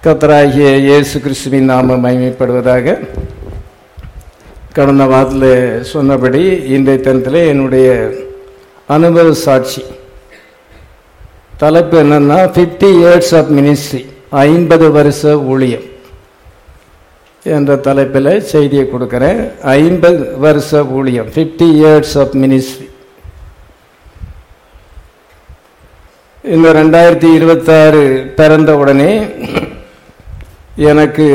கத்தராகிய இயேசு கிறிஸ்துவின் நாம மகிமைப்படுவதாக கடந்த வாரத்தில் சொன்னபடி இன்றைய தினத்தில் என்னுடைய அனுபவ சாட்சி தலைப்பு என்னன்னா ஃபிஃப்டி இயர்ஸ் ஆஃப் மினிஸ்ட்ரி ஐம்பது வருஷ ஊழியம் என்ற தலைப்பில் செய்தியை கொடுக்குறேன் ஐம்பது வருஷ ஊழியம் ஃபிஃப்டி இயர்ஸ் ஆஃப் மினிஸ்ட்ரி இந்த ரெண்டாயிரத்தி இருபத்தாறு பிறந்த உடனே எனக்கு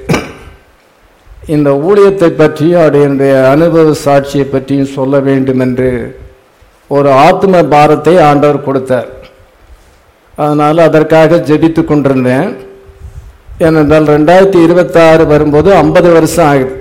இந்த ஊழியத்தை பற்றியும் என்னுடைய அனுபவ சாட்சியை பற்றியும் சொல்ல வேண்டும் என்று ஒரு ஆத்ம பாரத்தை ஆண்டவர் கொடுத்தார் அதனால் அதற்காக ஜெபித்து கொண்டிருந்தேன் ஏனென்றால் ரெண்டாயிரத்தி இருபத்தாறு வரும்போது ஐம்பது வருஷம் ஆகுது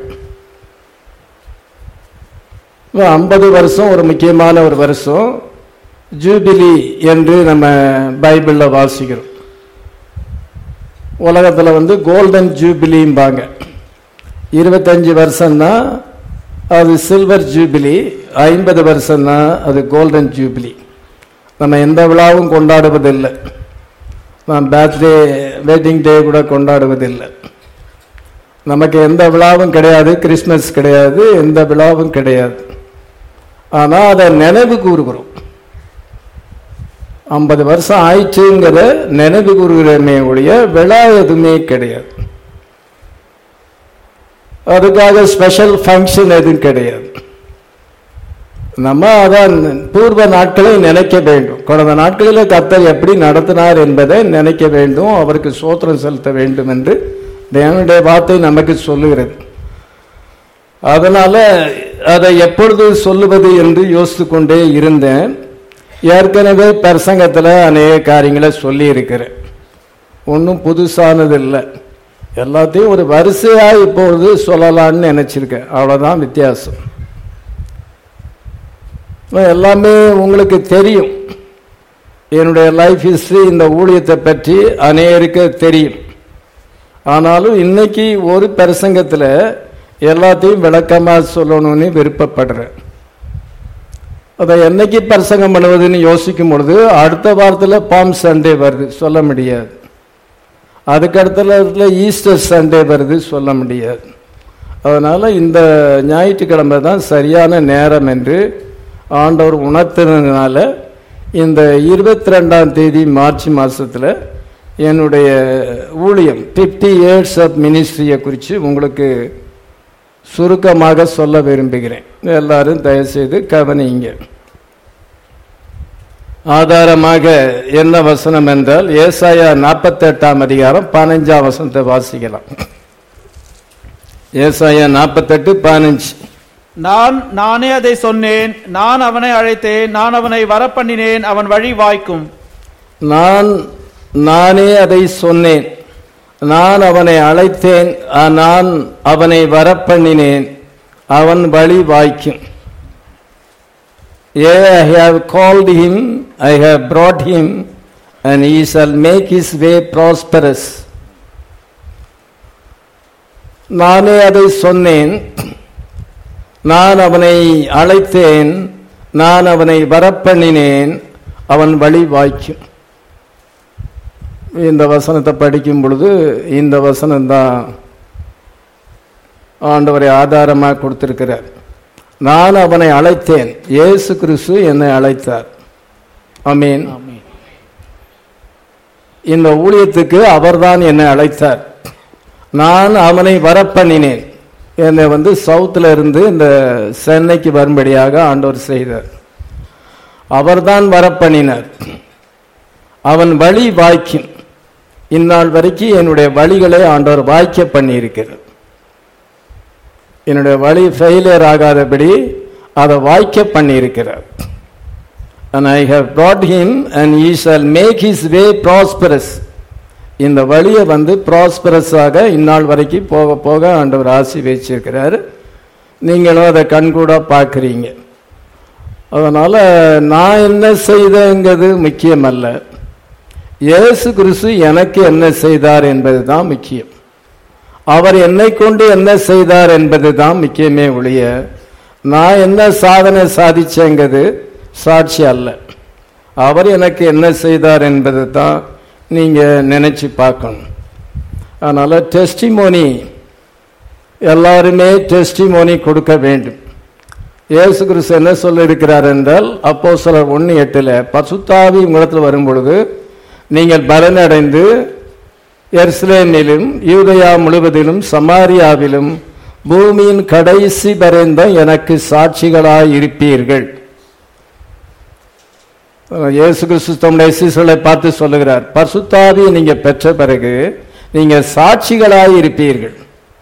ஐம்பது வருஷம் ஒரு முக்கியமான ஒரு வருஷம் ஜூபிலி என்று நம்ம பைபிளில் வாசிக்கிறோம் உலகத்தில் வந்து கோல்டன் ஜூபிலிம்பாங்க இருபத்தஞ்சி வருஷம்னா அது சில்வர் ஜூபிலி ஐம்பது வருஷம்னா அது கோல்டன் ஜூபிலி நம்ம எந்த விழாவும் கொண்டாடுவதில்லை நான் பர்த்டே வெட்டிங் டே கூட கொண்டாடுவதில்லை நமக்கு எந்த விழாவும் கிடையாது கிறிஸ்மஸ் கிடையாது எந்த விழாவும் கிடையாது ஆனால் அதை நினைவு கூறுகிறோம் ஐம்பது வருஷம் ஆயிடுச்சுங்கிற நினைவு கூறுகிறமே ஒழிய விழா எதுவுமே கிடையாது அதுக்காக ஸ்பெஷல் ஃபங்க்ஷன் எதுவும் கிடையாது நம்ம அதான் பூர்வ நாட்களை நினைக்க வேண்டும் கடந்த நாட்களில் கத்தர் எப்படி நடத்தினார் என்பதை நினைக்க வேண்டும் அவருக்கு சோத்திரம் செலுத்த வேண்டும் என்று தேவனுடைய வார்த்தை நமக்கு சொல்லுகிறது அதனால அதை எப்பொழுது சொல்லுவது என்று யோசித்து கொண்டே இருந்தேன் ஏற்கனவே பிரசங்கத்தில் அநேக காரியங்களை சொல்லி இருக்கிறேன் ஒன்றும் புதுசானது இல்லை எல்லாத்தையும் ஒரு வரிசையாக இப்பொழுது சொல்லலான்னு நினச்சிருக்கேன் அவ்வளோதான் வித்தியாசம் எல்லாமே உங்களுக்கு தெரியும் என்னுடைய லைஃப் ஹிஸ்டரி இந்த ஊழியத்தை பற்றி அநேகருக்கு தெரியும் ஆனாலும் இன்னைக்கு ஒரு பிரசங்கத்தில் எல்லாத்தையும் விளக்கமாக சொல்லணும்னு விருப்பப்படுறேன் அதை என்னைக்கு பிரசங்கம் பண்ணுவதுன்னு யோசிக்கும் பொழுது அடுத்த வாரத்தில் பாம் சண்டே வருது சொல்ல முடியாது அதுக்கு அடுத்த ஈஸ்டர் சண்டே வருது சொல்ல முடியாது அதனால் இந்த ஞாயிற்றுக்கிழமை தான் சரியான நேரம் என்று ஆண்டவர் உணர்த்தினதுனால இந்த இருபத்தி ரெண்டாம் தேதி மார்ச் மாதத்தில் என்னுடைய ஊழியம் ஃபிஃப்டி இயர்ஸ் ஆஃப் மினிஸ்ட்ரியை குறித்து உங்களுக்கு சுருக்கமாக சொல்ல விரும்புகிறேன் எல்லாரும் தயவுசெய்து கவனிங்க ஆதாரமாக என்ன வசனம் என்றால் ஏசாயா நாற்பத்தெட்டாம் அதிகாரம் பதினஞ்சாம் வசனத்தை வாசிக்கலாம் ஏசாயா நாற்பத்தெட்டு பதினஞ்சு நான் நானே அதை சொன்னேன் நான் அவனை அழைத்தேன் நான் அவனை வரப்பண்ணினேன் அவன் வழி வாய்க்கும் நான் நானே அதை சொன்னேன் நான் அவனை அழைத்தேன் நான் அவனை வரப்பண்ணினேன் அவன் வழி வாய்க்கும் ஏ I have called him I have brought him and he shall make his way prosperous நானே அதை சொன்னேன் நான் அவனை அழைத்தேன் நான் அவனை வரப்பண்ணினேன் அவன் வழி வாய்க்கும் இந்த வசனத்தை படிக்கும் பொழுது இந்த வசனம் தான் ஆண்டவரை ஆதாரமாக கொடுத்திருக்கிறார் நான் அவனை அழைத்தேன் இயேசு கிறிஸ்து என்னை அழைத்தார் அமீன் இந்த ஊழியத்துக்கு அவர்தான் என்னை அழைத்தார் நான் அவனை வரப்பண்ணினேன் என்னை வந்து சவுத்தில் இருந்து இந்த சென்னைக்கு வரும்படியாக ஆண்டவர் செய்தார் அவர்தான் வரப்பண்ணினார் அவன் வழி வாய்க்கும் இந்நாள் வரைக்கும் என்னுடைய வழிகளை ஆண்டவர் வாய்க்க பண்ணி இருக்கிறார் என்னுடைய வழி ஃபெயிலியர் ஆகாதபடி அதை வாய்க்க பண்ணி இருக்கிறார் and I have brought him and he shall make his way prosperous இந்த வழியை வந்து ப்ராஸ்பரஸாக இந்நாள் வரைக்கும் போக போக ஆண்டவர் ஆசி வச்சிருக்கிறார் நீங்களும் அதை கண்கூட பார்க்குறீங்க அதனால் நான் என்ன செய்தேங்கிறது முக்கியமல்ல இயேசு கிறிஸ்து எனக்கு என்ன செய்தார் என்பது தான் முக்கியம் அவர் என்னை கொண்டு என்ன செய்தார் என்பது தான் முக்கியமே ஒழிய நான் என்ன சாதனை சாதிச்சேங்கிறது சாட்சி அல்ல அவர் எனக்கு என்ன செய்தார் என்பது தான் நீங்கள் நினச்சி பார்க்கணும் அதனால டெஸ்டிமோனி எல்லாருமே டெஸ்டிமோனி கொடுக்க வேண்டும் இயேசு கிறிஸ்து என்ன சொல்லியிருக்கிறார் என்றால் அப்போ சிலர் ஒன்று எட்டில் பசுத்தாவி உங்களிடத்தில் வரும் பொழுது நீங்கள் பலனடைந்து எர்ஸ்லேமிலும் யூதயா முழுவதிலும் சமாரியாவிலும் பூமியின் கடைசி பரிந்தம் எனக்கு சாட்சிகளாய் இருப்பீர்கள் இயேசு கிறிஸ்து தம்முடைய சீசர்களை பார்த்து சொல்லுகிறார் பசுத்தாவி நீங்க பெற்ற பிறகு நீங்க சாட்சிகளாய் இருப்பீர்கள்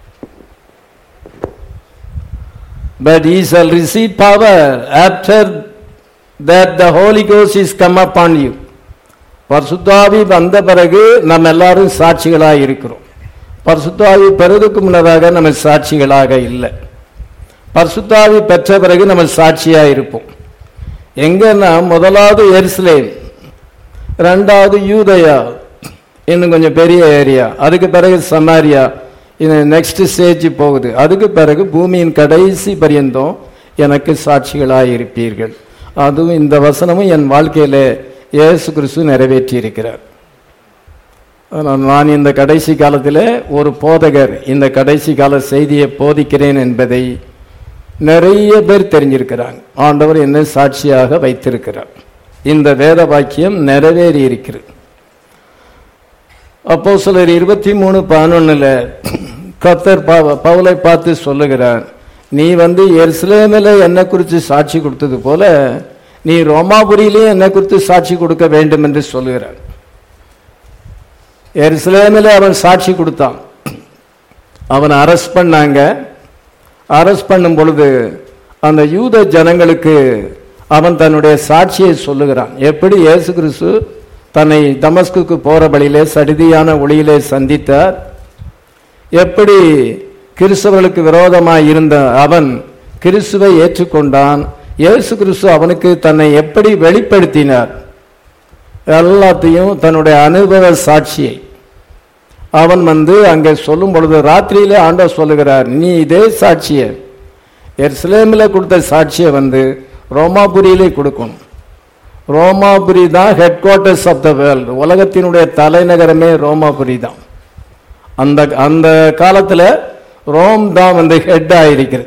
But ye shall receive power after that the Holy Ghost is come upon you. பரிசுத்தாவி வந்த பிறகு நம்ம எல்லாரும் சாட்சிகளாக இருக்கிறோம் பரிசுத்தாவி பெறுவதற்கு முன்னதாக நம்ம சாட்சிகளாக இல்லை பரிசுத்தாவி பெற்ற பிறகு நம்ம சாட்சியா இருப்போம் எங்கன்னா முதலாவது எருசலேம் ரெண்டாவது யூதயா இன்னும் கொஞ்சம் பெரிய ஏரியா அதுக்கு பிறகு சமாரியா இது நெக்ஸ்ட் ஸ்டேஜ் போகுது அதுக்கு பிறகு பூமியின் கடைசி பரியந்தம் எனக்கு சாட்சிகளாக இருப்பீர்கள் அதுவும் இந்த வசனமும் என் வாழ்க்கையில இயேசு கிறிஸ்து நிறைவேற்றி இருக்கிறார் ஆனால் நான் இந்த கடைசி காலத்தில் ஒரு போதகர் இந்த கடைசி கால செய்தியை போதிக்கிறேன் என்பதை நிறைய பேர் தெரிஞ்சிருக்கிறாங்க ஆண்டவர் என்ன சாட்சியாக வைத்திருக்கிறார் இந்த வேத வாக்கியம் நிறைவேறி இருக்கிறது அப்போ சிலர் இருபத்தி மூணு பதினொன்னுல கத்தர் பவ- பவுலை பார்த்து சொல்லுகிறார் நீ வந்து எருசலேமில் என்ன குறித்து சாட்சி கொடுத்தது போல நீ ரோமாபுரியிலே என்ன குறித்து சாட்சி கொடுக்க வேண்டும் என்று சொல்லுகிறார் எருசலேமில் அவன் சாட்சி கொடுத்தான் அவனை அரெஸ்ட் பண்ணாங்க அரெஸ்ட் பண்ணும் பொழுது அந்த யூத ஜனங்களுக்கு அவன் தன்னுடைய சாட்சியை சொல்லுகிறான் எப்படி இயேசு கிறிஸ்து தன்னை தமஸ்குக்கு போற வழியிலே சடிதியான ஒளியிலே சந்தித்தார் எப்படி கிறிஸ்தவர்களுக்கு விரோதமாய் இருந்த அவன் கிறிஸ்துவை ஏற்றுக்கொண்டான் இயேசு கிறிஸ்து அவனுக்கு தன்னை எப்படி வெளிப்படுத்தினார் எல்லாத்தையும் தன்னுடைய அனுபவ சாட்சியை அவன் வந்து அங்கே சொல்லும் பொழுது ராத்திரியிலே ஆண்டவர் சொல்லுகிறார் நீ இதே சாட்சியை எருசலேமில் கொடுத்த சாட்சியை வந்து ரோமாபுரியிலே கொடுக்கணும் ரோமாபுரி தான் headquarters of the world உலகத்தினுடைய தலைநகரமே ரோமாபுரி தான் அந்த அந்த காலத்தில் ரோம் தான் வந்து ஹெட் ஆயிருக்கிறது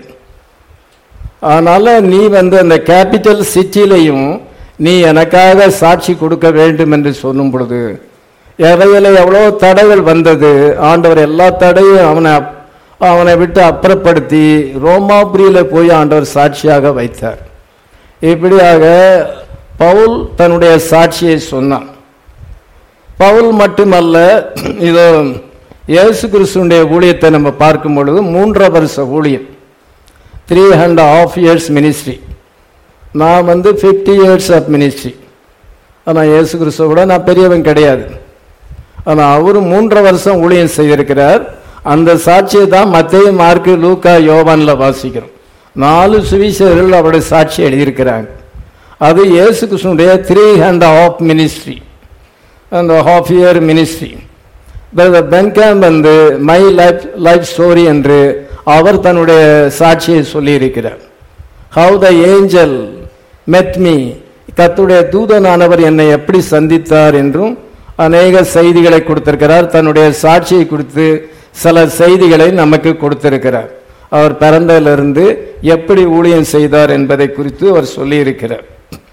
அதனால நீ வந்து அந்த கேபிட்டல் சிட்டிலையும் நீ எனக்காக சாட்சி கொடுக்க வேண்டும் என்று சொல்லும் பொழுது இடையில எவ்வளோ தடைகள் வந்தது ஆண்டவர் எல்லா தடையும் அவனை அப்- அவனை விட்டு அப்புறப்படுத்தி ரோமாபுரியில போய் ஆண்டவர் சாட்சியாக வைத்தார் இப்படியாக பவுல் தன்னுடைய சாட்சியை சொன்னான் பவுல் மட்டுமல்ல இதோ இயேசு கிறிஸ்துடைய ஊழியத்தை நம்ம பார்க்கும் பொழுது மூன்றரை வருஷ ஊழியம் three and half years ministry நான் வந்து ஃபிஃப்டி இயர்ஸ் ஆஃப் மினிஸ்ட்ரி ஆனால் இயேசு கிறிஸ்துவ விட நான் பெரியவன் கிடையாது ஆனால் அவரு மூன்றரை வருஷம் ஊழியம் செய்திருக்கிறார் அந்த சாட்சியை தான் மத்திய மார்க்கு லூக்கா யோவான்ல வாசிக்கிறோம் நாலு சுவிசேஷர்கள் அவருடைய சாட்சி எழுதியிருக்கிறாங்க அது இயேசு கிறிஸ்துடைய த்ரீ அண்ட் ஆஃப் மினிஸ்ட்ரி அந்த half year ministry brother Branham வந்து மை லைஃப் லைஃப் ஸ்டோரி என்று அவர் தன்னுடைய சாட்சியை சொல்லியிருக்கிறார் how the angel met me கத்துடைய தூதனானவர் என்னை எப்படி சந்தித்தார் என்றும் அநேக செய்திகளை கொடுத்திருக்கிறார் தன்னுடைய சாட்சியை கொடுத்து சில செய்திகளை நமக்கு கொடுத்திருக்கிறார் அவர் பிறந்ததிலிருந்து எப்படி ஊழியம் செய்தார் என்பதை குறித்து அவர் சொல்லியிருக்கிறார்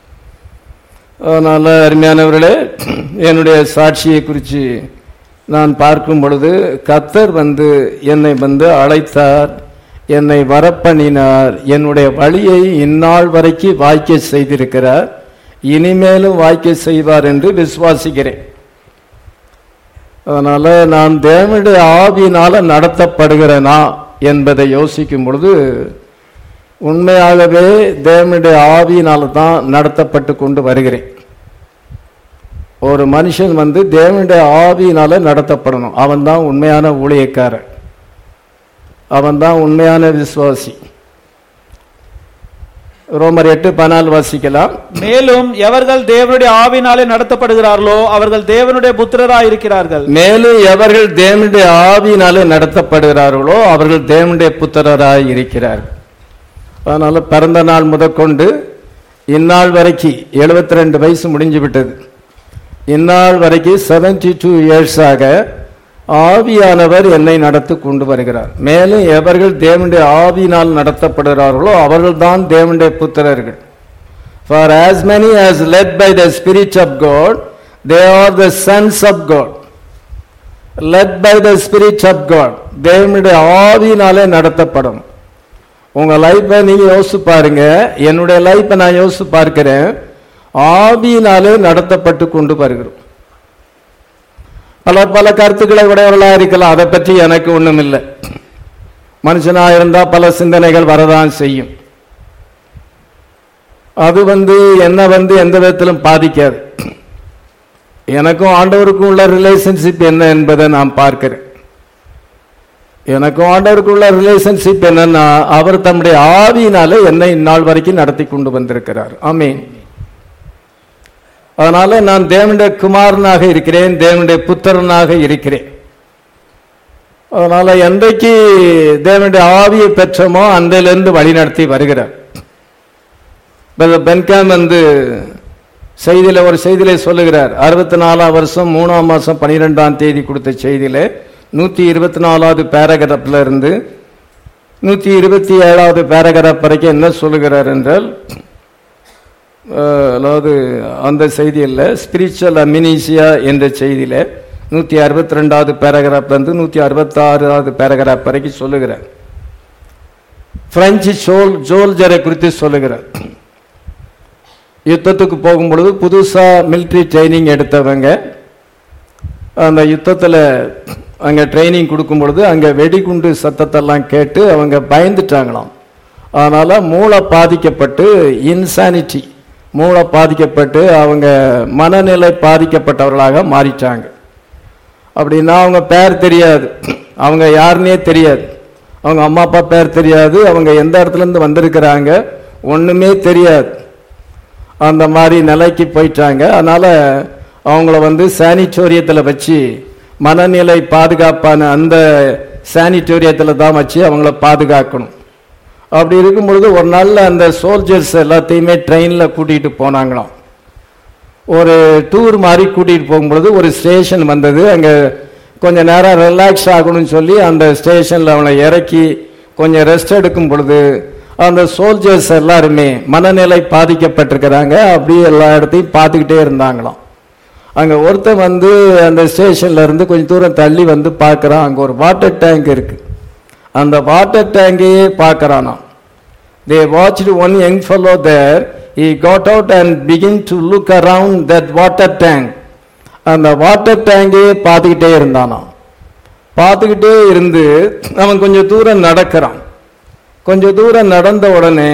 அதனால அருமையானவர்களே என்னுடைய சாட்சியை குறித்து நான் பார்க்கும் பொழுது கத்தர் வந்து என்னை வந்து அழைத்தார் என்னை வரப்பண்ணினார் என்னுடைய வழியை இந்நாள் வரைக்கும் வாய்க்க செய்திருக்கிறார் இனிமேலும் வாய்க்க செய்வார் என்று விசுவாசிக்கிறேன் அதனால நான் தேவனுடைய ஆவியினால நடத்தப்படுகிறேனா என்பதை யோசிக்கும் பொழுது உண்மையாகவே தேவனுடைய ஆவியினால தான் நடத்தப்பட்டு கொண்டு வருகிறேன் ஒரு மனுஷன் வந்து தேவனுடைய ஆவியினால நடத்தப்படணும் அவன் தான் உண்மையான ஊழியக்காரன் அவன் தான் உண்மையான விசுவாசி ரோமர் எட்டு பனால் வாசிக்கலாம் மேலும் எவர்கள் தேவனுடைய ஆவினாலே நடத்தப்படுகிறார்களோ அவர்கள் தேவனுடைய புத்திரராய் இருக்கிறார்கள் மேலும் எவர்கள் தேவனுடைய ஆவியினாலே நடத்தப்படுகிறார்களோ அவர்கள் தேவனுடைய புத்திரராய் இருக்கிறார்கள் அதனால பிறந்த நாள் முதற்கொண்டு இந்நாள் வரைக்கும் 72 ரெண்டு வயசு முடிஞ்சு விட்டது இந்நாள் வரைக்கும் செவன்டி டூ இயர்ஸாக ஆவியானவர் என்னை நடத்தி கொண்டு வருகிறார் மேலும் எவர்கள் தேவனுடைய ஆவியினால் நடத்தப்படுகிறார்களோ அவர்கள்தான் தேவனுடைய புத்திரர்கள் For as many as led by the Spirit of God, they are the sons of God. Led by the Spirit of God. தேவனுடைய ஆவியினாலே நடத்தப்படும் உங்க லைஃப்பை நீங்க யோசிச்சு பாருங்க என்னுடைய லைஃப்பை நான் யோசிச்சு பார்க்கிறேன் ஆவியினாலே நடத்தப்பட்டு கொண்டு வருகிறோம் பல பல கருத்துக்களை உடையவர்களா இருக்கலாம் அதை பற்றி எனக்கு ஒண்ணும் இல்லை மனுஷனா இருந்தா பல சிந்தனைகள் வரதான் செய்யும் அது வந்து என்ன வந்து எந்த விதத்திலும் பாதிக்காது எனக்கும் ஆண்டவருக்கும் உள்ள ரிலேஷன்ஷிப் என்ன என்பதை நான் பார்க்கிறேன் எனக்கும் ஆண்டவருக்கும் உள்ள ரிலேஷன்ஷிப் என்னன்னா அவர் தம்முடைய ஆவியினாலே என்னை இந்நாள் வரைக்கும் நடத்தி கொண்டு வந்திருக்கிறார் ஆமீன் அதனால நான் தேவனுடைய குமாரனாக இருக்கிறேன் தேவனுடைய புத்திரனாக இருக்கிறேன் அதனால என்றைக்கு தேவனுடைய ஆவியை பெற்றோமோ அன்றையிலிருந்து வழி நடத்தி வருகிறார் பிரதர் பென்காம் வந்து செய்தியில ஒரு செய்தியில சொல்லுகிறார் அறுபத்தி நாலாம் வருஷம் மூணாம் மாசம் பனிரெண்டாம் தேதி கொடுத்த செய்தியில நூத்தி இருபத்தி நாலாவது பேராகிராஃப்ல இருந்து நூத்தி இருபத்தி ஏழாவது பேராகிராஃப் வரைக்கும் என்ன சொல்லுகிறார் என்றால் அஹ், அதாவது அந்த செய்தியில் ஸ்பிரிச்சுவல் அமினீசியா என்ற செய்தியில நூத்தி அறுபத்தி ரெண்டாவது பேராகிராஃப்ல இருந்து நூத்தி அறுபத்தி ஆறாவது பேராகிராஃப் வரைக்கும் சொல்லுகிறார் பிரெஞ்சு சோல் ஜோல்ஜரை குறித்து சொல்லுகிறார் யுத்தத்துக்கு போகும்பொழுது புதுசா மிலிட்ரி ட்ரைனிங் எடுத்தவங்க அந்த யுத்தத்தில் அங்கே ட்ரைனிங் கொடுக்கும் பொழுது அங்கே வெடிகுண்டு சத்தத்தெல்லாம் கேட்டு அவங்க பயந்துட்டாங்களாம் அதனால மூளை பாதிக்கப்பட்டு இன்சானிட்டி மூளை பாதிக்கப்பட்டு அவங்க மனநிலை பாதிக்கப்பட்டவர்களாக மாறிட்டாங்க அப்படின்னா அவங்க பேர் தெரியாது அவங்க யாருன்னே தெரியாது அவங்க அம்மா அப்பா பேர் தெரியாது அவங்க எந்த இடத்துல இருந்து வந்திருக்கிறாங்க ஒண்ணுமே தெரியாது அந்த மாதிரி நிலைக்கு போயிட்டாங்க அதனால அவங்கள வந்து சானிட்டோரியத்தில் வச்சு மனநிலை பாதுகாப்பான அந்த சானிட்டோரியத்தில் தான் வச்சு அவங்கள பாதுகாக்கணும் அப்படி இருக்கும் பொழுது ஒரு நாள்ல அந்த சோல்ஜர்ஸ் எல்லாத்தையுமே ட்ரெயினில் கூட்டிகிட்டு போனாங்களாம் ஒரு டூர் மாதிரி கூட்டிகிட்டு போகும்பொழுது ஒரு ஸ்டேஷன் வந்தது அங்கே கொஞ்ச நேரம் ரிலாக்ஸ் ஆகணும்னு சொல்லி அந்த ஸ்டேஷனில் அவனை இறக்கி கொஞ்சம் ரெஸ்ட் எடுக்கும் பொழுது அந்த சோல்ஜர்ஸ் எல்லாருமே மனநிலை பாதிக்கப்பட்டிருக்கிறாங்க அப்படியே எல்லா இடத்தையும் பார்த்துக்கிட்டே இருந்தாங்களாம் அங்கே ஒருத்தன் வந்து அந்த ஸ்டேஷன்ல இருந்து கொஞ்சம் தூரம் தள்ளி வந்து பார்க்குறான் அங்கே ஒரு வாட்டர் டேங்க் இருக்கு அந்த வாட்டர் டேங்கையே பார்க்கறானாம் they watched one young fellow there he got out and begin to look around that water tank அந்த வாட்டர் டேங்கையே பார்த்துக்கிட்டே இருந்தானாம் பார்த்துக்கிட்டே இருந்து அவன் கொஞ்சம் தூரம் நடக்கிறான் கொஞ்சம் தூரம் நடந்த உடனே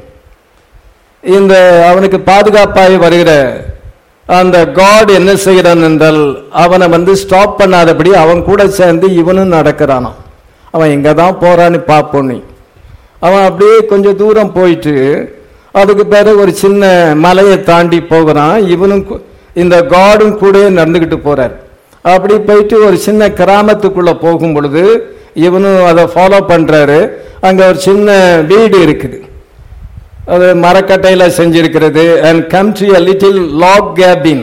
இந்த அவனுக்கு பாதுகாப்பாய் வருகிற அந்த காட் என்ன செய்கிறான் என்றால் அவனை வந்து ஸ்டாப் பண்ணாதபடி அவன் கூட சேர்ந்து இவனும் நடக்கிறானாம் அவன் எங்க தான் போறான்னு பார்ப்போம் நீ அவன் அப்படியே கொஞ்சம் தூரம் போயிட்டு அதுக்கு பிறகு ஒரு சின்ன மலையை தாண்டி போகிறான் இவனும் கு- இந்த காடும் கூட நடந்துக்கிட்டு போறார் அப்படி போயிட்டு ஒரு சின்ன கிராமத்துக்குள்ள போகும் பொழுது இவனும் அதை ஃபாலோ பண்றாரு அங்க ஒரு சின்ன வீடு இருக்குது அது மரக்கட்டையில செஞ்சிருக்கிறது and come to a little log cabin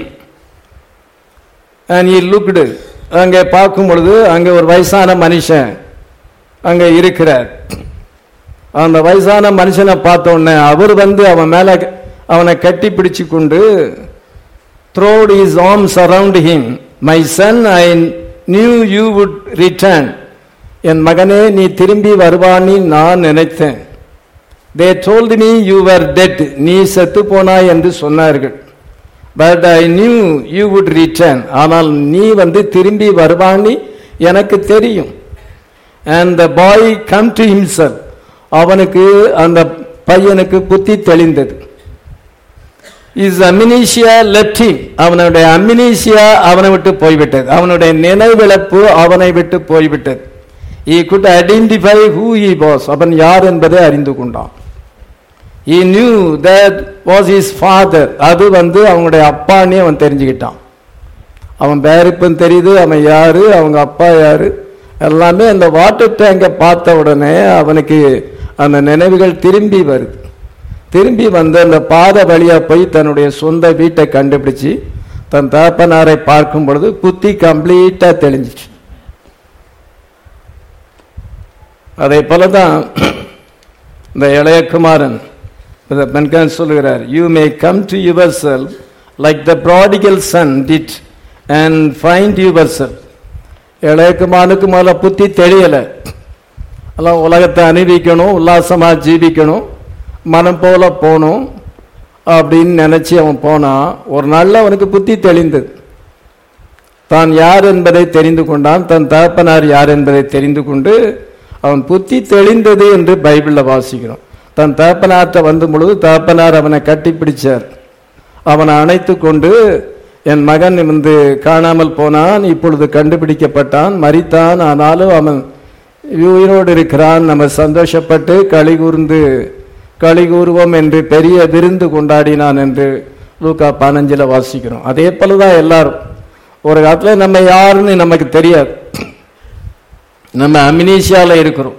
and he looked அங்கே பார்க்கும் பொழுது அங்க ஒரு வயசான மனுஷன் அங்க இருக்கிறார் அந்த வயசான மனுஷனை பார்த்த உடனே அவர் வந்து அவன் மேல அவனை கட்டி பிடிச்சு கொண்டு throwed his arms around him my son i knew you would return என் மகனே நீ திரும்பி வருவான்னு நான் நினைத்தேன் they told me you were dead நீ செத்து போனாய் என்று சொன்னார்கள் but I knew you would return ஆனால் நீ வந்து திரும்பி வருவான்னு எனக்கு தெரியும் and the boy come to himself அவனுக்கு அந்த பையனுக்கு புத்தி தெளிந்தது இஸ் அமினீஷியா left him அவனுடைய அமினீஷியா அவனை விட்டு போய்விட்டது அவனுடைய நினைவிழப்பு அவனை விட்டு போய்விட்டது he could identify who he was அவன் யார் என்பதை அறிந்து கொண்டான் he knew that was his father அது வந்து அவனுடைய அப்பான்னே அவன் தெரிஞ்சுக்கிட்டான் அவன் பேருப்பும் தெரியுது அவன் யாரு அவங்க அப்பா யாரு எல்லாமே அந்த வாட்டர் டேங்கை பார்த்த உடனே அவனுக்கு அந்த நினைவுகள் திரும்பி வருது திரும்பி வந்து அந்த பாத வழியா போய் தன்னுடைய சொந்த வீட்டை கண்டுபிடிச்சு தன் தகப்பனாரை பார்க்கும் பொழுது புத்தி கம்ப்ளீட்டா தெளிஞ்சிச்சு அதே போல தான் இந்த இளையகுமாரன் பெண்கான் சொல்லுகிறார் you may come to yourself like the prodigal son did and find yourself இளையகுமாரனுக்கு முதல்ல புத்தி தெரியல எல்லாம் உலகத்தை அனுபவிக்கணும் உல்லாசமா ஜீவிக்கணும் மனம் போல போகணும் அப்படின்னு நினைச்சு அவன் போனான் ஒரு நாள்ல அவனுக்கு புத்தி தெளிந்தது தான் யார் என்பதை தெரிந்து கொண்டான் தன் தகப்பனார் யார் என்பதை தெரிந்து கொண்டு அவன் புத்தி தெளிந்தது என்று பைபிளில் வாசிக்கிறோம் தன் தகப்பனார்ட்ட வந்த பொழுது தகப்பனார் அவனை கட்டிப்பிடிச்சார் அவனை அணைத்து கொண்டு என் மகன் வந்து காணாமல் போனான் இப்பொழுது கண்டுபிடிக்கப்பட்டான் மரித்தான் ஆனாலும் அவன் உயிரோடு இருக்கிறான் நம்ம சந்தோஷப்பட்டு களி கூர்ந்து களி கூறுவோம் என்று பெரிய விருந்து கொண்டாடினான் என்று லூக்கா பதினஞ்சில் வாசிக்கிறோம் அதே போலதான் எல்லாரும் ஒரு காலத்துல நம்ம யாருன்னு நமக்கு தெரியாது நம்ம அமினீஷியால இருக்கிறோம்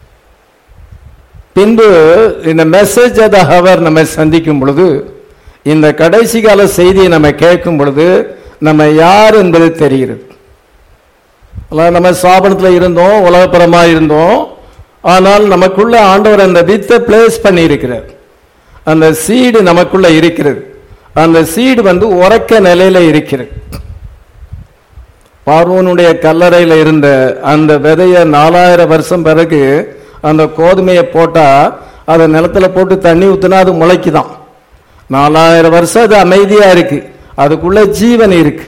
பின்பு இந்த மெசேஜ் அத ஹவர் நம்ம சந்திக்கும் பொழுது இந்த கடைசி கால செய்தியை நம்ம கேட்கும் பொழுது நம்ம யார் என்பது தெரிகிறது அதாவது நம்ம ஸ்தாபனத்தில் இருந்தோம் உலகப்புறமா இருந்தோம் ஆனால் நமக்குள்ள ஆண்டவர் அந்த வித்தை பிளேஸ் பண்ணி இருக்கிறார் அந்த சீடு நமக்குள்ள இருக்கிறது அந்த சீடு வந்து உறக்க நிலையில இருக்கிறது பார்வோனுடைய கல்லறையில இருந்த அந்த விதைய நாலாயிரம் வருஷம் பிறகு அந்த கோதுமையை போட்டா அதை நிலத்துல போட்டு தண்ணி ஊத்துனா அது முளைக்குதான் நாலாயிரம் வருஷம் அது அமைதியா இருக்கு அதுக்குள்ள ஜீவன் இருக்கு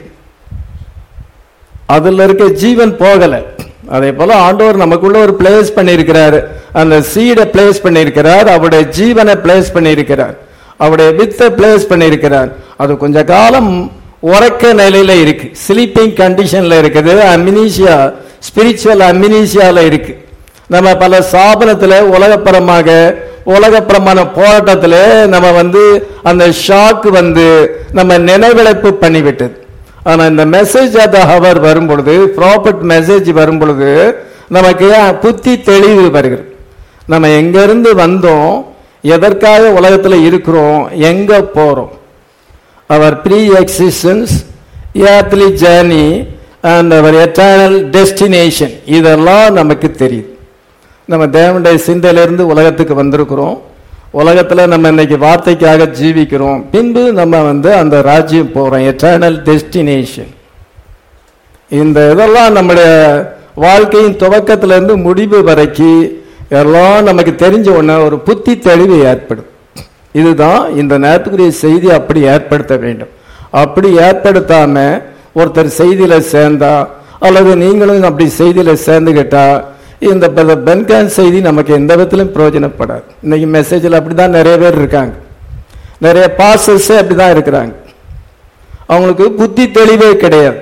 அதுல இருக்க ஜீவன் போகல அதே போல ஆண்டவர் நமக்குள்ள ஒரு பிளேஸ் பண்ணியிருக்கிறார் அந்த சீடை பிளேஸ் பண்ணியிருக்கிறார் அவருடைய ஜீவனை பிளேஸ் பண்ணியிருக்கிறார் அவருடைய வித்தை பிளேஸ் பண்ணியிருக்கிறார் அது கொஞ்ச காலம் உறக்க நிலையில இருக்கு ஸ்லீப்பிங் கண்டிஷன்ல இருக்குது அமினீசியா ஸ்பிரிச்சுவல் அமினீசியால இருக்கு நம்ம பல சாபனத்துல உலகப்பரமாக உலகப்பிரமான போராட்டத்துல நம்ம வந்து அந்த ஷாக் வந்து நம்ம நினைவிழப்பு பண்ணிவிட்டது ஆனா இந்த மெசேஜ் ஆஃப் ஹவர் வரும் பொழுது ப்ராப்பர்ட் மெசேஜ் வரும் பொழுது நமக்கு புத்தி தெளிவு வருகிறது நம்ம எங்க இருந்து வந்தோம் எதற்காக உலகத்துல இருக்கிறோம் எங்க போறோம் our pre existence earthly journey and our eternal destination இதெல்லாம் நமக்கு தெரியுது நம்ம தேவனுடைய சிந்தையிலிருந்து உலகத்துக்கு வந்திருக்கிறோம் உலகத்துல நம்ம இன்னைக்கு வார்த்தைக்காக ஜீவிக்கிறோம் பின்பு நம்ம வந்து அந்த ராஜ்யம் போறோம் எட்டர்னல் டெஸ்டினேஷன் இந்த இதெல்லாம் நம்முடைய வாழ்க்கையின் துவக்கத்துல இருந்து முடிவு வரைக்கும் எல்லாம் நமக்கு தெரிஞ்ச உடனே ஒரு புத்தி தெளிவு ஏற்படும் இதுதான் இந்த நேரத்துக்குரிய செய்தி அப்படி ஏற்படுத்த வேண்டும் அப்படி ஏற்படுத்தாம ஒருத்தர் செய்தியில சேர்ந்தா அல்லது நீங்களும் அப்படி செய்தியில சேர்ந்துகிட்டா இந்த பெ- பென்கான் செய்தி நமக்கு எந்த விதத்திலும் பிரயோஜனப்படாது இன்னைக்கு மெசேஜில் அப்படிதான் நிறைய பேர் இருக்காங்க நிறைய பாசஸ் அப்படிதான் இருக்கிறாங்க அவங்களுக்கு புத்தி தெளிவே கிடையாது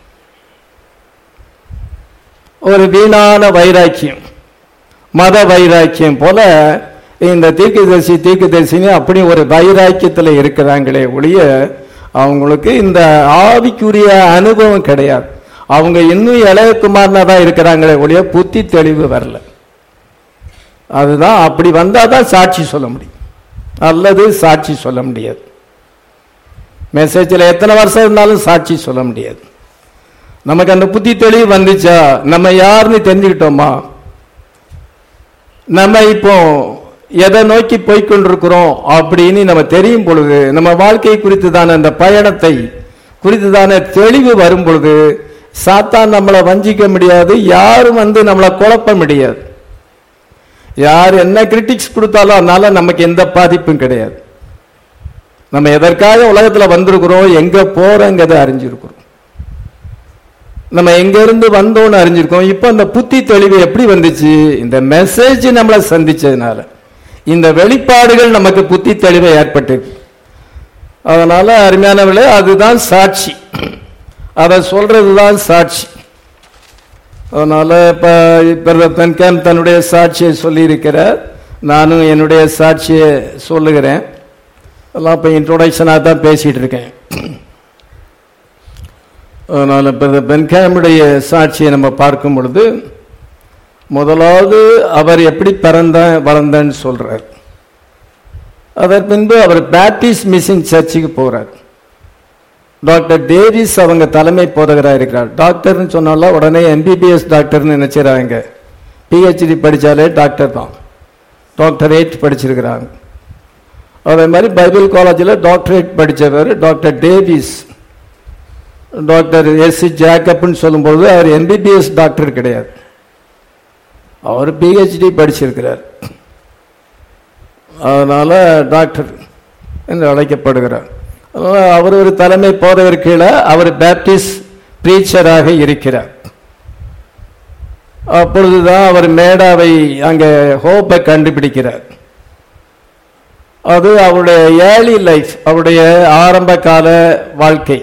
ஒரு வீணான வைராக்கியம் மத வைராக்கியம் போல இந்த தீர்க்கதரிசி தீர்க்கதரிசினி அப்படி ஒரு வைராக்கியத்தில் இருக்கிறாங்களே ஒழிய அவங்களுக்கு இந்த ஆவிக்குரிய அனுபவம் கிடையாது அவங்க இன்னும் இளையகுமாரனா தான் இருக்கிறாங்களே ஒழிய புத்தி தெளிவு வரல அதுதான் அப்படி வந்தாதான் சாட்சி சொல்ல முடியும் அல்லது சாட்சி சொல்ல முடியாது மெசேஜில் எத்தனை வருஷம் இருந்தாலும் சாட்சி சொல்ல முடியாது நமக்கு அந்த புத்தி தெளிவு வந்துச்சா நம்ம யாருன்னு தெரிஞ்சுக்கிட்டோமா நம்ம இப்போ எதை நோக்கி போய்க்கொண்டிருக்கிறோம் அப்படின்னு நம்ம தெரியும் பொழுது நம்ம வாழ்க்கை குறித்துதான அந்த பயணத்தை குறித்துதான தெளிவு வரும் பொழுது சாத்தான் நம்மளை வஞ்சிக்க முடியாது யாரும் வந்து நம்மளை குழப்ப முடியாது யார் என்ன கிரிட்டிக்ஸ் கொடுத்தாலும் அதனால நமக்கு எந்த பாதிப்பும் கிடையாது நம்ம எதற்காக உலகத்துல வந்திருக்கிறோம் எங்க போறோங்கிறத அறிஞ்சிருக்கிறோம் நம்ம எங்க இருந்து வந்தோம்னு அறிஞ்சிருக்கோம் இப்போ அந்த புத்தி தெளிவு எப்படி வந்துச்சு இந்த மெசேஜ் நம்மளை சந்திச்சதுனால இந்த வெளிப்பாடுகள் நமக்கு புத்தி தெளிவை ஏற்பட்டிருக்கு அதனால அருமையானவர்களே அதுதான் சாட்சி அதை சொல்றதுதான் சாட்சி அதனால இப்ப இப்ப பென்கேம் தன்னுடைய சாட்சியை சொல்லியிருக்கிறார் நானும் என்னுடைய சாட்சியை சொல்லுகிறேன் எல்லாம் இப்போ இன்ட்ரோடக்ஷனாக தான் பேசிட்டு இருக்கேன் அதனால் இப்போ இந்த பென்கேமுடைய சாட்சியை நம்ம பார்க்கும் பொழுது முதலாவது அவர் எப்படி பிறந்த வளர்ந்தன்னு சொல்றார் அதன் பின்பு அவர் பேப்டிஸ்ட் மிஷன் சர்ச்சுக்கு போறார் டாக்டர் டேவிஸ் அவங்க தலைமை போதகராக இருக்கிறார் டாக்டர்னு சொன்னால உடனே எம்பிபிஎஸ் டாக்டர்னு நினைச்சிடறாங்க பிஹெச்டி படித்தாலே டாக்டர் தான் டாக்டரேட் படிச்சிருக்கிறாங்க அதே மாதிரி பைபிள் காலேஜில் டாக்டரேட் படித்தவர் doctor Davis doctor S C ஜேக்கப்னு சொல்லும்போது அவர் எம்பிபிஎஸ் டாக்டர் கிடையாது அவர் பிஹெச்டி படிச்சிருக்கிறார் அதனால டாக்டர் என்று அழைக்கப்படுகிறார் அதனால அவர் ஒரு தலைமை போதவர் கீழே அவர் பேப்டிஸ்ட் பிரீச்சராக இருக்கிறார் அப்பொழுதுதான் அவர் மேடாவை அங்கே ஹோப்பை கண்டுபிடிக்கிறார் அது அவருடைய ஏர்லி லைஃப் அவருடைய ஆரம்ப கால வாழ்க்கை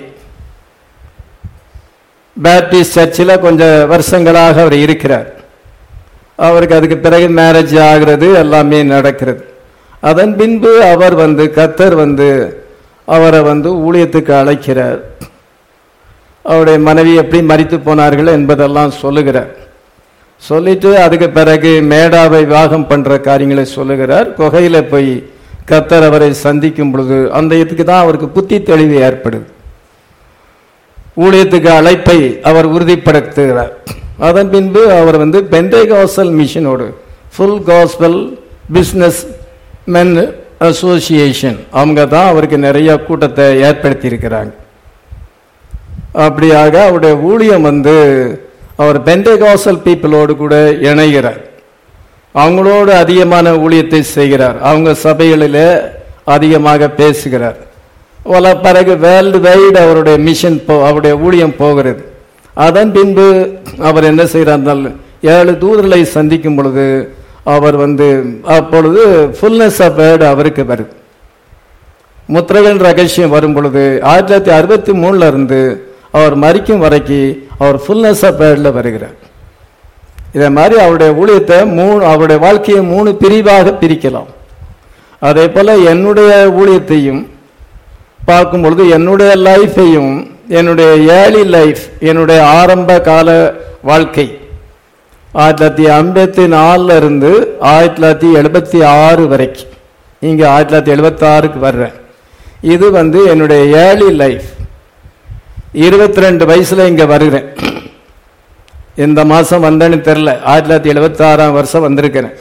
பேப்டிஸ்ட் சர்ச்சில் கொஞ்சம் வருஷங்களாக அவர் இருக்கிறார் அவருக்கு அதுக்கு பிறகு மேரேஜ் ஆகிறது எல்லாமே நடக்கிறது அதன் பின்பு அவர் வந்து கத்தர் வந்து அவரை வந்து ஊழியத்துக்கு அழைக்கிறார் அவருடைய மனைவி எப்படி மறித்து போனார்கள் என்பதெல்லாம் சொல்லுகிறார் சொல்லிட்டு அதுக்கு பிறகு மேடாவை விவாகம் பண்ற காரியங்களை சொல்லுகிறார் குகையில போய் கத்தர் அவரை சந்திக்கும் பொழுது அந்த இதுக்கு தான் அவருக்கு புத்தி தெளிவு ஏற்படுது ஊழியத்துக்கு அழைப்பை அவர் உறுதிப்படுத்துகிறார் அதன் பின்பு அவர் வந்து பெண்டேகாசல் மிஷனோடு full gospel business men association அவங்க தான் அவருக்கு நிறைய கூட்டத்தை ஏற்படுத்தி இருக்கிறாங்க அப்படியாக அவருடைய ஊழியம் வந்து அவர் பெண்டேகாசல் பீப்புளோடு கூட இணைகிறார் அவங்களோடு அதிகமான ஊழியத்தை செய்கிறார் அவங்க சபைகளிலே அதிகமாக பேசுகிறார் பல பிறகு வேர்ல்டு வைடு அவருடைய மிஷன் போ அவருடைய ஊழியம் போகிறது அதன் பின்பு அவர் என்ன செய்கிறார் ஏழு தூதர்களை சந்திக்கும் பொழுது அவர் வந்து அப்பொழுது ஃபுல்னஸ் ஆஃப் வேர்டு அவருக்கு வருது முத்திரைகளின் ரகசியம் வரும் பொழுது ஆயிரத்தி தொள்ளாயிரத்தி அறுபத்தி மூணுல இருந்து அவர் மறிக்கும் வரைக்கும் அவர் ஃபுல்னஸ் ஆஃப் வேர்டில் வருகிறார் இதே மாதிரி அவருடைய ஊழியத்தை மூணு அவருடைய வாழ்க்கையை மூணு பிரிவாக பிரிக்கலாம் அதே போல என்னுடைய ஊழியத்தையும் பார்க்கும் பொழுது என்னுடைய லைஃபையும் என்னுடைய ஏர்லி லைஃப் என்னுடைய ஆரம்ப கால வாழ்க்கை ஆயிரத்தி தொள்ளாயிரத்தி ஐம்பத்தி நாலுல இருந்து ஆயிரத்தி தொள்ளாயிரத்தி எழுபத்தி ஆறு வரைக்கும் இங்க ஆயிரத்தி தொள்ளாயிரத்தி எழுபத்தி ஆறுக்கு வர்றேன் இது வந்து என்னுடைய ஏர்லி லைஃப் இருபத்தி ரெண்டு வயசுல இங்க வருகிறேன் இந்த மாசம் வந்தேன்னு தெரில ஆயிரத்தி தொள்ளாயிரத்தி எழுபத்தி ஆறாம் வருஷம் வந்திருக்கிறேன்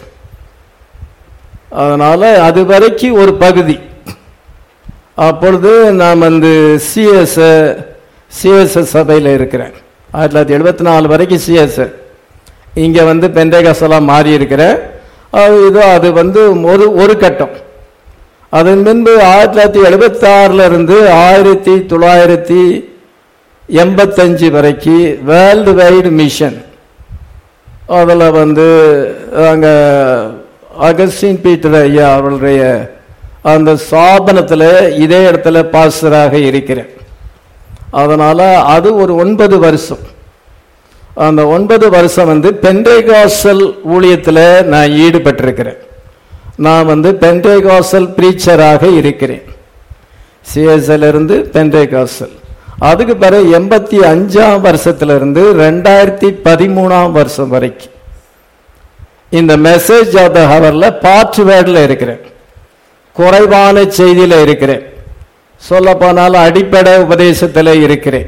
அதனால அது வரைக்கும் ஒரு பகுதி அப்பொழுது நான் வந்து சிஎஸ் சிஎஸ்எஸ் சபையில் இருக்கிறேன் ஆயிரத்தி தொள்ளாயிரத்தி எழுபத்தி நாலு வரைக்கும் சிஎஸ் இங்கே வந்து பெண்டேகாசெல்லாம் மாறி இருக்கிறேன் அது இதோ அது வந்து ஒரு ஒரு கட்டம் அதன் பின்பு ஆயிரத்தி தொள்ளாயிரத்தி எழுபத்தி ஆறுல இருந்து ஆயிரத்தி தொள்ளாயிரத்தி எண்பத்தஞ்சு வரைக்கும் வேர்ல்டு வைடு மிஷன் அதில் வந்து அங்கே அகஸ்டின் பீட்டர் ஐயா அவருடைய அந்த ஸ்தாபனத்தில் இதே இடத்துல பாஸ்டராக இருக்கிறேன் அதனால அது ஒரு ஒன்பது வருஷம் அந்த ஒன்பது வருஷம் வந்து பென்டேகாசல் ஊழியத்தில் நான் ஈடுபட்டிருக்கிறேன் நான் வந்து பென்டேகாசல் பிரீச்சராக இருக்கிறேன் சிஎஸ்எல் இருந்து பென்டேகாசல் அதுக்கு பிறகு எண்பத்தி அஞ்சாம் வருஷத்துல இருந்து ரெண்டாயிரத்தி பதிமூணாம் வருஷம் வரைக்கும் இந்த மெசேஜ் ஆஃப் த ஹவர்ல பார்ட் வேர்டில் இருக்கிறேன் குறைவான செய்தியில இருக்கிறேன் சொல்ல போனால் அடிப்படை உபதேசத்தில் இருக்கிறேன்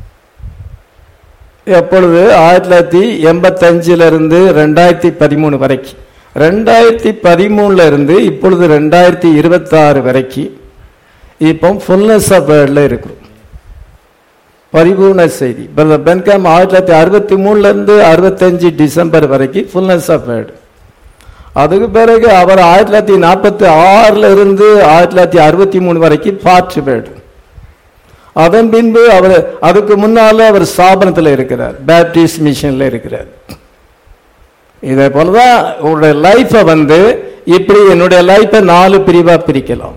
எப்பொழுது ஆயிரத்தி தொள்ளாயிரத்தி எண்பத்தஞ்சுல இருந்து ரெண்டாயிரத்தி பதிமூணு வரைக்கும் ரெண்டாயிரத்தி பதிமூணுல இருந்து இப்பொழுது ரெண்டாயிரத்தி இருபத்தி ஆறு வரைக்கும் இப்போ ஃபுல்னஸ் ஆஃப் வேர்டில் இருக்கிறோம் பரிபூர்ண செய்தி பிரதர் பென்காம் ஆயிரத்தி தொள்ளாயிரத்தி அறுபத்தி மூணுல இருந்து அறுபத்தஞ்சு டிசம்பர் வரைக்கும் ஃபுல்னஸ் ஆஃப் வேர்டு அதுக்கு பிறகு அவர் ஆயிரத்தி தொள்ளாயிரத்தி நாற்பத்தி ஆறுல இருந்து ஆயிரத்தி தொள்ளாயிரத்தி அறுபத்தி மூணு வரைக்கும் பார்ட் வேர்டு அதன் பின்பு அவர் அதுக்கு முன்னால அவர் ஸ்தாபனத்தில் இருக்கிறார் பேப்டிஸ்ட் மிஷன்ல இருக்கிறார் இதே போலதான் உங்களுடைய லைஃபை வந்து இப்படி என்னுடைய லைஃபை நாலு பிரிவா பிரிக்கலாம்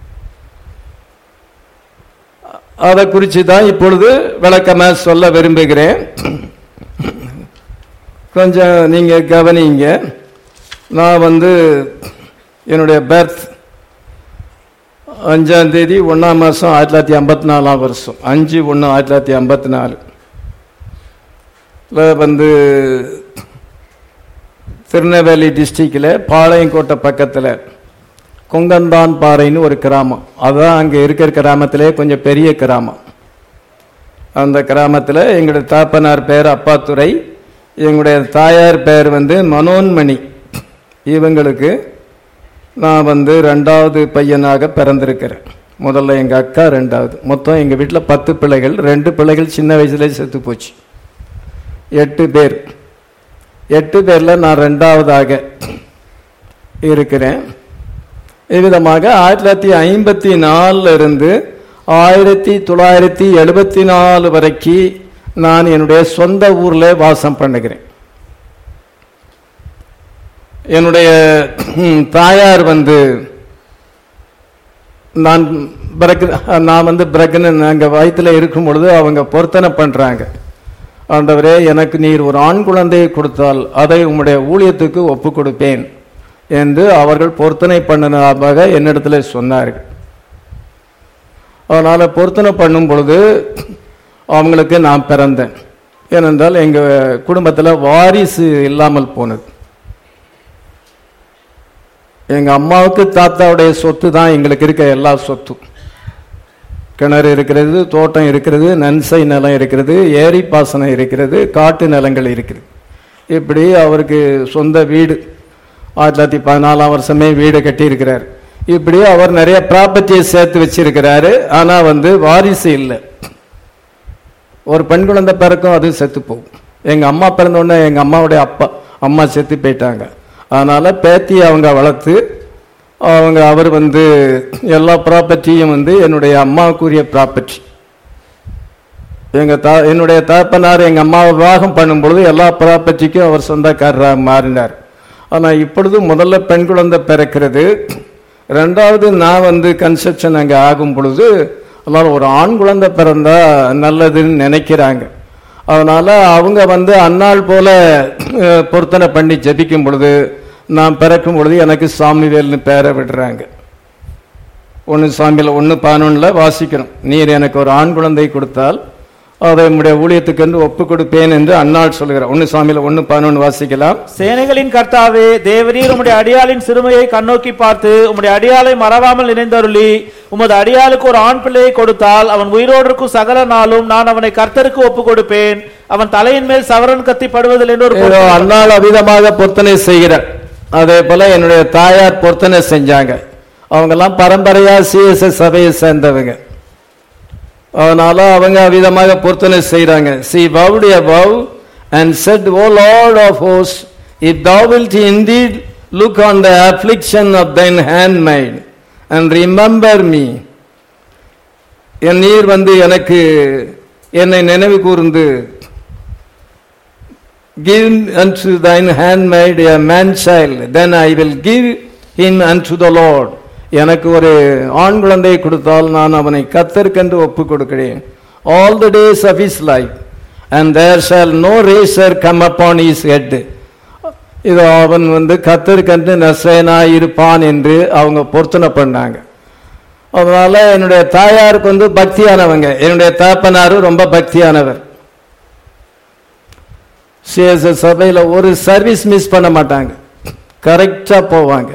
அதை குறித்து தான் இப்பொழுது விளக்கமா சொல்ல விரும்புகிறேன் கொஞ்சம் நீங்க கவனிங்க நான் வந்து என்னுடைய பர்த் அஞ்சாம் தேதி ஒன்றாம் மாதம் ஆயிரத்தி தொள்ளாயிரத்தி ஐம்பத்தி நாலாம் வருஷம் அஞ்சு ஒன்று ஆயிரத்தி தொள்ளாயிரத்தி ஐம்பத்தி நாலு வந்து திருநெல்வேலி டிஸ்ட்ரிக்டில் பாளையங்கோட்டை பக்கத்தில் கொங்கந்தான் பாறைன்னு ஒரு கிராமம் அதுதான் அங்கே இருக்கிற கிராமத்திலே கொஞ்சம் பெரிய கிராமம் அந்த கிராமத்தில் எங்களுடைய தாப்பனார் பேர் அப்பாத்துறை எங்களுடைய தாயார் பெயர் வந்து மனோன்மணி இவங்களுக்கு நான் வந்து ரெண்டாவது பையனாக பிறந்திருக்கிறேன் முதல்ல எங்கள் அக்கா ரெண்டாவது மொத்தம் எங்கள் வீட்டில் பத்து பிள்ளைகள் ரெண்டு பிள்ளைகள் சின்ன வயசுலேயே செத்து போச்சு எட்டு பேர் எட்டு பேரில் நான் ரெண்டாவதாக இருக்கிறேன் இவ்விதமாக ஆயிரத்தி தொள்ளாயிரத்தி ஐம்பத்தி நாலுல இருந்து ஆயிரத்தி தொள்ளாயிரத்தி எழுபத்தி நாலு வரைக்கும் நான் என்னுடைய சொந்த ஊர்ல வாசம் பண்ணுகிறேன் என்னுடைய ம், தாயார் வந்து நான் பிறகு நான் வந்து பிறகுன்னு நாங்கள் வயிற்றில் இருக்கும் பொழுது அவங்க பொருத்தனை பண்ணுறாங்க ஆண்டவரே எனக்கு நீர் ஒரு ஆண் குழந்தையை கொடுத்தால் அதை உம்முடைய ஊழியத்துக்கு ஒப்பு கொடுப்பேன் என்று அவர்கள் பொருத்தனை பண்ணினதாக என்னிடத்துல சொன்னார்கள் அதனால் பொருத்தனை பண்ணும் பொழுது அவங்களுக்கு நான் பிறந்தேன் ஏனென்றால் எங்கள் குடும்பத்தில் வாரிசு இல்லாமல் போனது எங்கள் அம்மாவுக்கு தாத்தாவுடைய சொத்து தான் எங்களுக்கு இருக்க எல்லா சொத்தும் கிணறு இருக்கிறது தோட்டம் இருக்கிறது நன்சை நிலம் இருக்கிறது ஏரி பாசனம் இருக்கிறது காட்டு நிலங்கள் இருக்கிறது இப்படி அவருக்கு சொந்த வீடு ஆயிரத்தி தொள்ளாயிரத்தி பதினாலாம் வருஷமே வீடு கட்டியிருக்கிறார் இப்படி அவர் நிறைய ப்ராப்பர்ட்டியை சேர்த்து வச்சிருக்கிறாரு ஆனால் வந்து வாரிசு இல்லை ஒரு பெண் குழந்தை பிறக்கும் அது செத்து போகும் எங்கள் அம்மா பிறந்த உடனே எங்கள் அம்மாவுடைய அப்பா அம்மா செத்து போயிட்டாங்க அதனால பேத்தி அவங்க வளர்த்து அவங்க அவர் வந்து எல்லா ப்ராப்பர்ட்டியும் வந்து என்னுடைய அம்மாவுக்குரிய ப்ராப்பர்ட்டி எங்கள் தா என்னுடைய தகப்பனார் எங்கள் அம்மாவை விவாகம் பண்ணும் பொழுது எல்லா ப்ராப்பர்ட்டிக்கும் அவர் சொந்தக்காரராக மாறினார் ஆனால் இப்பொழுது முதல்ல பெண் குழந்தை பிறக்கிறது ரெண்டாவது நான் வந்து கன்ஸ்ட்ரக்ஷன் அங்கே ஆகும் பொழுது அதனால் ஒரு ஆண் குழந்தை பிறந்தா நல்லதுன்னு நினைக்கிறாங்க அதனால அவங்க வந்து அன்னாள் போல அஹ், பொருத்தனை பண்ணி ஜெபிக்கும் பொழுது நான் பிறக்கும் பொழுது எனக்கு சாமிவேல்னு பேரை விடுறாங்க ஒன்று சாமியில் ஒன்று பதினொன்றில் வாசிக்கிறோம் நீர் எனக்கு ஒரு ஆண் குழந்தை கொடுத்தால் அதை உம்முடைய ஊழியத்துக்கு என்று ஒப்பு கொடுப்பேன் என்று அன்னாள் சொல்கிறார் ஒன்று சாமியில் ஒன்று பதினொன்று வாசிக்கலாம் சேனைகளின் கர்த்தாவே தேவரீர் உம்முடைய அடியாளின் சிறுமையை கண்ணோக்கி பார்த்து உம்முடைய அடியாளை மறவாமல் நினைந்தருளி உமது அடியாளுக்கு ஒரு ஆண் பிள்ளையை கொடுத்தால் அவன் உயிரோடு இருக்கும் சகல நாளும் நான் அவனை கர்த்தருக்கு ஒப்பு கொடுப்பேன் அவன் தலையின் மேல் சவரன் கத்தி படுவதில் என்று ஒரு ஏதோ பொருத்தனை அன்னாள் அவிதமாக பொருத்தனை செய்கிறார் அதே போல என்னுடைய தாயார் பொருத்தனை செஞ்சாங்க அவங்கெல்லாம் பரம்பரையா சிஎஸ்எஸ் சபையை சேர்ந்தவங்க அதனால அவங்க அவிதமாக பொருத்தனை செய்றாங்க she vowed a vow and said o lord of hosts if thou wilt indeed look on the affliction of thine handmaid and remember me என் நீர் வந்து எனக்கு என்னை நினைவு கூர்ந்து give unto thine handmaid a man child then i will give him unto the lord எனக்கு ஒரு ஆண் குழந்தையை கொடுத்தால் நான் அவனை கத்தற்கென்று ஒப்பு கொடுக்கிறேன் all the days of his life and there shall no razor come upon his head இது அவன் வந்து கத்தற்கென்று நசேனாய் இருப்பான் என்று அவங்க பொருத்தனை பண்ணாங்க அதனால என்னுடைய தாயாருக்கு வந்து பக்தியானவங்க என்னுடைய தாப்பனாரு ரொம்ப பக்தியானவர் சிஎஸ்எஸ் சபையில் ஒரு சர்வீஸ் மிஸ் பண்ண மாட்டாங்க கரெக்டாக போவாங்க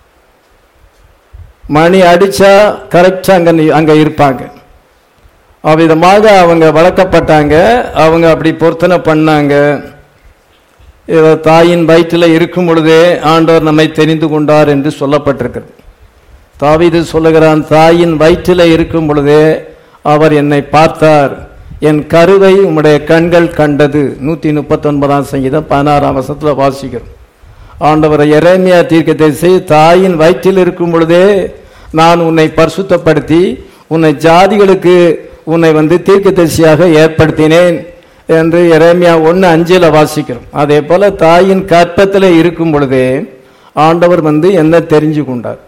மணி அடிச்சா கரெக்டாக அங்கே அங்கே இருப்பாங்க அவ்விதமாக அவங்க வளர்க்கப்பட்டாங்க அவங்க அப்படி பொருத்தனை பண்ணாங்க ஏதோ தாயின் வயிற்றில் இருக்கும் பொழுதே ஆண்டவர் நம்மை தெரிந்து கொண்டார் என்று சொல்லப்பட்டிருக்கிறது தாவீது சொல்லுகிறான் தாயின் வயிற்றில் இருக்கும் பொழுதே அவர் என்னை பார்த்தார் என் கருவை உம்முடைய கண்கள் கண்டது நூத்தி முப்பத்தி ஒன்பதாம் சங்கீதம் பதினாறாம் வருஷத்துல வாசிக்கிறோம் ஆண்டவர் எரேமியா தீர்க்கதரிசி தாயின் வயிற்றில் இருக்கும் பொழுதே நான் உன்னை பரிசுத்தப்படுத்தி உன்னை ஜாதிகளுக்கு உன்னை வந்து தீர்க்கதரிசியாக ஏற்படுத்தினேன் என்று எரேமியா ஒன்று அஞ்சில் வாசிக்கிறோம் அதே போல தாயின் கற்பத்தில் இருக்கும் பொழுதே ஆண்டவர் வந்து என்ன தெரிஞ்சு கொண்டார்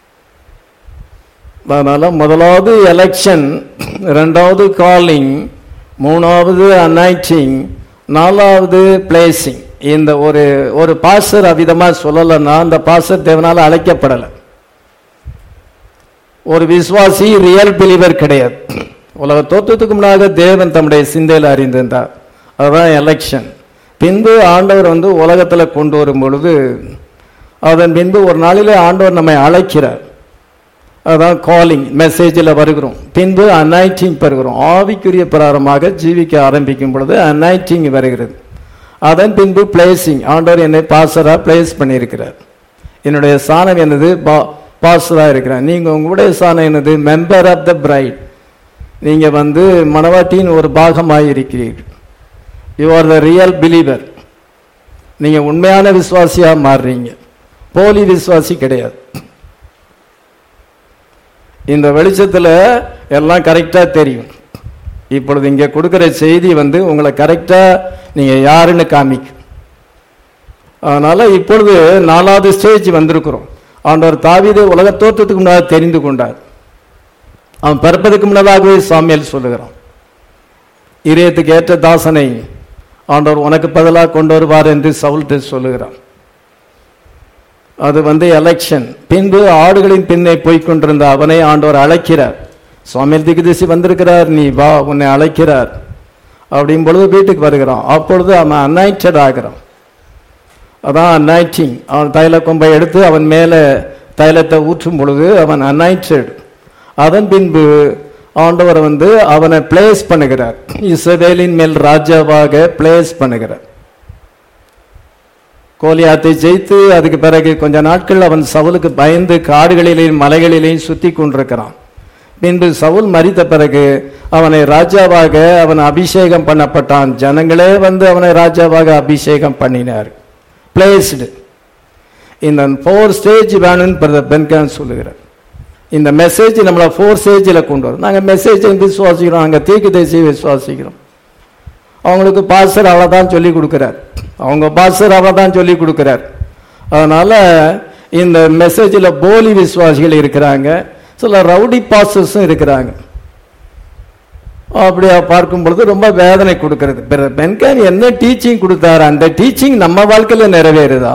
அதனால முதலாவது எலெக்ஷன் ரெண்டாவது காலிங் மூணாவது அனைட்டிங் நாலாவது பிளேசிங் இந்த ஒரு ஒரு பாசர் அவ்விதமா சொல்லலைன்னா அந்த பாசர் தேவனால அழைக்கப்படலை ஒரு விசுவாசி ரியல் பிலீவர் கிடையாது உலக தோற்றத்துக்கு முன்னாக தேவன் தம்முடைய சிந்தையில் அறிந்திருந்தார் அதுதான் எலெக்ஷன் பின்பு ஆண்டவர் வந்து உலகத்தில் கொண்டு வரும் பொழுது அதன் பின்பு ஒரு நாளிலே ஆண்டவர் நம்மை அழைக்கிறார் அதான் காலிங் மெசேஜில் வருகிறோம் பின்பு அனைட்டிங் பெறுகிறோம் ஆவிக்குரிய பிரகாரமாக ஜீவிக்க ஆரம்பிக்கும் பொழுது அனைட்டிங் வருகிறது அதன் பின்பு பிளேசிங் ஆண்டவர் என்னை பாசரா பிளேஸ் பண்ணியிருக்கிறார் என்னுடைய சாணம் என்னது பாசரா இருக்கிறார் நீங்க உங்களுடைய சாணம் என்னது மெம்பர் ஆஃப் த பிரைட் நீங்க வந்து மணவாட்டியின் ஒரு பாகமாய் இருக்கிறீர்கள் you are the real believer நீங்க உண்மையான விசுவாசியா மாறுறீங்க போலி விசுவாசி கிடையாது இந்த வெளிச்சத்துல எல்லாம் கரெக்டா தெரியும் இப்பொழுது இங்க கொடுக்கிற செய்தி வந்து உங்களை கரெக்டா நீங்க யாருன்னு காமிக்கும் அதனால இப்பொழுது நாலாவது ஸ்டேஜ் வந்திருக்கிறோம் ஆண்டவர் தாவீதை உலக தோற்றத்துக்கு முன்னாடி தெரிந்து கொண்டார் அவன் பிறப்பதற்கு முன்னதாகவே சாமியல் சொல்லுகிறான் இதயத்துக்கு ஏற்ற தாசனை ஆண்டவர் உனக்கு பதிலாக கொண்டு வருவார் என்று சவுல்ட்டு சொல்லுகிறான் அது வந்து எலெக்ஷன் பின்பு ஆடுகளின் பின்னே போய்க் கொண்டிருந்த அவனை ஆண்டவர் அழைக்கிறார் சுவாமியல் திகுதிசி வந்திருக்கிறார் நீ வா உன்னை அழைக்கிறார் அப்படின் பொழுது வீட்டுக்கு வருகிறான் அப்பொழுது அவன் அன்னாய்டட் ஆகிறான் அதான் அன்னாய்டிங் அவன் தைல கொம்பை எடுத்து அவன் மேலே தைலத்தை ஊற்றும் பொழுது அவன் அன்னாய்டட் அதன் பின்பு ஆண்டவர் வந்து அவனை பிளேஸ் பண்ணுகிறார் இஸ்ரவேலின் மேல் ராஜாவாக பிளேஸ் பண்ணுகிறார் கோலியாத்தை ஜெயித்து அதுக்கு பிறகு கொஞ்ச நாட்கள் அவன் சவுலுக்கு பயந்து காடுகளிலேயும் மலைகளிலேயும் சுத்தி கொண்டிருக்கிறான் பின்பு சவுல் மரித்த பிறகு அவனை ராஜாவாக அவன் அபிஷேகம் பண்ணப்பட்டான் ஜனங்களே வந்து அவனை ராஜாவாக அபிஷேகம் பண்ணினார் பிளேஸ்டு இந்த ஃபோர் ஸ்டேஜ் வேணும்னு பிரதர் பென்கான் சொல்லுகிறார் இந்த மெசேஜ் நம்மளை ஃபோர் ஸ்டேஜில் கொண்டு வரும் நாங்கள் மெசேஜை விசுவாசிக்கிறோம் நாங்கள் தீக்கு தேசிய விசுவாசிக்கிறோம் அவங்களுக்கு பாஸ்டர் அவளை தான் சொல்லி கொடுக்குறார் அவங்க பாஸ்டர் அவளை தான் சொல்லி கொடுக்குறார் அதனால இந்த மெசேஜில் போலி விசுவாசிகள் இருக்கிறாங்க சில ரவுடி பாஸ்டர்ஸும் இருக்கிறாங்க அப்படியா பார்க்கும் பொழுது ரொம்ப வேதனை கொடுக்கிறது பெண்கான் என்ன டீச்சிங் கொடுத்தாரு அந்த டீச்சிங் நம்ம வாழ்க்கையில நிறைவேறுதா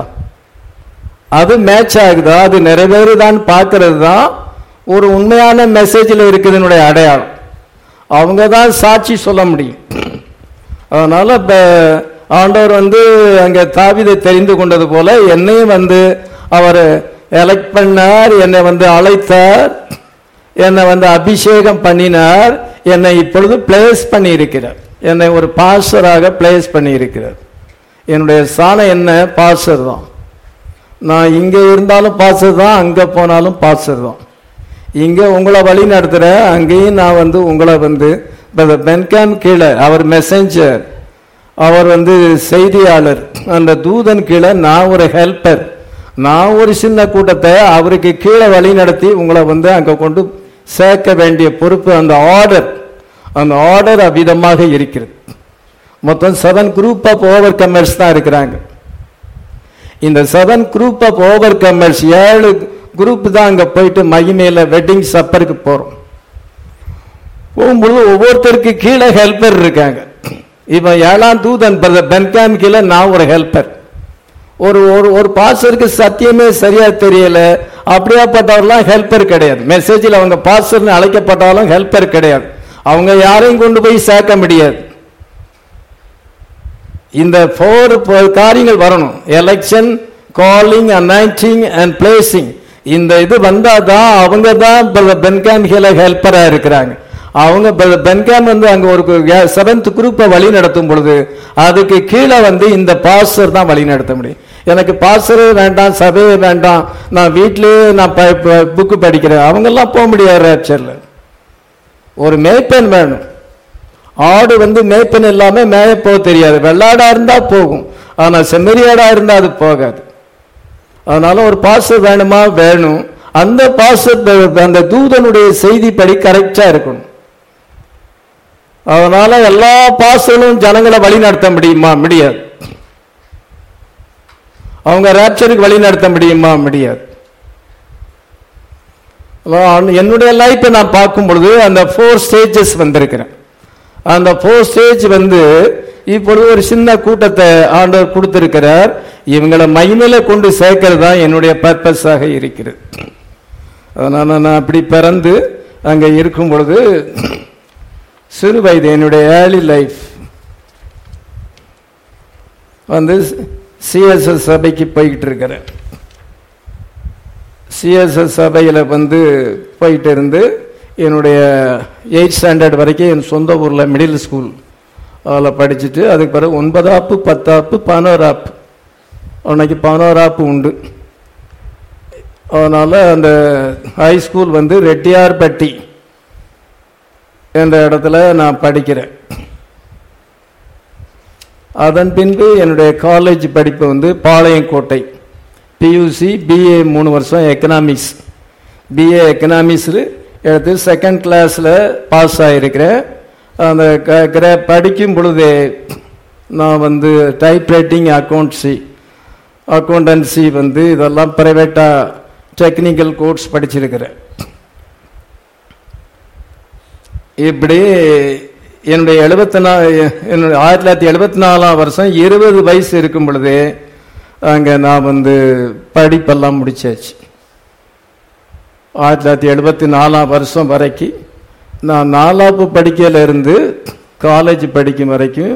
அது மேட்ச் ஆகுதா அது நிறைவேறுதான்னு பார்க்கறது தான் ஒரு உண்மையான மெசேஜில் இருக்குதுனுடைய அடையாளம் அவங்க தான் சாட்சி சொல்ல முடியும் அதனால இப்ப ஆண்டவர் வந்து அங்க தாவிதை தெரிந்து கொண்டது போல என்னையும் வந்து அவர் எலெக்ட் பண்ணார் என்னை வந்து அழைத்தார் என்னை வந்து அபிஷேகம் பண்ணினார் என்னை இப்பொழுது பிளேஸ் பண்ணி இருக்கிறார் என்னை ஒரு பாஸ்டராக பிளேஸ் பண்ணி இருக்கிறார் என்னுடைய சாணம் என்ன பாஸ்டர் தான் நான் இங்க இருந்தாலும் பாஸ்டர் தான் அங்க போனாலும் பாஸ்டர் தான் இங்க உங்களை வழி நடத்துறேன் அங்கேயும் நான் வந்து உங்களை வந்து பென்காம் கீழே அவர் மெசஞ்சர் அவர் வந்து செய்தியாளர் அந்த தூதன் கீழே நான் ஒரு ஹெல்ப்பர் நான் ஒரு சின்ன கூட்டத்தை அவருக்கு கீழே வழி நடத்தி உங்களை வந்து அங்க கொண்டு சேர்க்க வேண்டிய பொறுப்பு அந்த ஆர்டர் அந்த ஆர்டர் அவ்விதமாக இருக்கிறது மொத்தம் seven group of overcomers தான் இருக்கிறாங்க இந்த seven group of overcomers ஏழு குரூப் தான் அங்க போயிட்டு மகிமையில வெட்டிங் சப்பருக்கு போறோம் போகும்பொழுது ஒவ்வொருத்தருக்கு கீழே ஹெல்ப்பர் இருக்காங்க இவன் ஏழாம் தூதன் பென்காம் கீழே நான் ஒரு ஹெல்ப்பர் ஒரு ஒரு ஒரு பாஸ்டருக்கு சத்தியமே சரியா தெரியல அப்படியாப்பட்டவர்லாம் ஹெல்ப்பர் கிடையாது மெசேஜில் அவங்க பாஸ்டர்னு அழைக்கப்பட்டாலும் ஹெல்ப்பர் கிடையாது அவங்க யாரையும் கொண்டு போய் சேர்க்க முடியாது இந்த ஃபோர் காரியங்கள் வரணும் election calling anointing and blessing இந்த இது வந்தாதான் அவங்க தான் பென்காம் கீழே ஹெல்ப்பரா இருக்கிறாங்க அவங்க பென்காம் வந்து அங்க ஒரு செவன்த் குரூப்பை வழி நடத்தும் பொழுது அதுக்கு கீழே வந்து இந்த பாஸ்டர் தான் வழி நடத்த முடியும் எனக்கு பாஸ்டரே வேண்டாம் சபையே வேண்டாம் நான் வீட்டிலேயே நான் புக்கு படிக்கிறேன் அவங்கெல்லாம் போக முடியாது ரேப்சர்ல ஒரு மேய்ப்பன் வேணும் ஆடு வந்து மேய்ப்பன் இல்லாம மேய போக தெரியாது வெள்ளாடா இருந்தா போகும் ஆனா செம்மறியாடா இருந்தா அது போகாது அதனால ஒரு பாஸ்டர் வேணுமா வேணும் அந்த பாஸ்டர் அந்த தூதனுடைய செய்திப்படி கரெக்டா இருக்கணும் அதனால எல்லா பாஸ்டரும் ஜனங்களை வழி நடத்த முடியுமா முடியாது அவங்க ரேப்சருக்கு வழி நடத்த முடியுமா முடியாது என்னுடைய லைஃப்பை நான் பார்க்கும் பொழுது அந்த ஃபோர் ஸ்டேஜஸ் வந்திருக்கிறேன் அந்த ஃபோர் ஸ்டேஜ் வந்து இப்பொழுது ஒரு சின்ன கூட்டத்தை ஆண்டவர் கொடுத்திருக்கிறார் இவங்களை மகிமையில கொண்டு சேர்க்கிறது தான் என்னுடைய பர்பஸாக இருக்கிறது அதனால நான் அப்படி பிறந்து அங்கே இருக்கும் பொழுது சிறு வயது என்னுடைய ஏர்லி லைஃப் வந்து சிஎஸ்எஸ் சபைக்கு போய்கிட்டு இருக்கிறேன் சிஎஸ்எஸ் சபையில் வந்து போயிட்டு இருந்து என்னுடைய எயிட் ஸ்டாண்டர்ட் வரைக்கும் என் சொந்த ஊரில் மிடில் ஸ்கூல் அதில் படிச்சுட்டு அதுக்கு பிறகு ஒன்பதாப்பு பத்தாப்பு பதினோராப்பு அன்னைக்கு பதினோராப்பு உண்டு அதனால் அந்த ஹை ஸ்கூல் வந்து ரெட்டியார்பட்டி என்ற இடத்துல நான் படிக்கிறேன் அதன் பின்பு என்னுடைய காலேஜ் படிப்பு வந்து பாளையங்கோட்டை பியூசி பிஏ மூணு வருஷம் எக்கனாமிக்ஸ் பிஏ எக்கனாமிக்ஸில் எடுத்து செகண்ட் கிளாஸில் பாஸ் ஆகிருக்கிறேன் அந்த க- கிர- படிக்கும் பொழுதே நான் வந்து டைப்ரைட்டிங் அக்கௌண்ட்ஸி அக்கௌண்டன்சி வந்து இதெல்லாம் ப்ரைவேட்டாக டெக்னிக்கல் கோர்ஸ் படிச்சிருக்கிறேன் இப்படி என்னுடைய எழுபத்தி நா என்னுடைய ஆயிரத்தி தொள்ளாயிரத்தி எழுபத்தி நாலாம் வருஷம் இருபது வயசு இருக்கும் பொழுது அங்கே நான் வந்து படிப்பெல்லாம் முடிச்சாச்சு ஆயிரத்தி தொள்ளாயிரத்தி எழுபத்தி நாலாம் வருஷம் வரைக்கும் நான் நாலாப்பு படிக்கையில இருந்து காலேஜ் படிக்கும் வரைக்கும்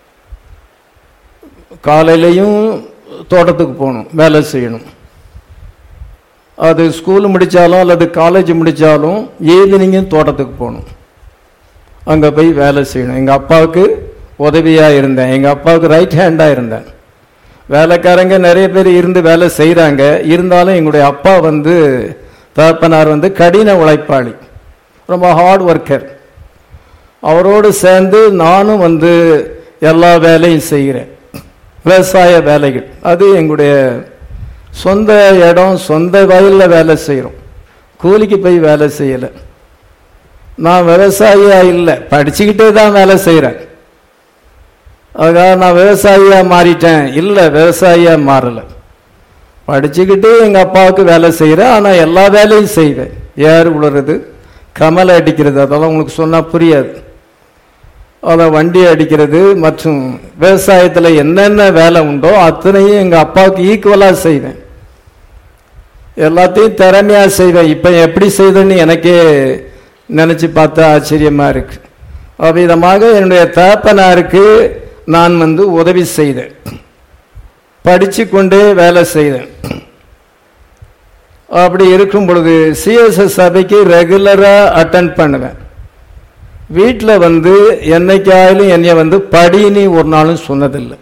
காலையிலையும் தோட்டத்துக்கு போகணும் வேலை செய்யணும் அது ஸ்கூல் முடித்தாலும் அல்லது காலேஜ் முடித்தாலும் ஈவினிங்கும் தோட்டத்துக்கு போகணும் அங்கே போய் வேலை செய்யணும் எங்கள் அப்பாவுக்கு உதவியாக இருந்தேன் எங்கள் அப்பாவுக்கு ரைட் ஹேண்டாக இருந்தேன் வேலைக்காரங்க நிறைய பேர் இருந்து வேலை செய்கிறாங்க இருந்தாலும் எங்களுடைய அப்பா வந்து தகப்பனார் வந்து கடின உழைப்பாளி ரொம்ப ஹார்ட் ஒர்க்கர் அவரோடு சேர்ந்து நானும் வந்து எல்லா வேலையும் செய்கிறேன் விவசாய வேலைகள் அது எங்களுடைய சொந்த இடம் சொந்த வயலில் வேலை செய்கிறோம் கூலிக்கு போய் வேலை செய்யலை நான் விவசாயியா இல்லை படிச்சுக்கிட்டே தான் வேலை செய்கிறேன் அதுக்காக நான் விவசாயியா மாறிட்டேன் இல்லை விவசாயியா மாறல படிச்சுக்கிட்டு எங்கள் அப்பாவுக்கு வேலை செய்கிறேன் ஆனால் எல்லா வேலையும் செய்வேன் ஏர் உழுறது கமலை அடிக்கிறது அதெல்லாம் உங்களுக்கு சொன்னால் புரியாது அதை வண்டி அடிக்கிறது மற்றும் விவசாயத்தில் என்னென்ன வேலை உண்டோ அத்தனையும் எங்கள் அப்பாவுக்கு ஈக்குவலாக செய்வேன் எல்லாத்தையும் திறமையாக செய்வேன் இப்போ எப்படி செய்தேன்னு எனக்கே நினச்சி பார்த்தா ஆச்சரியமா இருக்கு அவ்விதமாக என்னுடைய தகப்பனாருக்கு நான் வந்து உதவி செய்தேன் படித்து கொண்டே வேலை செய்தேன் அப்படி இருக்கும் பொழுது சிஎஸ்எஸ் சபைக்கு ரெகுலராக அட்டன் பண்ணுவேன் வீட்டில் வந்து என்னைக்காயிலும் என்னைய வந்து படின்னு ஒரு நாளும் சொன்னதில்லை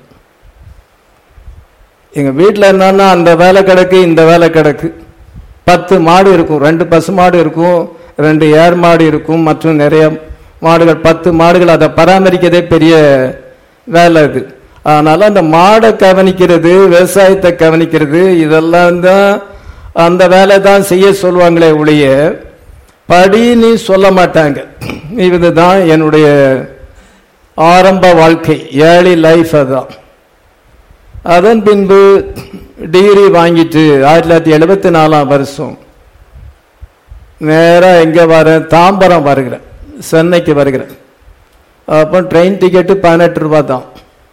எங்கள் வீட்டில் என்னன்னா அந்த வேலை கிடக்கு இந்த வேலை கிடக்கு பத்து மாடு இருக்கும் ரெண்டு பசு மாடு இருக்கும் ரெண்டு ஏர் மாடு இருக்கும் மற்றும் நிறைய மாடுகள் பத்து மாடுகள் அதை பராமரிக்கிறதே பெரிய வேலை இது அதனால அந்த மாடை கவனிக்கிறது விவசாயத்தை கவனிக்கிறது இதெல்லாம் தான் அந்த வேலை தான் செய்ய சொல்லுவாங்களே ஒழிய படின்னு சொல்ல மாட்டாங்க இதுதான் என்னுடைய ஆரம்ப வாழ்க்கை ஏர்லி லைஃப் அதான் அதன் பின்பு டிகிரி வாங்கிட்டு ஆயிரத்தி தொள்ளாயிரத்தி எழுபத்தி நாலாம் வருஷம் நேராக எங்கே வரேன் தாம்பரம் வருகிறேன் சென்னைக்கு வருகிறேன் அப்போ ட்ரெயின் டிக்கெட்டு பதினெட்டு ரூபா தான்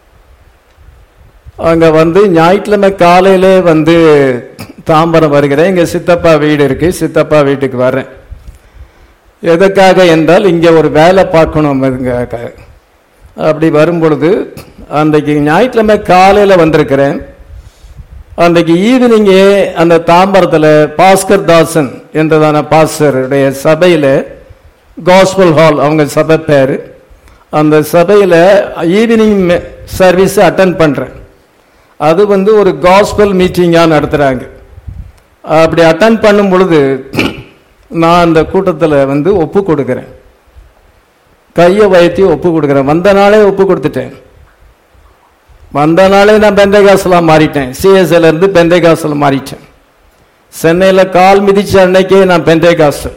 அங்கே வந்து ஞாயிற்றுக்கிழமை காலையிலே வந்து தாம்பரம் வருகிறேன் இங்கே சித்தப்பா வீடு இருக்கு சித்தப்பா வீட்டுக்கு வரேன் எதுக்காக என்றால் இங்கே ஒரு வேலை பார்க்கணும் இதுக்காக. அப்படி வரும் பொழுது அன்றைக்கு ஞாயிற்றுக்கிழமை காலையில் வந்திருக்கிறேன் அன்றைக்கு ஈவினிங்கே அந்த தாம்பரத்தில் பாஸ்கர் தாசன் என்றதான பாஸ்டருடைய சபையில் காஸ்பல் ஹால் அவங்க சபை பேர் அந்த சபையில் ஈவினிங் சர்வீஸ் அட்டன் பண்ணுறேன் அது வந்து ஒரு காஸ்பல் மீட்டிங்காக நடத்துகிறாங்க அப்படி அட்டன் பண்ணும் பொழுது நான் அந்த கூட்டத்தில் வந்து ஒப்பு கொடுக்குறேன் கையை வயத்தி ஒப்பு கொடுக்குறேன் வந்த நாளே ஒப்பு கொடுத்துட்டேன் வந்த நாளே நான் பெந்தைகாசலாக மாறிட்டேன் சிஎஸ்எல் இருந்து பெந்தைகாசல் மாறிட்டேன் சென்னையில் கால் மிதிச்ச அன்னைக்கே நான் பெந்தைகாசல்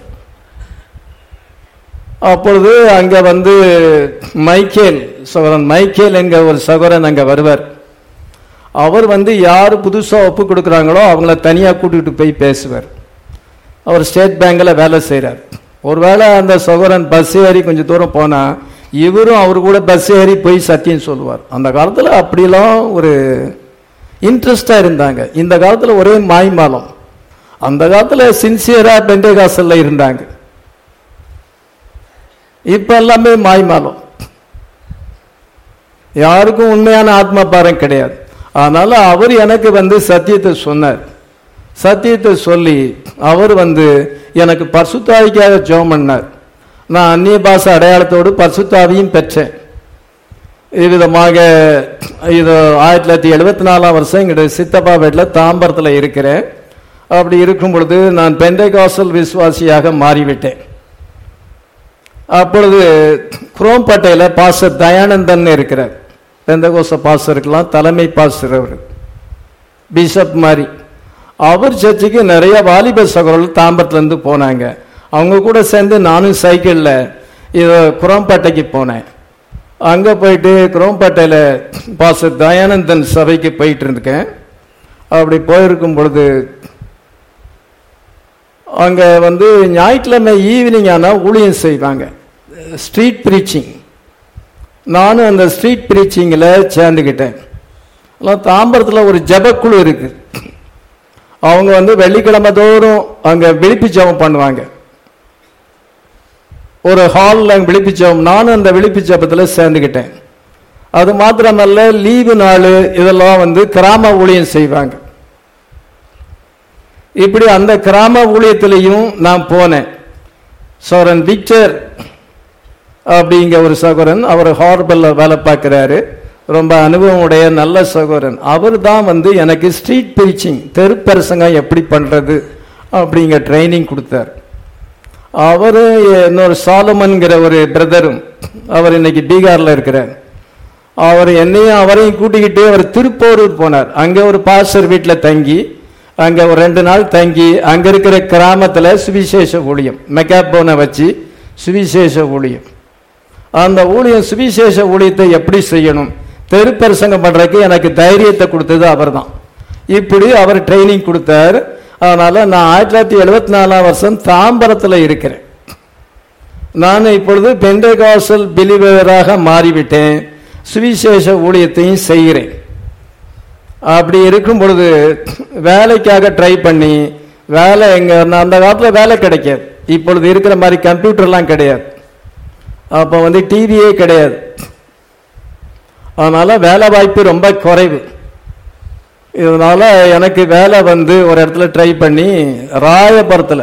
அப்பொழுது அங்கே வந்து மைக்கேல் சகோதரன் மைக்கேல் என்கிற ஒரு சகோதரன் அங்கே வருவார் அவர் வந்து யார் புதுசாக ஒப்பு கொடுக்குறாங்களோ அவங்கள தனியாக கூட்டிகிட்டு போய் பேசுவார் அவர் ஸ்டேட் பேங்கில் வேலை செய்கிறார் ஒருவேளை அந்த சகோதரன் பஸ் ஏறி கொஞ்சம் தூரம் போனால் இவரும் அவர் கூட பஸ் ஏறி போய் சத்தியம் சொல்லுவார் அந்த காலத்தில் அப்படிலாம் ஒரு இன்ட்ரெஸ்டாக இருந்தாங்க இந்த காலத்தில் ஒரே மாய்மாலம் அந்த காலத்தில் சின்சியராக பெண்டேகாசலில் இருந்தாங்க இப்போ எல்லாமே மாய்மாலம் யாருக்கும் உண்மையான ஆத்ம பாரம் கிடையாது அதனால அவர் எனக்கு வந்து சத்தியத்தை சொன்னார் சத்தியத்தை சொல்லி அவர் வந்து எனக்கு பரிசுத்தாவிக்காக ஜெபம் பண்ணார் நான் அந்நிய பாச அடையாளத்தோடு பரிசுத்தாவியும் பெற்றேன் இவ்விதமாக இது ஆயிரத்தி தொள்ளாயிரத்தி எழுபத்தி நாலாம் வருஷம் எங்களுடைய சித்தப்பா வீட்டில் தாம்பரத்தில் இருக்கிறேன் அப்படி இருக்கும் பொழுது நான் பெந்தைகாசல் விசுவாசியாக மாறிவிட்டேன் அப்பொழுது குரோம்பேட்டையில் பாஸ்டர் தயானந்தன் இருக்கிறார் பெந்தகோச பாஸ்டருக்கெல்லாம் தலைமை பாஸ்டர் அவர் பிஷப் மாதிரி அவர் சர்ச்சுக்கு நிறைய வாலிப சகோதரர்கள் தாம்பரத்துலேருந்து போனாங்க அவங்க கூட சேர்ந்து நானும் சைக்கிளில் இது குரோம்பேட்டைக்கு போனேன் அங்கே போயிட்டு குரோம்பேட்டையில் பாஸ்டர் தயானந்தன் சபைக்கு போயிட்டு இருக்கேன் அப்படி போயிருக்கும் பொழுது அங்கே வந்து ஞாயிற்றுக்கிழமை ஈவினிங் ஆனால் ஊழியம் செய்வாங்க ஸ்ட்ரீட் ப்ரீச்சிங் நானும் அந்த ஸ்ட்ரீட் ப்ரீச்சிங்கில் சேர்ந்துக்கிட்டேன் எல்லாம் தாம்பரத்தில் ஒரு ஜெபக்குழு இருக்கு அவங்க வந்து வெள்ளிக்கிழமை தோறும் அங்கே விழிப்பு ஜெபம் பண்ணுவாங்க ஒரு ஹாலில் விழிப்பு ஜெபம் நானும் அந்த விழிப்பு ஜெபத்தில் சேர்ந்துக்கிட்டேன் அது மாத்திரமல்ல லீவு நாள் இதெல்லாம் வந்து கிராம ஊழியம் செய்வாங்க இப்படி அந்த கிராம ஊழியத்திலையும் நான் போனேன் சோரன் விக்டர் அப்படிங்கிற ஒரு சகோதரன் அவர் ஹார்பல்ல வேலை பார்க்கிறாரு ரொம்ப அனுபவம் உடைய நல்ல சகோதரன் அவர் தான் வந்து எனக்கு ஸ்ட்ரீட் பிரீச்சிங் தெருப்பரசங்கம் எப்படி பண்றது அப்படிங்கிற ட்ரைனிங் கொடுத்தார் அவரு இன்னொரு சாலமன்கிற ஒரு பிரதரும் அவர் இன்னைக்கு பீகார்ல இருக்கிறார் அவர் என்னையும் அவரையும் கூட்டிக்கிட்டு அவர் திருப்போரூர் போனார் அங்க ஒரு பாஸ்டர் வீட்டில் தங்கி அங்க ஒரு ரெண்டு நாள் தங்கி அங்க இருக்கிற கிராமத்துல சுவிசேஷ ஊழியம் மெக்காபோனை வச்சு சுவிசேஷ ஊழியம் அந்த ஊழியம் சுவிசேஷ ஊழியத்தை எப்படி செய்யணும் தெருப்பரசங்கம் பண்றதுக்கு எனக்கு தைரியத்தை கொடுத்தது அவர்தான் இப்படி அவர் ட்ரைனிங் கொடுத்தார் அதனால நான் ஆயிரத்தி தொள்ளாயிரத்தி எழுபத்தி நாலாம் வருஷம் தாம்பரத்தில் இருக்கிறேன் நான் இப்பொழுது பெண்டகாசல் பிலிவராக மாறிவிட்டேன் சுவிசேஷ ஊழியத்தையும் செய்கிறேன் அப்படி இருக்கும் பொழுது வேலைக்காக ட்ரை பண்ணி வேலை எங்க நான் அந்த காலத்தில் வேலை கிடைக்காது இப்பொழுது இருக்கிற மாதிரி கம்ப்யூட்டர்லாம் கிடையாது அப்போ வந்து டிவியே கிடையாது அதனால வேலை வாய்ப்பு ரொம்ப குறைவு இதனால எனக்கு வேலை வந்து ஒரு இடத்துல ட்ரை பண்ணி ராயபுரத்தில்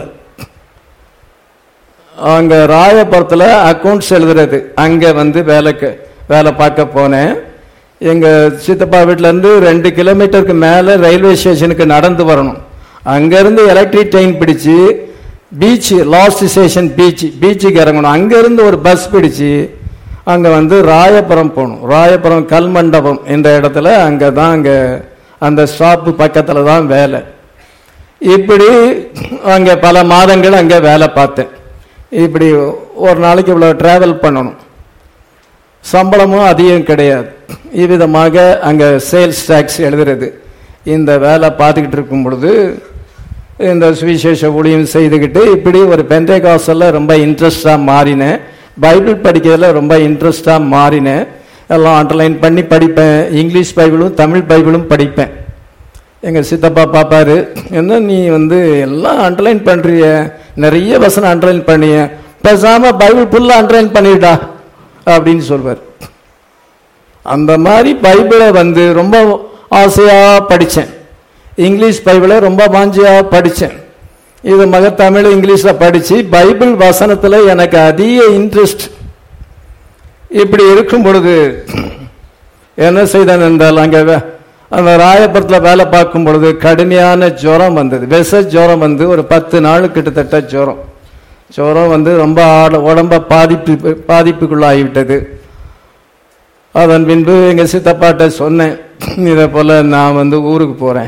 அங்க ராயபுரத்தில் அக்கௌண்ட்ஸ் எழுதுறது அங்க வந்து வேலைக்கு வேலை பார்க்க போனேன் எங்க சித்தப்பா வீட்ல இருந்து ரெண்டு கிலோமீட்டருக்கு மேல ரயில்வே ஸ்டேஷனுக்கு நடந்து வரணும் அங்கிருந்து எலக்ட்ரிக் ட்ரெயின் பிடிச்சு பீச் லாஸ்ட் ஸ்டேஷன் பீச் பீச்சுக்கு இறங்கணும் அங்கிருந்து ஒரு பஸ் பிடிச்சு அங்க வந்து ராயபுரம் போகணும் ராயபுரம் கல்மண்டபம் என்ற இடத்துல அங்க தான் அங்க அந்த ஸ்டாப்பு பக்கத்துல தான் வேலை இப்படி அங்க பல மாதங்கள் அங்க வேலை பார்த்தேன் இப்படி ஒரு நாளைக்கு இவ்வளவு டிராவல் பண்ணணும் சம்பளமும் அதிகம் கிடையாது இவ்விதமாக அங்க சேல்ஸ் டாக்ஸ் எழுதுறது இந்த வேலை பார்த்துக்கிட்டு இருக்கும் பொழுது இந்த சுவிசேஷ ஊழியம் செய்துக்கிட்டு இப்படி ஒரு பெந்தை காசல்ல ரொம்ப இன்ட்ரெஸ்டாக மாறினேன் பைபிள் படிக்கிறதுல ரொம்ப இன்ட்ரெஸ்டாக மாறினேன் எல்லாம் அண்டர்லைன் பண்ணி படிப்பேன் இங்கிலீஷ் பைபிளும் தமிழ் பைபிளும் படிப்பேன் எங்கள் சித்தப்பா பார்ப்பாரு என்ன நீ வந்து எல்லாம் அண்டர்லைன் பண்ணுறிய நிறைய வசனம் அண்டர்லைன் பண்ணிய பேசாம பைபிள் ஃபுல்லாக அண்டர்லைன் பண்ணிவிடா அப்படின்னு சொல்வார் அந்த மாதிரி பைபிளை வந்து ரொம்ப ஆசையாக படித்தேன் இங்கிலீஷ் பைபிளை ரொம்ப வாஞ்சியாக படித்தேன் இது மக தமிழ் இங்கிலீஷில் படித்து பைபிள் வசனத்தில் எனக்கு அதிக இன்ட்ரெஸ்ட் இப்படி இருக்கும் பொழுது என்ன செய்தேன் என்றால் அங்கே வே- அந்த ராயபுரத்தில் வேலை பார்க்கும் பொழுது கடுமையான ஜுரம் வந்தது விஷ ஜுரம் வந்து ஒரு பத்து நாள் கிட்டத்தட்ட ஜுரம் ஜுரம் வந்து ரொம்ப ஆட உடம்ப பாதிப்பு பாதிப்புக்குள்ளாகிவிட்டது அதன் பின்பு எங்கள் சித்தப்பாட்ட சொன்னேன் இதை போல் நான் வந்து ஊருக்கு போகிறேன்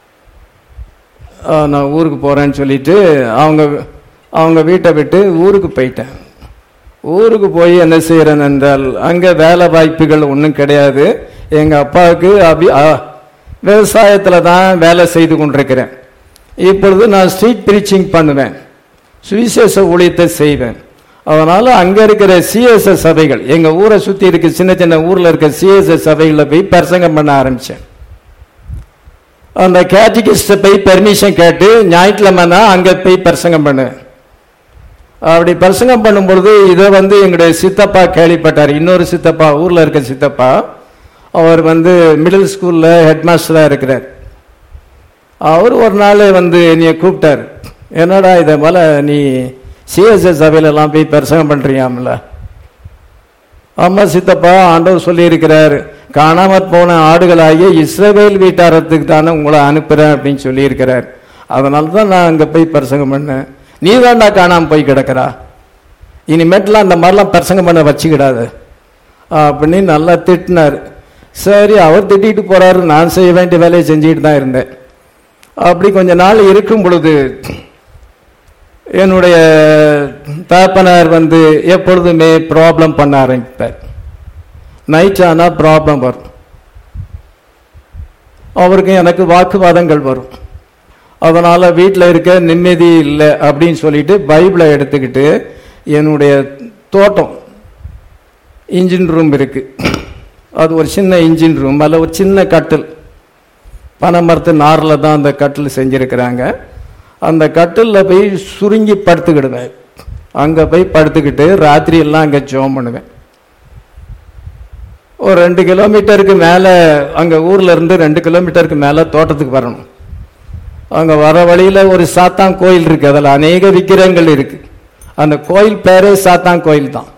நான் ஊருக்கு போகிறேன்னு சொல்லிட்டு அவங்க அவங்க வீட்டை விட்டு ஊருக்கு போயிட்டேன் ஊருக்கு போய் என்ன செய்கிறேன் என்றால் அங்கே வேலை வாய்ப்புகள் ஒன்றும் கிடையாது எங்கள் அப்பாவுக்கு அபி விவசாயத்தில் தான் வேலை செய்து கொண்டிருக்கிறேன் இப்பொழுது நான் ஸ்ட்ரீட் பிரீச்சிங் பண்ணுவேன் சுவிசேஷ ஊழியத்தை செய்வேன் அதனால அங்க இருக்கிற சிஎஸ்எஸ் சபைகள் எங்க ஊரை சுத்தி இருக்க சின்ன சின்ன ஊர்ல இருக்க சிஎஸ்எஸ் சபைகளில் போய் பிரசங்கம் பண்ண ஆரம்பிச்சேன் அந்த கேட்டகிஸ்ட போய் பெர்மிஷன் கேட்டு ஞாயிற்றுக்கிழமைனா அங்க போய் பிரசங்கம் பண்ணுவேன் அப்படி பிரசங்கம் பண்ணும்பொழுது இதை வந்து எங்களுடைய சித்தப்பா கேள்விப்பட்டார் இன்னொரு சித்தப்பா ஊர்ல இருக்க சித்தப்பா அவர் வந்து மிடில் ஸ்கூல்ல ஹெட் மாஸ்டரா இருக்கிறார் அவர் ஒரு நாள் வந்து என்னைய கூப்பிட்டார் என்னடா இதை போல நீ சிஎஸ்எஸ் சபையில எல்லாம் போய் பிரசங்கம் பண்றியாம்ல அம்மா சித்தப்பா ஆண்டவர் சொல்லியிருக்கிறார் காணாமற் போன ஆடுகளாகிய இஸ்ரவேல் வீட்டாரத்துக்கு தானே உங்களை அனுப்புறேன் அப்படின்னு சொல்லியிருக்கிறார் அதனால தான் நான் அங்கே போய் பிரசங்கம் பண்ணேன் நீ தாண்டா காணாம போய் கிடக்கிறா இனிமேட்டுலாம் அந்த மாதிரிலாம் பிரசங்கம் பண்ண வச்சுக்கிடாது அப்படின்னு நல்லா திட்டினார் சரி அவர் திட்டிட்டு போறாரு நான் செய்ய வேண்டிய வேலையை செஞ்சுக்கிட்டு தான் இருந்தேன் அப்படி கொஞ்ச நாள் இருக்கும் பொழுது என்னுடைய தகப்பனார் வந்து எப்பொழுதுமே ப்ராப்ளம் பண்ண ஆரம்பிப்பார் நைட் ஆனால் ப்ராப்ளம் வரும் அவருக்கு எனக்கு வாக்குவாதங்கள் வரும் அதனால வீட்டில் இருக்க நிம்மதி இல்லை அப்படின்னு சொல்லிட்டு பைபிளை எடுத்துக்கிட்டு என்னுடைய தோட்டம் இன்ஜின் ரூம் இருக்கு அது ஒரு சின்ன இன்ஜின் ரூம் அதில் ஒரு சின்ன கட்டில் பனைமரத்து நாரில் தான் அந்த கட்டில் செஞ்சுருக்கிறாங்க அந்த கட்டிலில் போய் சுருங்கி படுத்துக்கிடுவேன் அங்கே போய் படுத்துக்கிட்டு ராத்திரி எல்லாம் அங்கே ஜோம் பண்ணுவேன் ஒரு ரெண்டு கிலோமீட்டருக்கு மேலே அங்கே ஊர்ல இருந்து ரெண்டு கிலோமீட்டருக்கு மேலே தோட்டத்துக்கு வரணும் அங்கே வர வழியில் ஒரு சாத்தான் கோயில் இருக்கு அதில் அநேக விக்கிரகங்கள் இருக்கு அந்த கோயில் பேரே சாத்தான் கோயில் தான்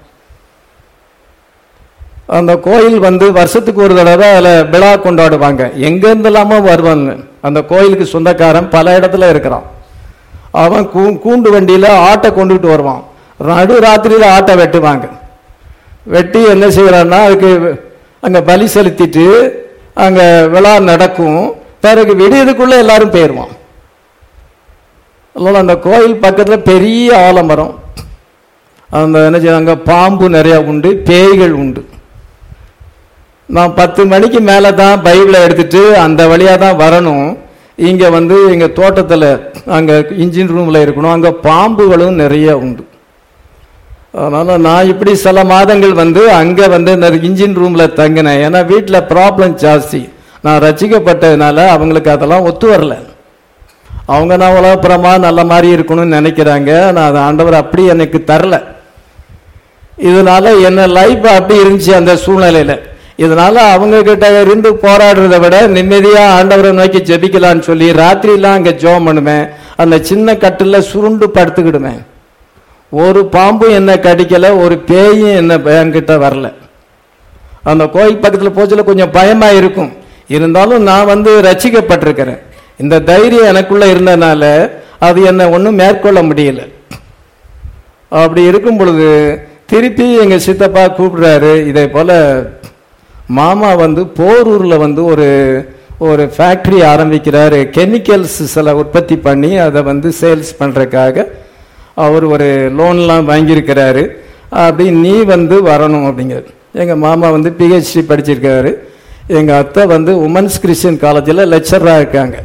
அந்த கோயில் வந்து வருஷத்துக்கு ஒரு தடவை அதில் விழா கொண்டாடுவாங்க எங்கேருந்தெல்லாமோ வருவாங்க அந்த கோயிலுக்கு சொந்தக்காரன் பல இடத்துல இருக்கிறான் அவன் கூ கூண்டு வண்டியில் ஆட்டை கொண்டுகிட்டு வருவான் நடு ராத்திரியில் ஆட்டை வெட்டுவாங்க வெட்டி என்ன செய்கிறான்னா அதுக்கு அங்கே பலி செலுத்திட்டு அங்கே விழா நடக்கும் பிறகு விடியதுக்குள்ள எல்லாரும் போயிடுவான் அதனால அந்த கோயில் பக்கத்தில் பெரிய ஆலமரம் அந்த என்ன செய்வாங்க பாம்பு நிறைய உண்டு பேய்கள் உண்டு நான் பத்து மணிக்கு மேலே தான் பைபிளை எடுத்துட்டு அந்த வழியாக தான் வரணும் இங்கே வந்து எங்கள் தோட்டத்தில் அங்கே இன்ஜின் ரூமில் இருக்கணும் அங்கே பாம்புகளும் நிறைய உண்டு அதனால் நான் இப்படி சில மாதங்கள் வந்து அங்கே வந்து இந்த இன்ஜின் ரூமில் தங்கினேன் ஏன்னா வீட்டில் ப்ராப்ளம் ஜாஸ்தி நான் ரசிக்கப்பட்டதுனால அவங்களுக்கு அதெல்லாம் ஒத்து வரல அவங்க நான் உலகப்புறமா நல்ல மாதிரி இருக்கணும்னு நினைக்கிறாங்க நான் அது ஆண்டவர் அப்படி எனக்கு தரல இதனால என்ன லைஃப் அப்படி இருந்துச்சு அந்த சூழ்நிலையில இதனால அவங்க கிட்ட இருந்து போராடுறதை விட நிம்மதியா ஆண்டவரை நோக்கி ஜெபிக்கலாம்னு சொல்லி ராத்திரிலாம் அங்க ஜோம் பண்ணுவேன் அந்த சின்ன கட்டில சுருண்டு படுத்துக்கிடுவேன் ஒரு பாம்பும் என்ன கடிக்கல ஒரு பேயும் என்ன என்கிட்ட வரல அந்த கோயில் பக்கத்துல போச்சுல கொஞ்சம் பயமா இருக்கும் இருந்தாலும் நான் வந்து ரசிக்கப்பட்டிருக்கிறேன் இந்த தைரியம் எனக்குள்ள இருந்ததுனால அது என்னை ஒன்றும் மேற்கொள்ள முடியல அப்படி இருக்கும் பொழுது திருப்பி எங்க சித்தப்பா கூப்பிடுறாரு இதே போல மாமா வந்து போரூர்ல வந்து ஒரு ஒரு ஃபேக்டரி ஆரம்பிக்கிறாரு கெமிக்கல்ஸ் சில உற்பத்தி பண்ணி அதை வந்து சேல்ஸ் பண்றதுக்காக அவர் ஒரு லோன்லாம் வாங்கியிருக்கிறாரு அப்படி நீ வந்து வரணும் அப்படிங்கிறார் எங்க மாமா வந்து பிஹெச்டி படிச்சிருக்காரு எங்க அத்தை வந்து உமன்ஸ் கிறிஸ்டியன் காலேஜில் லெக்சராக இருக்காங்க